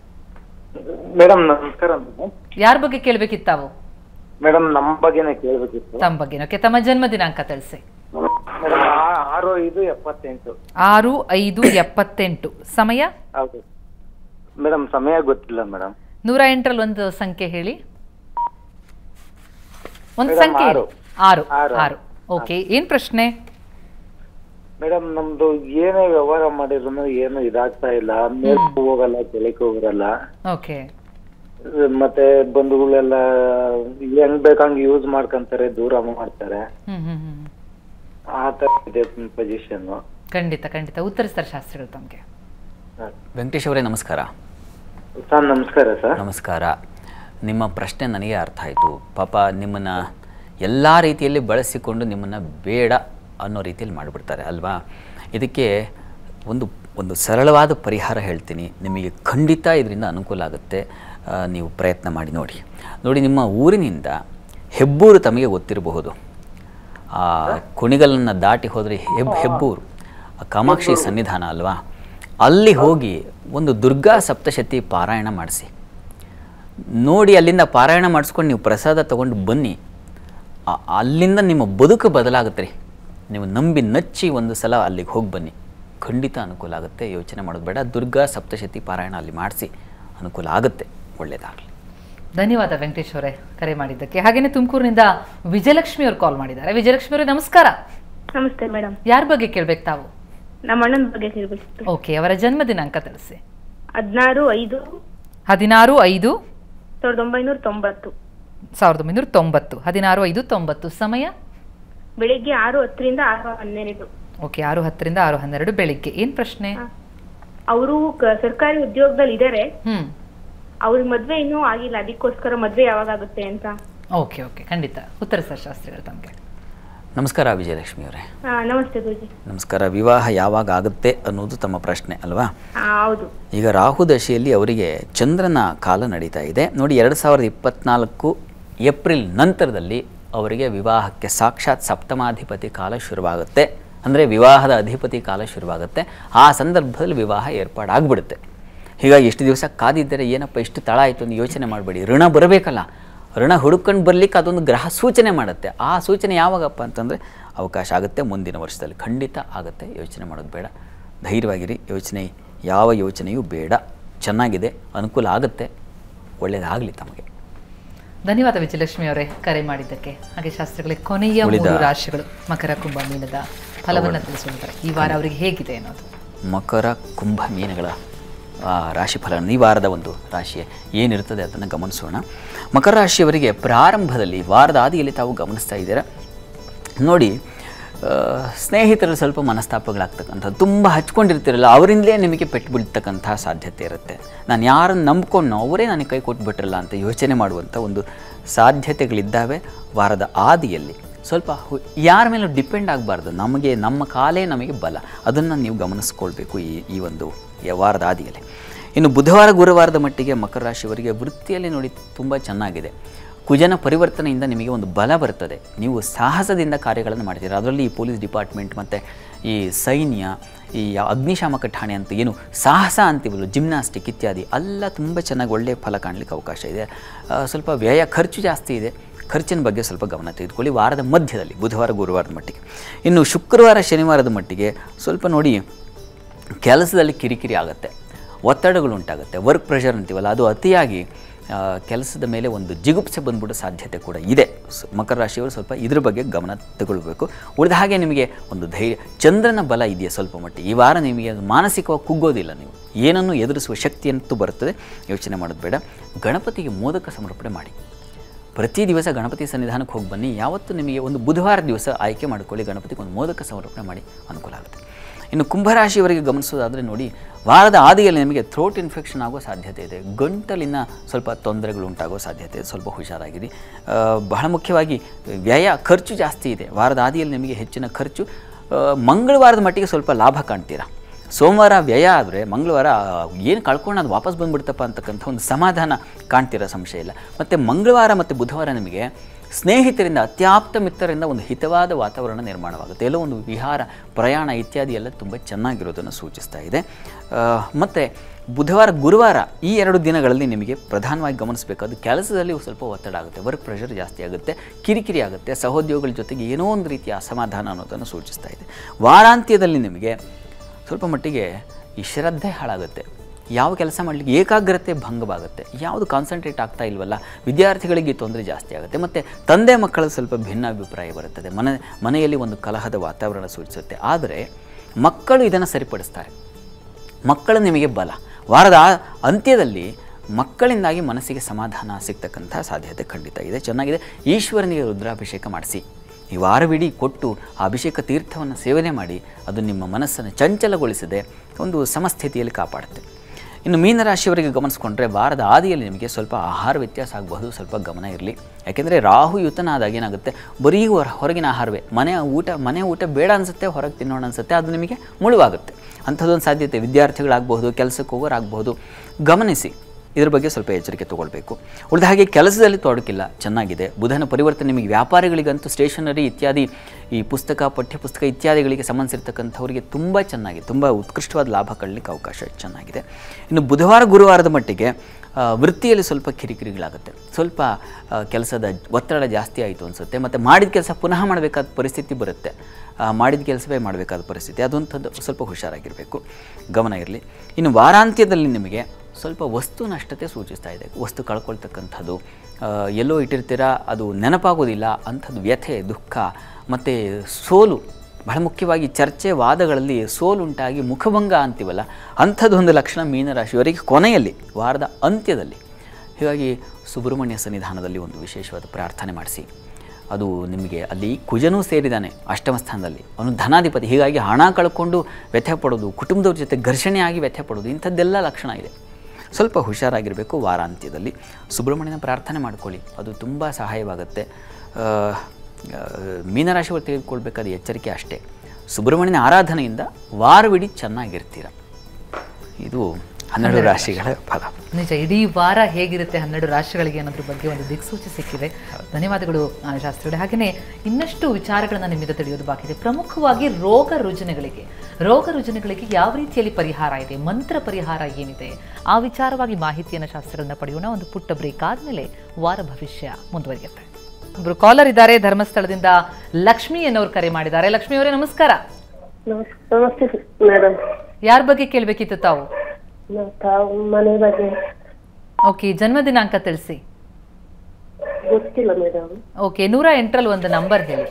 ಮೇಡಮ್ ನಮಸ್ಕಾರ ಮೇಡಮ್ ಯಾರ ಬಗ್ಗೆ ಕೇಳಬೇಕಿತ್ತು ತಾವು ಮೇಡಮ್ ನಮ್ಮ ಬಗ್ಗೆನೇ ಕೇಳ್ಬೇಕಿತ್ತು ತಮ್ಮ ಬಗ್ಗೆ ಓಕೆ ತಮ್ಮ ಜನ್ಮ ದಿನಾಂಕ ತಿಳಿಸಿ ಮೇಡಮ್ ಆರು ಐದು ಎಪ್ಪತ್ತೆಂಟು ಆರು ಐದು ಎಪ್ಪತ್ತೆಂಟು ಸಮಯ ಹೌದು ಮೇಡಮ್ ಸಮಯ ಗೊತ್ತಿಲ್ಲ ಮೇಡಮ್ ನೂರ ಎಂಟರಲ್ಲಿ ಒಂದು ಸಂಖ್ಯೆ ಹೇಳಿ ಒಂದು ಮೇಡಮ್, ಸಂಖ್ಯೆ ಹೇಳಿ. ಆರು ಆರು. ಆರು ಓಕೆ ಏನ್ ಪ್ರಶ್ನೆ ಮೇಡಮ್ ನಮ್ದು ಏನೇ ವ್ಯವಹಾರ ಮಾಡಿದ್ರು ಏನು ಇದಾಗ್ತಾ ಇಲ್ಲ ಮೇಲ್ಕು ಹೋಗಲ್ಲ ಕೆಳಕ್ಕೆ ಹೋಗಲ್ಲ ಓಕೆ ಮತ್ತೆ ಬಂಧುಗಳೆಲ್ಲ ಹೆಂಗ್ ಬೇಕಂಗ್ ಯೂಸ್ ಮಾಡ್ಕೊಂತಾರೆ ದೂರ ಮಾಡ್ತಾರೆ ಹ್ಮ್ ಹ್ಮ್ ಹ್ಮ್ ಆ ತರ ಇದೆ ಪೊಸಿಷನ್ ಖಂಡಿತ ಖಂಡಿತ ಉತ್ತರಿಸ್ತಾರೆ ಶಾಸ್ತ್ರಿಗಳು ತಮಗೆ ವೆಂಕಟೇಶ್ ಅವರೇ ನಮಸ್ಕಾರ ಸರ್ ನಮಸ್ಕಾರ ಸರ್ ನಮಸ್ಕಾರ ನಿಮ್ಮ ಪ್ರಶ್ನೆ ನನಗೆ ಅರ್ಥ ಆಯಿತು ಪಾಪ ನಿಮ್ಮನ್ನು ಎಲ್ಲ ರೀತಿಯಲ್ಲಿ ಬಳಸಿಕೊಂಡು ನಿಮ್ಮನ್ನು ಬೇಡ ಅನ್ನೋ ರೀತಿಯಲ್ಲಿ ಮಾಡಿಬಿಡ್ತಾರೆ ಅಲ್ವಾ ಇದಕ್ಕೆ ಒಂದು ಒಂದು ಸರಳವಾದ ಪರಿಹಾರ ಹೇಳ್ತೀನಿ ನಿಮಗೆ ಖಂಡಿತ ಇದರಿಂದ ಅನುಕೂಲ ಆಗುತ್ತೆ ಆ, ನೀವು ಪ್ರಯತ್ನ ಮಾಡಿ ನೋಡಿ ನೋಡಿ ನಿಮ್ಮ ಊರಿನಿಂದ ಹೆಬ್ಬೂರು ತಮಗೆ ಗೊತ್ತಿರಬಹುದು ಆ ಕುಣಿಗಲನ್ನು ದಾಟಿ ಹೋದರೆ ಹೆಬ್ ಹೆಬ್ಬೂರು ಆ ಕಾಮಾಕ್ಷಿ ಸನ್ನಿಧಾನ ಅಲ್ವಾ ಅಲ್ಲಿ ಹೋಗಿ ಒಂದು ದುರ್ಗಾ ಸಪ್ತಶತಿ ಪಾರಾಯಣ ಮಾಡಿಸಿ ನೋಡಿ ಅಲ್ಲಿಂದ ಪಾರಾಯಣ ಮಾಡಿಸ್ಕೊಂಡು ನೀವು ಪ್ರಸಾದ ತಗೊಂಡು ಬನ್ನಿ ಆ- ಅಲ್ಲಿಂದ ನಿಮ್ಮ ಬದುಕು ಬದಲಾಗುತ್ತೆ ರೀ ನೀವು ನಂಬಿ ನಚ್ಚಿ ಒಂದು ಸಲ ಅಲ್ಲಿಗೆ ಹೋಗಿ ಬನ್ನಿ ಖಂಡಿತ ಅನುಕೂಲ ಆಗುತ್ತೆ ಯೋಚನೆ ಮಾಡೋದು ಬೇಡ ದುರ್ಗಾ ಸಪ್ತಶತಿ ಪಾರಾಯಣ ಅಲ್ಲಿ ಮಾಡಿಸಿ ಅನುಕೂಲ ಆಗುತ್ತೆ ಒಳ್ಳೆಯದಾಗಲಿ ಧನ್ಯವಾದ ವೆಂಕಟೇಶ್ ಅವರೇ ಕರೆ ಮಾಡಿದ್ದಕ್ಕೆ ಹಾಗೇನೆ ತುಮಕೂರಿನಿಂದ ವಿಜಯಲಕ್ಷ್ಮಿ ಅವರು ಕಾಲ್ ಮಾಡಿದ್ದಾರೆ ವಿಜಯಲಕ್ಷ್ಮಿ ಅವರೇ ನಮಸ್ಕಾರ ನಮಸ್ತೆ ಮೇಡಮ್ ಯಾರ ಬಗ್ಗೆ ಕೇಳ್ಬೇಕು ತಾವು ನಮ್ಮ ಅಣ್ಣನ ಬಗ್ಗೆ ಕೇಳ್ಬೇಕಿತ್ತು ಓಕೆ ಅವರ ಜನ್ಮ ದಿನಾಂಕ ತಿಳಿಸಿ ಹದಿನಾರು ಐದು ಹದಿನಾರು ಐದು ಸಾವಿರದ ಒಂಬೈನೂರ ತೊಂಬತ್ತು ಸಾವಿರದ ಒಂಬೈನೂರ ತೊಂಬತ್ತು ಹದಿನಾರು ಐದು ತೊಂಬತ್ತು ಸಮಯ ಬೆಳಿಗ್ಗೆ ಆರು ಹತ್ತರಿಂದ ಆರು ಹನ್ನೆರಡು ಓಕೆ ಆರು ಹತ್ತರಿಂದ ಆರು ಹನ್ನೆರಡು ಬೆಳಿಗ್ಗೆ ಏನ್ ಪ್ರಶ್ನೆ ಅವರು ಸರ್ಕಾರಿ ಉದ್ಯೋಗದಲ್ಲಿ ಇದಾರೆ ಹ್ಮ್ ಅವ್ರಿಗೆ ಮದ್ವೆ ಇನ್ನೂ ಆಗಿಲ್ಲ ಅದಕ್ಕೋಸ್ಕರ ಮದ್ವೆ ಯಾವಾಗ ಆಗುತ್ತೆ ಅಂತ ಓಕೆ ಓಕೆ ಖಂಡಿತ ಉತ್ತರಿಸ್ತಾರೆ ಶಾಸ್ತ್ರಿಗಳು ತಮಗೆ ನಮಸ್ಕಾರ ವಿಜಯಲಕ್ಷ್ಮಿ ಅವರೇ ಆ, ನಮಸ್ತೆ ಗುರುಜಿ ನಮಸ್ಕಾರ ವಿವಾಹ ಯಾವಾಗ ಆಗುತ್ತೆ ಅನ್ನೋದು ತಮ್ಮ ಪ್ರಶ್ನೆ ಅಲ್ವಾ ಆ, ಹೌದು ಈಗ ರಾಹು ದಶೆಯಲ್ಲಿ ಅವರಿಗೆ ಚಂದ್ರನ ಕಾಲ ನಡೀತಾ ಇದೆ ನೋಡಿ ಎರಡು ಸಾವಿರದ ಇಪ್ಪತ್ನಾಲ್ಕು ಏಪ್ರಿಲ್ ನಂತರದಲ್ಲಿ ಅವರಿಗೆ ವಿವಾಹಕ್ಕೆ ಸಾಕ್ಷಾತ್ ಸಪ್ತಮಾಧಿಪತಿ ಕಾಲ ಶುರುವಾಗುತ್ತೆ ಅಂದರೆ ವಿವಾಹದ ಅಧಿಪತಿ ಕಾಲ ಶುರುವಾಗುತ್ತೆ ಆ ಸಂದರ್ಭದಲ್ಲಿ ವಿವಾಹ ಏರ್ಪಾಡಾಗ್ಬಿಡುತ್ತೆ ಹೀಗಾಗಿ ಇಷ್ಟು ದಿವಸ ಕಾದಿದ್ದರೆ ಏನಪ್ಪ ಇಷ್ಟು ತಳ ಆಯಿತು ಅಂತ ಯೋಚನೆ ಮಾಡಬೇಡಿ ಋಣ ಬರಬೇಕಲ್ಲ ಋಣ ಹುಡುಕೊಂಡು ಬರಲಿಕ್ಕೆ ಅದೊಂದು ಗ್ರಹ ಸೂಚನೆ ಮಾಡುತ್ತೆ ಆ ಸೂಚನೆ ಯಾವಾಗಪ್ಪ ಅಂತಂದರೆ ಅವಕಾಶ ಆಗುತ್ತೆ ಮುಂದಿನ ವರ್ಷದಲ್ಲಿ ಖಂಡಿತ ಆಗುತ್ತೆ ಯೋಚನೆ ಮಾಡೋದು ಬೇಡ ಧೈರ್ಯವಾಗಿರಿ ಯೋಚನೆ ಯಾವ ಯೋಚನೆಯೂ ಬೇಡ ಚೆನ್ನಾಗಿದೆ ಅನುಕೂಲ ಆಗುತ್ತೆ ಒಳ್ಳೆಯದಾಗಲಿ ತಮಗೆ ಧನ್ಯವಾದ ವಿಜಯಲಕ್ಷ್ಮಿ ಅವರೇ ಕರೆ ಮಾಡಿದ್ದಕ್ಕೆ ಹಾಗೆ ಶಾಸ್ತ್ರಿಗಳಿಗೆ ಕೊನೆಯ ಉಳಿದ- ಮೂರು ರಾಶಿಗಳು ಮಕರ ಕುಂಭ ಮೀನದ ಫಲವನ್ನು ತಿಳಿಸುತ್ತಾರೆ ಈ ವಾರ ಅವರಿಗೆ ಹೇಗಿದೆ ಅನ್ನೋದು ಮಕರ ಕುಂಭ ಮೀನುಗಳ ಆ, ರಾಶಿಫಲ ಈ ವಾರದ ಒಂದು ರಾಶಿ ಏನಿರ್ತದೆ ಅದನ್ನು ಗಮನಿಸೋಣ ಮಕರ ರಾಶಿಯವರಿಗೆ ಪ್ರಾರಂಭದಲ್ಲಿ ವಾರದ ಆದಿಯಲ್ಲಿ ತಾವು ಗಮನಿಸ್ತಾ ಇದ್ದೀರಾ ನೋಡಿ ಆ, ಸ್ನೇಹಿತರು ಸ್ವಲ್ಪ ಮನಸ್ತಾಪಗಳಾಗ್ತಕ್ಕಂಥದ್ದು ತುಂಬ ಹಚ್ಕೊಂಡಿರ್ತಿರಲ್ಲ ಅವರಿಂದಲೇ ನಿಮಗೆ ಪೆಟ್ಟು ಬೀಳ್ತಕ್ಕಂಥ ಸಾಧ್ಯತೆ ಇರುತ್ತೆ ನಾನು ಯಾರನ್ನು ನಂಬ್ಕೊಂಡು ಅವರೇ ನನಗೆ ಕೈ ಕೊಟ್ಬಿಟ್ರಲ್ಲ ಅಂತ ಯೋಚನೆ ಮಾಡುವಂಥ ಒಂದು ಸಾಧ್ಯತೆಗಳಿದ್ದಾವೆ ವಾರದ ಆದಿಯಲ್ಲಿ ಸ್ವಲ್ಪ ಹು- ಯಾರ ಮೇಲೂ ಡಿಪೆಂಡ್ ಆಗಬಾರ್ದು ನಮಗೆ ನಮ್ಮ ಕಾಲೇ ನಮಗೆ ಬಲ ಅದನ್ನು ನೀವು ಗಮನಿಸ್ಕೊಳ್ಬೇಕು ಈ ಈ ಒಂದು ಯ- ವಾರದ ಆದಿಯಲ್ಲಿ ಇನ್ನು ಬುಧವಾರ ಗುರುವಾರದ ಮಟ್ಟಿಗೆ ಮಕರ ರಾಶಿಯವರಿಗೆ ವೃತ್ತಿಯಲ್ಲಿ ನೋಡಿ ತುಂಬ ಚೆನ್ನಾಗಿದೆ ಕುಜನ ಪರಿವರ್ತನೆಯಿಂದ ನಿಮಗೆ ಒಂದು ಬಲ ಬರ್ತದೆ ನೀವು ಸಾಹಸದಿಂದ ಕಾರ್ಯಗಳನ್ನು ಮಾಡ್ತೀರಾ ಅದರಲ್ಲಿ ಈ ಪೊಲೀಸ್ ಡಿಪಾರ್ಟ್ಮೆಂಟ್ ಮತ್ತು ಈ ಸೈನ್ಯ ಈ ಯಾ- ಅಗ್ನಿಶಾಮಕ ಠಾಣೆ ಅಂತ ಏನು ಸಾಹಸ ಅಂತೀವಲ್ಲ ಜಿಮ್ನಾಸ್ಟಿಕ್ ಇತ್ಯಾದಿ ಎಲ್ಲ ತುಂಬ ಚೆನ್ನಾಗಿ ಒಳ್ಳೆಯ ಫಲ ಕಾಣಲಿಕ್ಕೆ ಅವಕಾಶ ಇದೆ ಆ, ಸ್ವಲ್ಪ ವ್ಯಯ ಖರ್ಚು ಜಾಸ್ತಿ ಇದೆ ಖರ್ಚಿನ ಬಗ್ಗೆ ಸ್ವಲ್ಪ ಗಮನ ತೆಗೆದುಕೊಳ್ಳಿ ವಾರದ ಮಧ್ಯದಲ್ಲಿ ಬುಧವಾರ ಗುರುವಾರದ ಮಟ್ಟಿಗೆ ಇನ್ನು ಶುಕ್ರವಾರ ಶನಿವಾರದ ಮಟ್ಟಿಗೆ ಸ್ವಲ್ಪ ನೋಡಿ ಕೆಲಸದಲ್ಲಿ ಕಿರಿಕಿರಿ ಆಗುತ್ತೆ ಒತ್ತಡಗಳು ಉಂಟಾಗುತ್ತೆ ವರ್ಕ್ ಪ್ರೆಷರ್ ಅಂತೀವಲ್ಲ ಅದು ಅತಿಯಾಗಿ ಆ, ಕೆಲಸದ ಮೇಲೆ ಒಂದು ಜಿಗುಪ್ಸೆ ಬಂದ್ಬಿಡೋ ಸಾಧ್ಯತೆ ಕೂಡ ಇದೆ ಸ- ಮಕರ ರಾಶಿಯವರು ಸ್ವಲ್ಪ ಇದ್ರ ಬಗ್ಗೆ ಗಮನ ತಗೊಳ್ಬೇಕು ಉಳಿದ ಹಾಗೆ ನಿಮಗೆ ಒಂದು ಧೈರ್ಯ ಚಂದ್ರನ ಬಲ ಇದೆಯಾ ಸ್ವಲ್ಪ ಮಟ್ಟಿಗೆ ಈ ವಾರ ನಿಮಗೆ ಅದು ಮಾನಸಿಕವಾಗಿ ಕುಗ್ಗೋದಿಲ್ಲ ನೀವು ಏನನ್ನು ಎದುರಿಸುವ ಶಕ್ತಿಯಂತೂ ಬರುತ್ತದೆ ಯೋಚನೆ ಮಾಡೋದು ಬೇಡ ಗಣಪತಿಗೆ ಮೋದಕ ಸಮರ್ಪಣೆ ಮಾಡಿ ಪ್ರತಿ ದಿವಸ ಗಣಪತಿ ಸನ್ನಿಧಾನಕ್ಕೆ ಹೋಗಿ ಬನ್ನಿ ಯಾವತ್ತು ನಿಮಗೆ ಒಂದು ಬುಧವಾರ ದಿವಸ ಆಯ್ಕೆ ಮಾಡಿಕೊಳ್ಳಿ ಗಣಪತಿಗೆ ಒಂದು ಮೋದಕ ಸಮರ್ಪಣೆ ಮಾಡಿ ಅನುಕೂಲ ಆಗುತ್ತೆ ಇನ್ನು ಕುಂಭರಾಶಿಯವರಿಗೆ ಗಮನಿಸೋದಾದರೆ ನೋಡಿ ವಾರದ ಆದಿಯಲ್ಲಿ ನಿಮಗೆ ಥ್ರೋಟ್ ಇನ್ಫೆಕ್ಷನ್ ಆಗೋ ಸಾಧ್ಯತೆ ಇದೆ ಗಂಟಲಿನ ಸ್ವಲ್ಪ ತೊಂದರೆಗಳು ಉಂಟಾಗೋ ಸಾಧ್ಯತೆ ಇದೆ ಸ್ವಲ್ಪ ಹುಷಾರಾಗಿರಿ ಆ, ಬಹಳ ಮುಖ್ಯವಾಗಿ ವ್ಯಯ ಖರ್ಚು ಜಾಸ್ತಿ ಇದೆ ವಾರದ ಆದಿಯಲ್ಲಿ ನಿಮಗೆ ಹೆಚ್ಚಿನ ಖರ್ಚು ಆ, ಮಂಗಳವಾರದ ಮಟ್ಟಿಗೆ ಸ್ವಲ್ಪ ಲಾಭ ಕಾಣ್ತೀರಾ ಸೋಮವಾರ ವ್ಯಯ ಆದರೆ ಮಂಗಳವಾರ ಏನು ಕಳ್ಕೊಂಡು ಅದು ವಾಪಸ್ ಬಂದುಬಿಡ್ತಪ್ಪ ಅಂತಕ್ಕಂಥ ಒಂದು ಸಮಾಧಾನ ಕಾಣ್ತಿರೋ ಸಂಶಯ ಇಲ್ಲ ಮತ್ತು ಮಂಗಳವಾರ ಮತ್ತು ಬುಧವಾರ ನಿಮಗೆ ಸ್ನೇಹಿತರಿಂದ ಅತ್ಯಾಪ್ತ ಮಿತ್ರರಿಂದ ಒಂದು ಹಿತವಾದ ವಾತಾವರಣ ನಿರ್ಮಾಣವಾಗುತ್ತೆ ಎಲ್ಲೋ ಒಂದು ವಿಹಾರ ಪ್ರಯಾಣ ಇತ್ಯಾದಿ ಎಲ್ಲ ತುಂಬ ಚೆನ್ನಾಗಿರೋದನ್ನು ಸೂಚಿಸ್ತಾ ಇದೆ ಮತ್ತು ಬುಧವಾರ ಗುರುವಾರ ಈ ಎರಡು ದಿನಗಳಲ್ಲಿ ನಿಮಗೆ ಪ್ರಧಾನವಾಗಿ ಗಮನಿಸಬೇಕಾದ ಕೆಲಸದಲ್ಲಿ ಸ್ವಲ್ಪ ಒತ್ತಡ ಆಗುತ್ತೆ ವರ್ಕ್ ಪ್ರೆಷರ್ ಜಾಸ್ತಿ ಆಗುತ್ತೆ ಕಿರಿಕಿರಿ ಆಗುತ್ತೆ ಸಹೋದ್ಯೋಗಿಗಳ ಜೊತೆಗೆ ಏನೋ ಒಂದು ರೀತಿಯ ಅಸಮಾಧಾನ ಅನ್ನೋದನ್ನು ಸೂಚಿಸ್ತಾ ಇದೆ ವಾರಾಂತ್ಯದಲ್ಲಿ ನಿಮಗೆ ಸ್ವಲ್ಪ ಮಟ್ಟಿಗೆ ಈ ಶ್ರದ್ಧೆ ಹಾಳಾಗುತ್ತೆ ಯಾವ ಕೆಲಸ ಮಾಡಲಿಕ್ಕೆ ಏಕಾಗ್ರತೆ ಭಂಗವಾಗುತ್ತೆ ಯಾವುದು ಕಾನ್ಸಂಟ್ರೇಟ್ ಆಗ್ತಾ ಇಲ್ವಲ್ಲ ವಿದ್ಯಾರ್ಥಿಗಳಿಗೆ ತೊಂದರೆ ಜಾಸ್ತಿ ಆಗುತ್ತೆ ಮತ್ತು ತಂದೆ ಮಕ್ಕಳ ಸ್ವಲ್ಪ ಭಿನ್ನಾಭಿಪ್ರಾಯ ಬರುತ್ತದೆ ಮನೆ ಮನೆಯಲ್ಲಿ ಒಂದು ಕಲಹದ ವಾತಾವರಣ ಸೂಚಿಸುತ್ತೆ ಆದರೆ ಮಕ್ಕಳು ಇದನ್ನು ಸರಿಪಡಿಸ್ತಾರೆ ಮಕ್ಕಳು ನಿಮಗೆ ಬಲ ವಾರದ ಆ- ಅಂತ್ಯದಲ್ಲಿ ಮಕ್ಕಳಿಂದಾಗಿ ಮನಸ್ಸಿಗೆ ಸಮಾಧಾನ ಸಿಗ್ತಕ್ಕಂಥ ಸಾಧ್ಯತೆ ಖಂಡಿತ ಇದೆ ಚೆನ್ನಾಗಿದೆ ಈಶ್ವರನಿಗೆ ರುದ್ರಾಭಿಷೇಕ ಮಾಡಿಸಿ ಈ ವಾರವಿಡೀ ಕೊಟ್ಟು ಆ ಅಭಿಷೇಕ ತೀರ್ಥವನ್ನು ಸೇವನೆ ಮಾಡಿ ಅದು ನಿಮ್ಮ ಮನಸ್ಸನ್ನು ಚಂಚಲಗೊಳಿಸದೆ ಒಂದು ಸಮಸ್ಥಿತಿಯಲ್ಲಿ ಕಾಪಾಡುತ್ತೆ ಇನ್ನು ಮೀನರಾಶಿಯವರಿಗೆ ಗಮನಿಸ್ಕೊಂಡ್ರೆ ವಾರದ ಆದಿಯಲ್ಲಿ ನಿಮಗೆ ಸ್ವಲ್ಪ ಆಹಾರ ವ್ಯತ್ಯಾಸ ಆಗಬಹುದು ಸ್ವಲ್ಪ ಗಮನ ಇರಲಿ ಯಾಕೆಂದರೆ ರಾಹು ಯುತನಾದಾಗ ಏನಾಗುತ್ತೆ ಬರೀ ಹೊರ ಹೊರಗಿನ ಆಹಾರವೇ ಮನೆ ಊಟ ಮನೆ ಊಟ ಬೇಡ ಅನಿಸುತ್ತೆ ಹೊರಗೆ ತಿನ್ನೋಣ ಅನಿಸುತ್ತೆ ಅದು ನಿಮಗೆ ಮುಳುವಾಗುತ್ತೆ ಅಂಥದ್ದೊಂದು ಸಾಧ್ಯತೆ ವಿದ್ಯಾರ್ಥಿಗಳಾಗಬಹುದು ಕೆಲಸಕ್ಕೆ ಹೋಗೋರಾಗಬಹುದು ಗಮನಿಸಿ ಇದ್ರ ಬಗ್ಗೆ ಸ್ವಲ್ಪ ಎಚ್ಚರಿಕೆ ತಗೊಳ್ಬೇಕು ಉಳಿದ ಹಾಗೆ ಕೆಲಸದಲ್ಲಿ ತೊಡಕಿಲ್ಲ ಚೆನ್ನಾಗಿದೆ ಬುಧನ ಪರಿವರ್ತನೆ ನಿಮಗೆ ವ್ಯಾಪಾರಿಗಳಿಗಂತೂ ಸ್ಟೇಷನರಿ ಇತ್ಯಾದಿ ಈ ಪುಸ್ತಕ ಪಠ್ಯಪುಸ್ತಕ ಇತ್ಯಾದಿಗಳಿಗೆ ಸಂಬಂಧಿಸಿರ್ತಕ್ಕಂಥವರಿಗೆ ತುಂಬ ಚೆನ್ನಾಗಿದೆ ತುಂಬ ಉತ್ಕೃಷ್ಟವಾದ ಲಾಭ ಕಳಲಿಕ್ಕೆ ಅವಕಾಶ ಚೆನ್ನಾಗಿದೆ ಇನ್ನು ಬುಧವಾರ ಗುರುವಾರದ ಮಟ್ಟಿಗೆ ಆ, ವೃತ್ತಿಯಲ್ಲಿ ಸ್ವಲ್ಪ ಕಿರಿಕಿರಿಗಳಾಗುತ್ತೆ ಸ್ವಲ್ಪ ಆ, ಕೆಲಸದ ಒತ್ತಡ ಜಾಸ್ತಿ ಆಯಿತು ಅನಿಸುತ್ತೆ ಮತ್ತು ಮಾಡಿದ ಕೆಲಸ ಪುನಃ ಮಾಡಬೇಕಾದ ಪರಿಸ್ಥಿತಿ ಬರುತ್ತೆ ಆ, ಮಾಡಿದ ಕೆಲಸವೇ ಮಾಡಬೇಕಾದ ಪರಿಸ್ಥಿತಿ ಅದಂಥದ್ದು ಸ್ವಲ್ಪ ಹುಷಾರಾಗಿರಬೇಕು ಗಮನ ಇರಲಿ ಇನ್ನು ವಾರಾಂತ್ಯದಲ್ಲಿ ನಿಮಗೆ ಸ್ವಲ್ಪ ವಸ್ತು ನಷ್ಟತೆ ಸೂಚಿಸ್ತಾ ಇದೆ ವಸ್ತು ಕಳ್ಕೊಳ್ತಕ್ಕಂಥದ್ದು ಆ, ಎಲ್ಲೋ ಇಟ್ಟಿರ್ತೀರಾ ಅದು ನೆನಪಾಗೋದಿಲ್ಲ ಅಂಥದ್ದು ವ್ಯಥೆ ದುಃಖ ಮತ್ತು ಸೋಲು ಬಹಳ ಮುಖ್ಯವಾಗಿ ಚರ್ಚೆ ವಾದಗಳಲ್ಲಿ ಸೋಲುಂಟಾಗಿ ಮುಖಭಂಗ ಅಂತೀವಲ್ಲ ಅಂಥದ್ದೊಂದು ಲಕ್ಷಣ ಮೀನರಾಶಿಯವರಿಗೆ ಕೊನೆಯಲ್ಲಿ ವಾರದ ಅಂತ್ಯದಲ್ಲಿ ಹೀಗಾಗಿ ಸುಬ್ರಹ್ಮಣ್ಯ ಸನ್ನಿಧಾನದಲ್ಲಿ ಒಂದು ವಿಶೇಷವಾದ ಪ್ರಾರ್ಥನೆ ಮಾಡಿಸಿ ಅದು ನಿಮಗೆ ಅಲ್ಲಿ ಕುಜನೂ ಸೇರಿದ್ದಾನೆ ಅಷ್ಟಮ ಸ್ಥಾನದಲ್ಲಿ ಅವನು ಧನಾಧಿಪತಿ ಹೀಗಾಗಿ ಹಣ ಕಳ್ಕೊಂಡು ವ್ಯಥೆ ಪಡೋದು ಕುಟುಂಬದವ್ರ ಜೊತೆ ಘರ್ಷಣೆ ಆಗಿ ವ್ಯಥೆ ಪಡೋದು ಇಂಥದ್ದೆಲ್ಲ ಲಕ್ಷಣ ಇದೆ ಸ್ವಲ್ಪ ಹುಷಾರಾಗಿರಬೇಕು ವಾರಾಂತ್ಯದಲ್ಲಿ ಸುಬ್ರಹ್ಮಣ್ಯನ ಪ್ರಾರ್ಥನೆ ಮಾಡ್ಕೊಳ್ಳಿ ಅದು ತುಂಬ ಸಹಾಯವಾಗುತ್ತೆ ಆ, ಆ, ಮೀನರಾಶಿಯವರು ತೆಗೆದುಕೊಳ್ಬೇಕಾದ ಎಚ್ಚರಿಕೆ ಅಷ್ಟೇ ಸುಬ್ರಹ್ಮಣ್ಯನ ಆರಾಧನೆಯಿಂದ ವಾರವಿಡೀ ಚೆನ್ನಾಗಿರ್ತೀರ ಇದು ಹನ್ನೆರಡು ರಾಶಿಗಳ ಫಲ ನಿಜ ಇಡೀ ವಾರ ಹೇಗಿರುತ್ತೆ ಹನ್ನೆರಡು ರಾಶಿಗಳಿಗೆ ಅನ್ನೋದ್ರ ಬಗ್ಗೆ ಒಂದು ದಿಕ್ಸೂಚಿ ಸಿಕ್ಕಿದೆ ಧನ್ಯವಾದಗಳು ಆ, ಶಾಸ್ತ್ರಿಗಳೇ ಹಾಗೆಯೇ ಇನ್ನಷ್ಟು ವಿಚಾರಗಳನ್ನ ನಿಮ್ಮಿಂದ ತಿಳಿಯೋದು ಬಾಕಿ ಇದೆ ಪ್ರಮುಖವಾಗಿ ರೋಗ ರುಜಿನಗಳಿಗೆ ರೋಗ ರುಜಿನಗಳಿಗೆ ಯಾವ ರೀತಿಯಲ್ಲಿ ಪರಿಹಾರ ಇದೆ ಮಂತ್ರ ಪರಿಹಾರ ಏನಿದೆ ಆ ವಿಚಾರವಾಗಿ ಮಾಹಿತಿಯನ್ನು ಶಾಸ್ತ್ರಗಳನ್ನ ಪಡೆಯೋಣ ಒಂದು ಪುಟ್ಟ ಬ್ರೇಕ್ ಆದ್ಮೇಲೆ ವಾರ ಭವಿಷ್ಯ ಮುಂದುವರಿಯುತ್ತೆ ಒಬ್ರು ಕಾಲರ್ ಇದ್ದಾರೆ ಧರ್ಮಸ್ಥಳದಿಂದ ಲಕ್ಷ್ಮಿ ಎನ್ನೋರು ಕರೆ ಮಾಡಿದ್ದಾರೆ ಲಕ್ಷ್ಮಿ ಅವರೇ ನಮಸ್ಕಾರ ನಮಸ್ತೆ ಮೇಡಮ್ ಯಾರ ಬಗ್ಗೆ ಕೇಳಬೇಕಿತ್ತು ತಾವು ತಾವು ಮನೆ ಬಗ್ಗೆ ಓಕೆ ಜನ್ಮ ದಿನಾಂಕ ತಿಳಿಸಿ ಗೊತ್ತಿಲ್ಲ ಮೇಡಮ್ ಓಕೆ ನೂರ ಎಂಟರಲ್ಲಿ ಒಂದು ನಂಬರ್ ಹೇಳಿ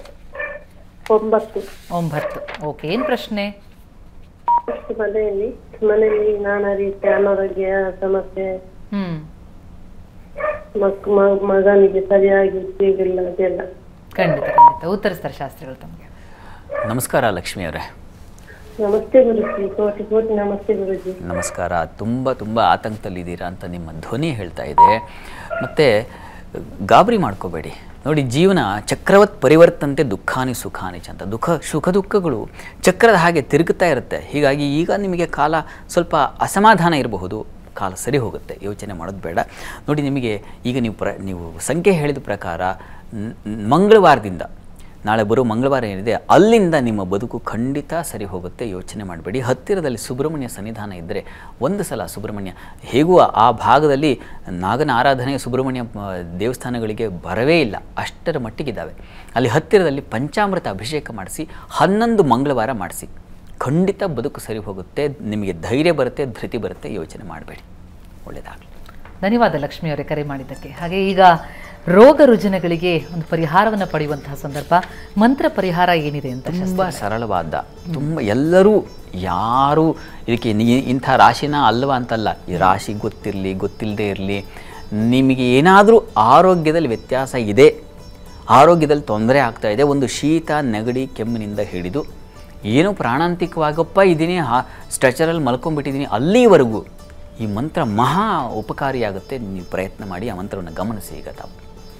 ಒಂಬತ್ತು ಒಂಬತ್ತು ಓಕೆ ಏನು ಪ್ರಶ್ನೆ ಅಷ್ಟು ಮನೆಯಲ್ಲಿ ಮನೆಯಲ್ಲಿ ನಾನಾ ರೀತಿಯ ಅನಾರೋಗ್ಯ ಸಮಸ್ಯೆ ಹ್ಮ್ ಮಕ್ ಮ- ಮಗನಿಗೆ ಸರಿಯಾಗಿ ಸಿಗಿಲ್ಲ ಅದೆಲ್ಲ ಖಂಡಿತ ಖಂಡಿತ ಉತ್ತರಿಸ್ತಾರೆ ಶಾಸ್ತ್ರಿಗಳು ತಮಗೆ ನಮಸ್ಕಾರ ಲಕ್ಷ್ಮಿ ಅವರೇ ನಮಸ್ತೆ ಗುರುಜಿ ಕೋಟಿ ಕೋಟಿ ನಮಸ್ತೆ ಗುರುಜಿ ನಮಸ್ಕಾರ ತುಂಬ ತುಂಬ ಆತಂಕದಲ್ಲಿದ್ದೀರಾ ಅಂತ ನಿಮ್ಮ ಧ್ವನಿ ಹೇಳ್ತಾ ಇದೆ ಮತ್ತು ಗಾಬರಿ ಮಾಡ್ಕೋಬೇಡಿ ನೋಡಿ ಜೀವನ ಚಕ್ರವತ್ ಪರಿವರ್ತಂತೆ ದುಃಖಾನಿ ಸುಖಾನಿ ಚ ಅಂತ ದುಃಖ ಸುಖ ದುಃಖಗಳು ಚಕ್ರದ ಹಾಗೆ ತಿರುಗುತ್ತಾ ಇರುತ್ತೆ ಹೀಗಾಗಿ ಈಗ ನಿಮಗೆ ಕಾಲ ಸ್ವಲ್ಪ ಅಸಮಾಧಾನ ಇರಬಹುದು ಕಾಲ ಸರಿ ಹೋಗುತ್ತೆ ಯೋಚನೆ ಮಾಡೋದು ಬೇಡ ನೋಡಿ ನಿಮಗೆ ಈಗ ನೀವು ಪ್ರ ನೀವು ಸಂಖ್ಯೆ ಹೇಳಿದ ಪ್ರಕಾರ ನ್- ನ್- ಮಂಗಳವಾರದಿಂದ ನಾಳೆ ಬರೋ ಮಂಗಳವಾರ ಏನಿದೆ ಅಲ್ಲಿಂದ ನಿಮ್ಮ ಬದುಕು ಖಂಡಿತ ಸರಿ ಹೋಗುತ್ತೆ ಯೋಚನೆ ಮಾಡಬೇಡಿ ಹತ್ತಿರದಲ್ಲಿ ಸುಬ್ರಹ್ಮಣ್ಯ ಸನ್ನಿಧಾನ ಇದ್ದರೆ ಒಂದು ಸಲ ಸುಬ್ರಹ್ಮಣ್ಯ ಹೇಗೂ ಆ ಭಾಗದಲ್ಲಿ ನಾಗನ ಆರಾಧನೆ ಸುಬ್ರಹ್ಮಣ್ಯ ಆ, ದೇವಸ್ಥಾನಗಳಿಗೆ ಬರವೇ ಇಲ್ಲ ಅಷ್ಟರ ಮಟ್ಟಿಗಿದ್ದಾವೆ ಅಲ್ಲಿ ಹತ್ತಿರದಲ್ಲಿ ಪಂಚಾಮೃತ ಅಭಿಷೇಕ ಮಾಡಿಸಿ ಹನ್ನೊಂದು ಮಂಗಳವಾರ ಮಾಡಿಸಿ ಖಂಡಿತ ಬದುಕು ಸರಿ ಹೋಗುತ್ತೆ ನಿಮಗೆ ಧೈರ್ಯ ಬರುತ್ತೆ ಧೃತಿ ಬರುತ್ತೆ ಯೋಚನೆ ಮಾಡಬೇಡಿ ಒಳ್ಳೆಯದಾಗಲಿ ಧನ್ಯವಾದ ಲಕ್ಷ್ಮಿ ಅವರೇ ಕರೆ ಮಾಡಿದ್ದಕ್ಕೆ ಹಾಗೆ ಈಗ ರೋಗ ರುಜಿನಗಳಿಗೆ ಒಂದು ಪರಿಹಾರವನ್ನು ಪಡೆಯುವಂತಹ ಸಂದರ್ಭ ಮಂತ್ರ ಪರಿಹಾರ ಏನಿದೆ ಅಂತ ತುಂಬ ಸರಳವಾದ ತುಂಬ ಎಲ್ಲರೂ ಯಾರು ಇದಕ್ಕೆ ನೀ ಇಂಥ ರಾಶಿನ ಅಲ್ವಾ ಅಂತಲ್ಲ ಈ ರಾಶಿ ಗೊತ್ತಿರಲಿ ಗೊತ್ತಿಲ್ಲದೆ ಇರಲಿ ನಿಮಗೆ ಏನಾದರೂ ಆರೋಗ್ಯದಲ್ಲಿ ವ್ಯತ್ಯಾಸ ಇದೆ ಆರೋಗ್ಯದಲ್ಲಿ ತೊಂದರೆ ಆಗ್ತಾ ಇದೆ ಒಂದು ಶೀತ ನೆಗಡಿ ಕೆಮ್ಮಿನಿಂದ ಹಿಡಿದು ಏನೋ ಪ್ರಾಣಾಂತಿಕವಾಗಪ್ಪ ಇದ್ದೀನಿ ಹಾ ಸ್ಟ್ರೆಚರಲ್ಲಿ ಮಲ್ಕೊಂಡ್ಬಿಟ್ಟಿದ್ದೀನಿ ಅಲ್ಲಿವರೆಗೂ ಈ ಮಂತ್ರ ಮಹಾ ಉಪಕಾರಿಯಾಗುತ್ತೆ ನೀವು ಪ್ರಯತ್ನ ಮಾಡಿ ಆ ಮಂತ್ರವನ್ನು ಗಮನಿಸಿ ಈಗ ತಾವು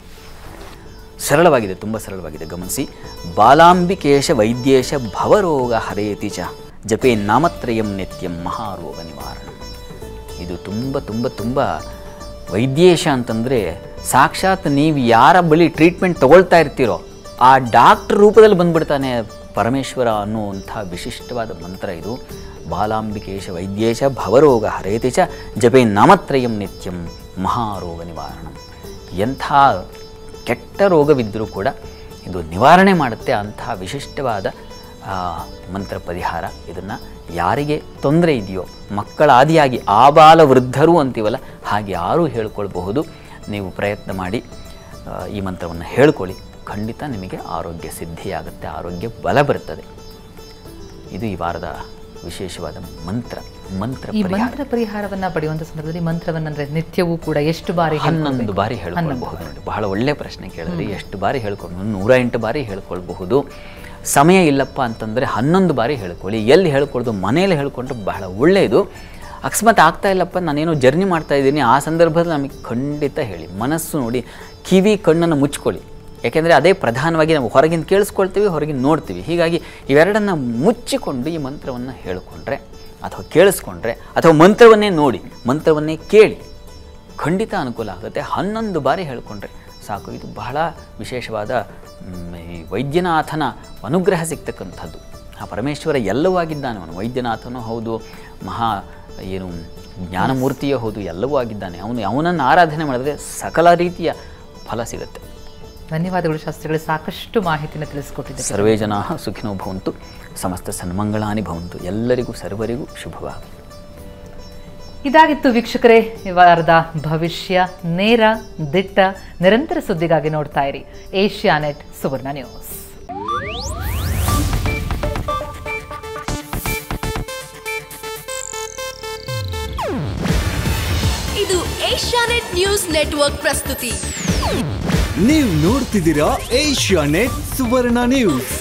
ಸರಳವಾಗಿದೆ ತುಂಬ ಸರಳವಾಗಿದೆ ಗಮನಿಸಿ ಬಾಲಾಂಬಿಕೇಶ ವೈದ್ಯೇಶ ಭವರೋಗ ಹರೇತಿ ಚ ಜಪೇ ನಾಮತ್ರಯಂ ನಿತ್ಯಂ ಮಹಾರೋಗ ನಿವಾರಣ ಇದು ತುಂಬ ತುಂಬ ತುಂಬ ವೈದ್ಯೇಶ ಅಂತಂದರೆ ಸಾಕ್ಷಾತ್ ನೀವು ಯಾರ ಬಳಿ ಟ್ರೀಟ್ಮೆಂಟ್ ತಗೊಳ್ತಾ ಇರ್ತೀರೋ ಆ ಡಾಕ್ಟ್ರ್ ರೂಪದಲ್ಲಿ ಬಂದ್ಬಿಡ್ತಾನೆ ಪರಮೇಶ್ವರ ಅನ್ನುವಂಥ ವಿಶಿಷ್ಟವಾದ ಮಂತ್ರ ಇದು ಬಾಲಾಂಬಿಕೇಶ ವೈದ್ಯೇಶ ಭವರೋಗ ಹರೇತಿ ಚ ಜಪೇ ನಾಮತ್ರಯಂ ನಿತ್ಯಂ ಮಹಾರೋಗ ನಿವಾರಣಂ ಎಂಥ ಕೆಟ್ಟ ರೋಗವಿದ್ದರೂ ಕೂಡ ಇದು ನಿವಾರಣೆ ಮಾಡುತ್ತೆ ಅಂತಹ ವಿಶಿಷ್ಟವಾದ ಆ, ಮಂತ್ರ ಪರಿಹಾರ ಇದನ್ನು ಯಾರಿಗೆ ತೊಂದರೆ ಇದೆಯೋ ಮಕ್ಕಳ ಆದಿಯಾಗಿ ಆಬಾಲ ವೃದ್ಧರು ಅಂತೀವಲ್ಲ ಹಾಗೆ ಯಾರೂ ಹೇಳ್ಕೊಳ್ಬಹುದು ನೀವು ಪ್ರಯತ್ನ ಮಾಡಿ ಆ, ಈ ಮಂತ್ರವನ್ನು ಹೇಳ್ಕೊಳ್ಳಿ ಖಂಡಿತ ನಿಮಗೆ ಆರೋಗ್ಯ ಸಿದ್ಧಿಯಾಗುತ್ತೆ ಆರೋಗ್ಯ ಬಲ ಬರುತ್ತದೆ ಇದು ಈ ವಾರದ ವಿಶೇಷವಾದ ಮಂತ್ರ ಮಂತ್ರ ಈ ಪರಿಹಾರ ಮಂತ್ರ ಪರಿಹಾರವನ್ನ ಪಡೆಯುವಂತ ಸಂದರ್ಭದಲ್ಲಿ ಮಂತ್ರವನ್ನಂದ್ರೆ ನಿತ್ಯವೂ ಕೂಡ ಎಷ್ಟು ಬಾರಿ ಹನ್ನೊಂದು ಹೇಳ್ಕೊಳ್ಬೇಕು? ಬಾರಿ ಹೇಳ್ಕೊಳ್ಬಹುದು ನೋಡಿ ಬಹಳ ಒಳ್ಳೆ ಪ್ರಶ್ನೆ ಕೇಳಿದ್ರಿ ಎಷ್ಟು ಬಾರಿ ಹೇಳ್ಕೊಂಡು ನೂರ ಎಂಟು ಬಾರಿ ಹೇಳ್ಕೊಳ್ಬಹುದು ಸಮಯ ಇಲ್ಲಪ್ಪ ಅಂತಂದರೆ ಹನ್ನೊಂದು ಬಾರಿ ಹೇಳ್ಕೊಳ್ಳಿ ಎಲ್ಲಿ ಹೇಳ್ಕೊಳ್ದು ಮನೆಯಲ್ಲಿ ಹೇಳ್ಕೊಂಡ್ರೆ ಬಹಳ ಒಳ್ಳೆಯದು ಅಕಸ್ಮಾತ್ ಆಗ್ತಾ ಇಲ್ಲಪ್ಪ ನಾನೇನೋ ಜರ್ನಿ ಮಾಡ್ತಾ ಇದ್ದೀನಿ ಆ ಸಂದರ್ಭದಲ್ಲಿ ನಮಗೆ ಖಂಡಿತ ಹೇಳಿ ಮನಸ್ಸು ನೋಡಿ ಕಿವಿ ಕಣ್ಣನ್ನು ಮುಚ್ಕೊಳ್ಳಿ ಯಾಕೆಂದರೆ ಅದೇ ಪ್ರಧಾನವಾಗಿ ನಾವು ಹೊರಗಿನ ಕೇಳಿಸ್ಕೊಳ್ತೀವಿ ಹೊರಗಿನ ನೋಡ್ತೀವಿ ಹೀಗಾಗಿ ಇವೆರಡನ್ನು ಮುಚ್ಚಿಕೊಂಡು ಈ ಮಂತ್ರವನ್ನು ಹೇಳಿಕೊಂಡ್ರೆ ಅಥವಾ ಕೇಳಿಸ್ಕೊಂಡ್ರೆ ಅಥವಾ ಮಂತ್ರವನ್ನೇ ನೋಡಿ ಮಂತ್ರವನ್ನೇ ಕೇಳಿ ಖಂಡಿತ ಅನುಕೂಲ ಆಗುತ್ತೆ ಹನ್ನೊಂದು ಬಾರಿ ಹೇಳ್ಕೊಂಡ್ರೆ ಸಾಕು ಇದು ಬಹಳ ವಿಶೇಷವಾದ ಮ್, ಈ ವೈದ್ಯನಾಥನ ಅನುಗ್ರಹ ಸಿಗ್ತಕ್ಕಂಥದ್ದು ಆ ಪರಮೇಶ್ವರ ಎಲ್ಲವೂ ಆಗಿದ್ದಾನೆ ಅವನು ವೈದ್ಯನಾಥನೂ ಹೌದು ಮಹಾ ಏನು ಜ್ಞಾನಮೂರ್ತಿಯೂ ಹೌದು ಎಲ್ಲವೂ ಆಗಿದ್ದಾನೆ ಅವನು ಅವನನ್ನು ಆರಾಧನೆ ಮಾಡಿದ್ರೆ ಸಕಲ ರೀತಿಯ ಫಲ ಸಿಗುತ್ತೆ ಧನ್ಯವಾದಗಳು ಶಾಸ್ತ್ರಿಗಳು ಸಾಕಷ್ಟು ಮಾಹಿತಿನ ತಿಳಿಸ್ಕೊಟ್ಟಿದ್ದಾರೆ ಸರ್ವೇ ಜನ ಸುಖಿನೋ ಭವಂತು ಸಮಸ್ತ ಸನ್ಮಂಗಳಾನಿ ಭವಂತು ಎಲ್ಲರಿಗೂ ಸರ್ವರಿಗೂ ಶುಭವಾಗಲಿ ಇದಾಗಿತ್ತು ವೀಕ್ಷಕರೇ ಈ ವಾರದ ಭವಿಷ್ಯ ನೇರ ದಿಟ್ಟ ನಿರಂತರ ಸುದ್ದಿಗಾಗಿ ನೋಡ್ತಾ ಇರಿ ಏಷ್ಯಾನೆಟ್ ಸುವರ್ಣ ನ್ಯೂಸ್ ಇದು ಏಷ್ಯಾನೆಟ್ ನ್ಯೂಸ್ ನೆಟ್ವರ್ಕ್ ಪ್ರಸ್ತುತಿ ನೀವು ನೋಡ್ತಿದ್ದೀರಾ ಏಷ್ಯಾ ನೆಟ್ ಸುವರ್ಣ ನ್ಯೂಸ್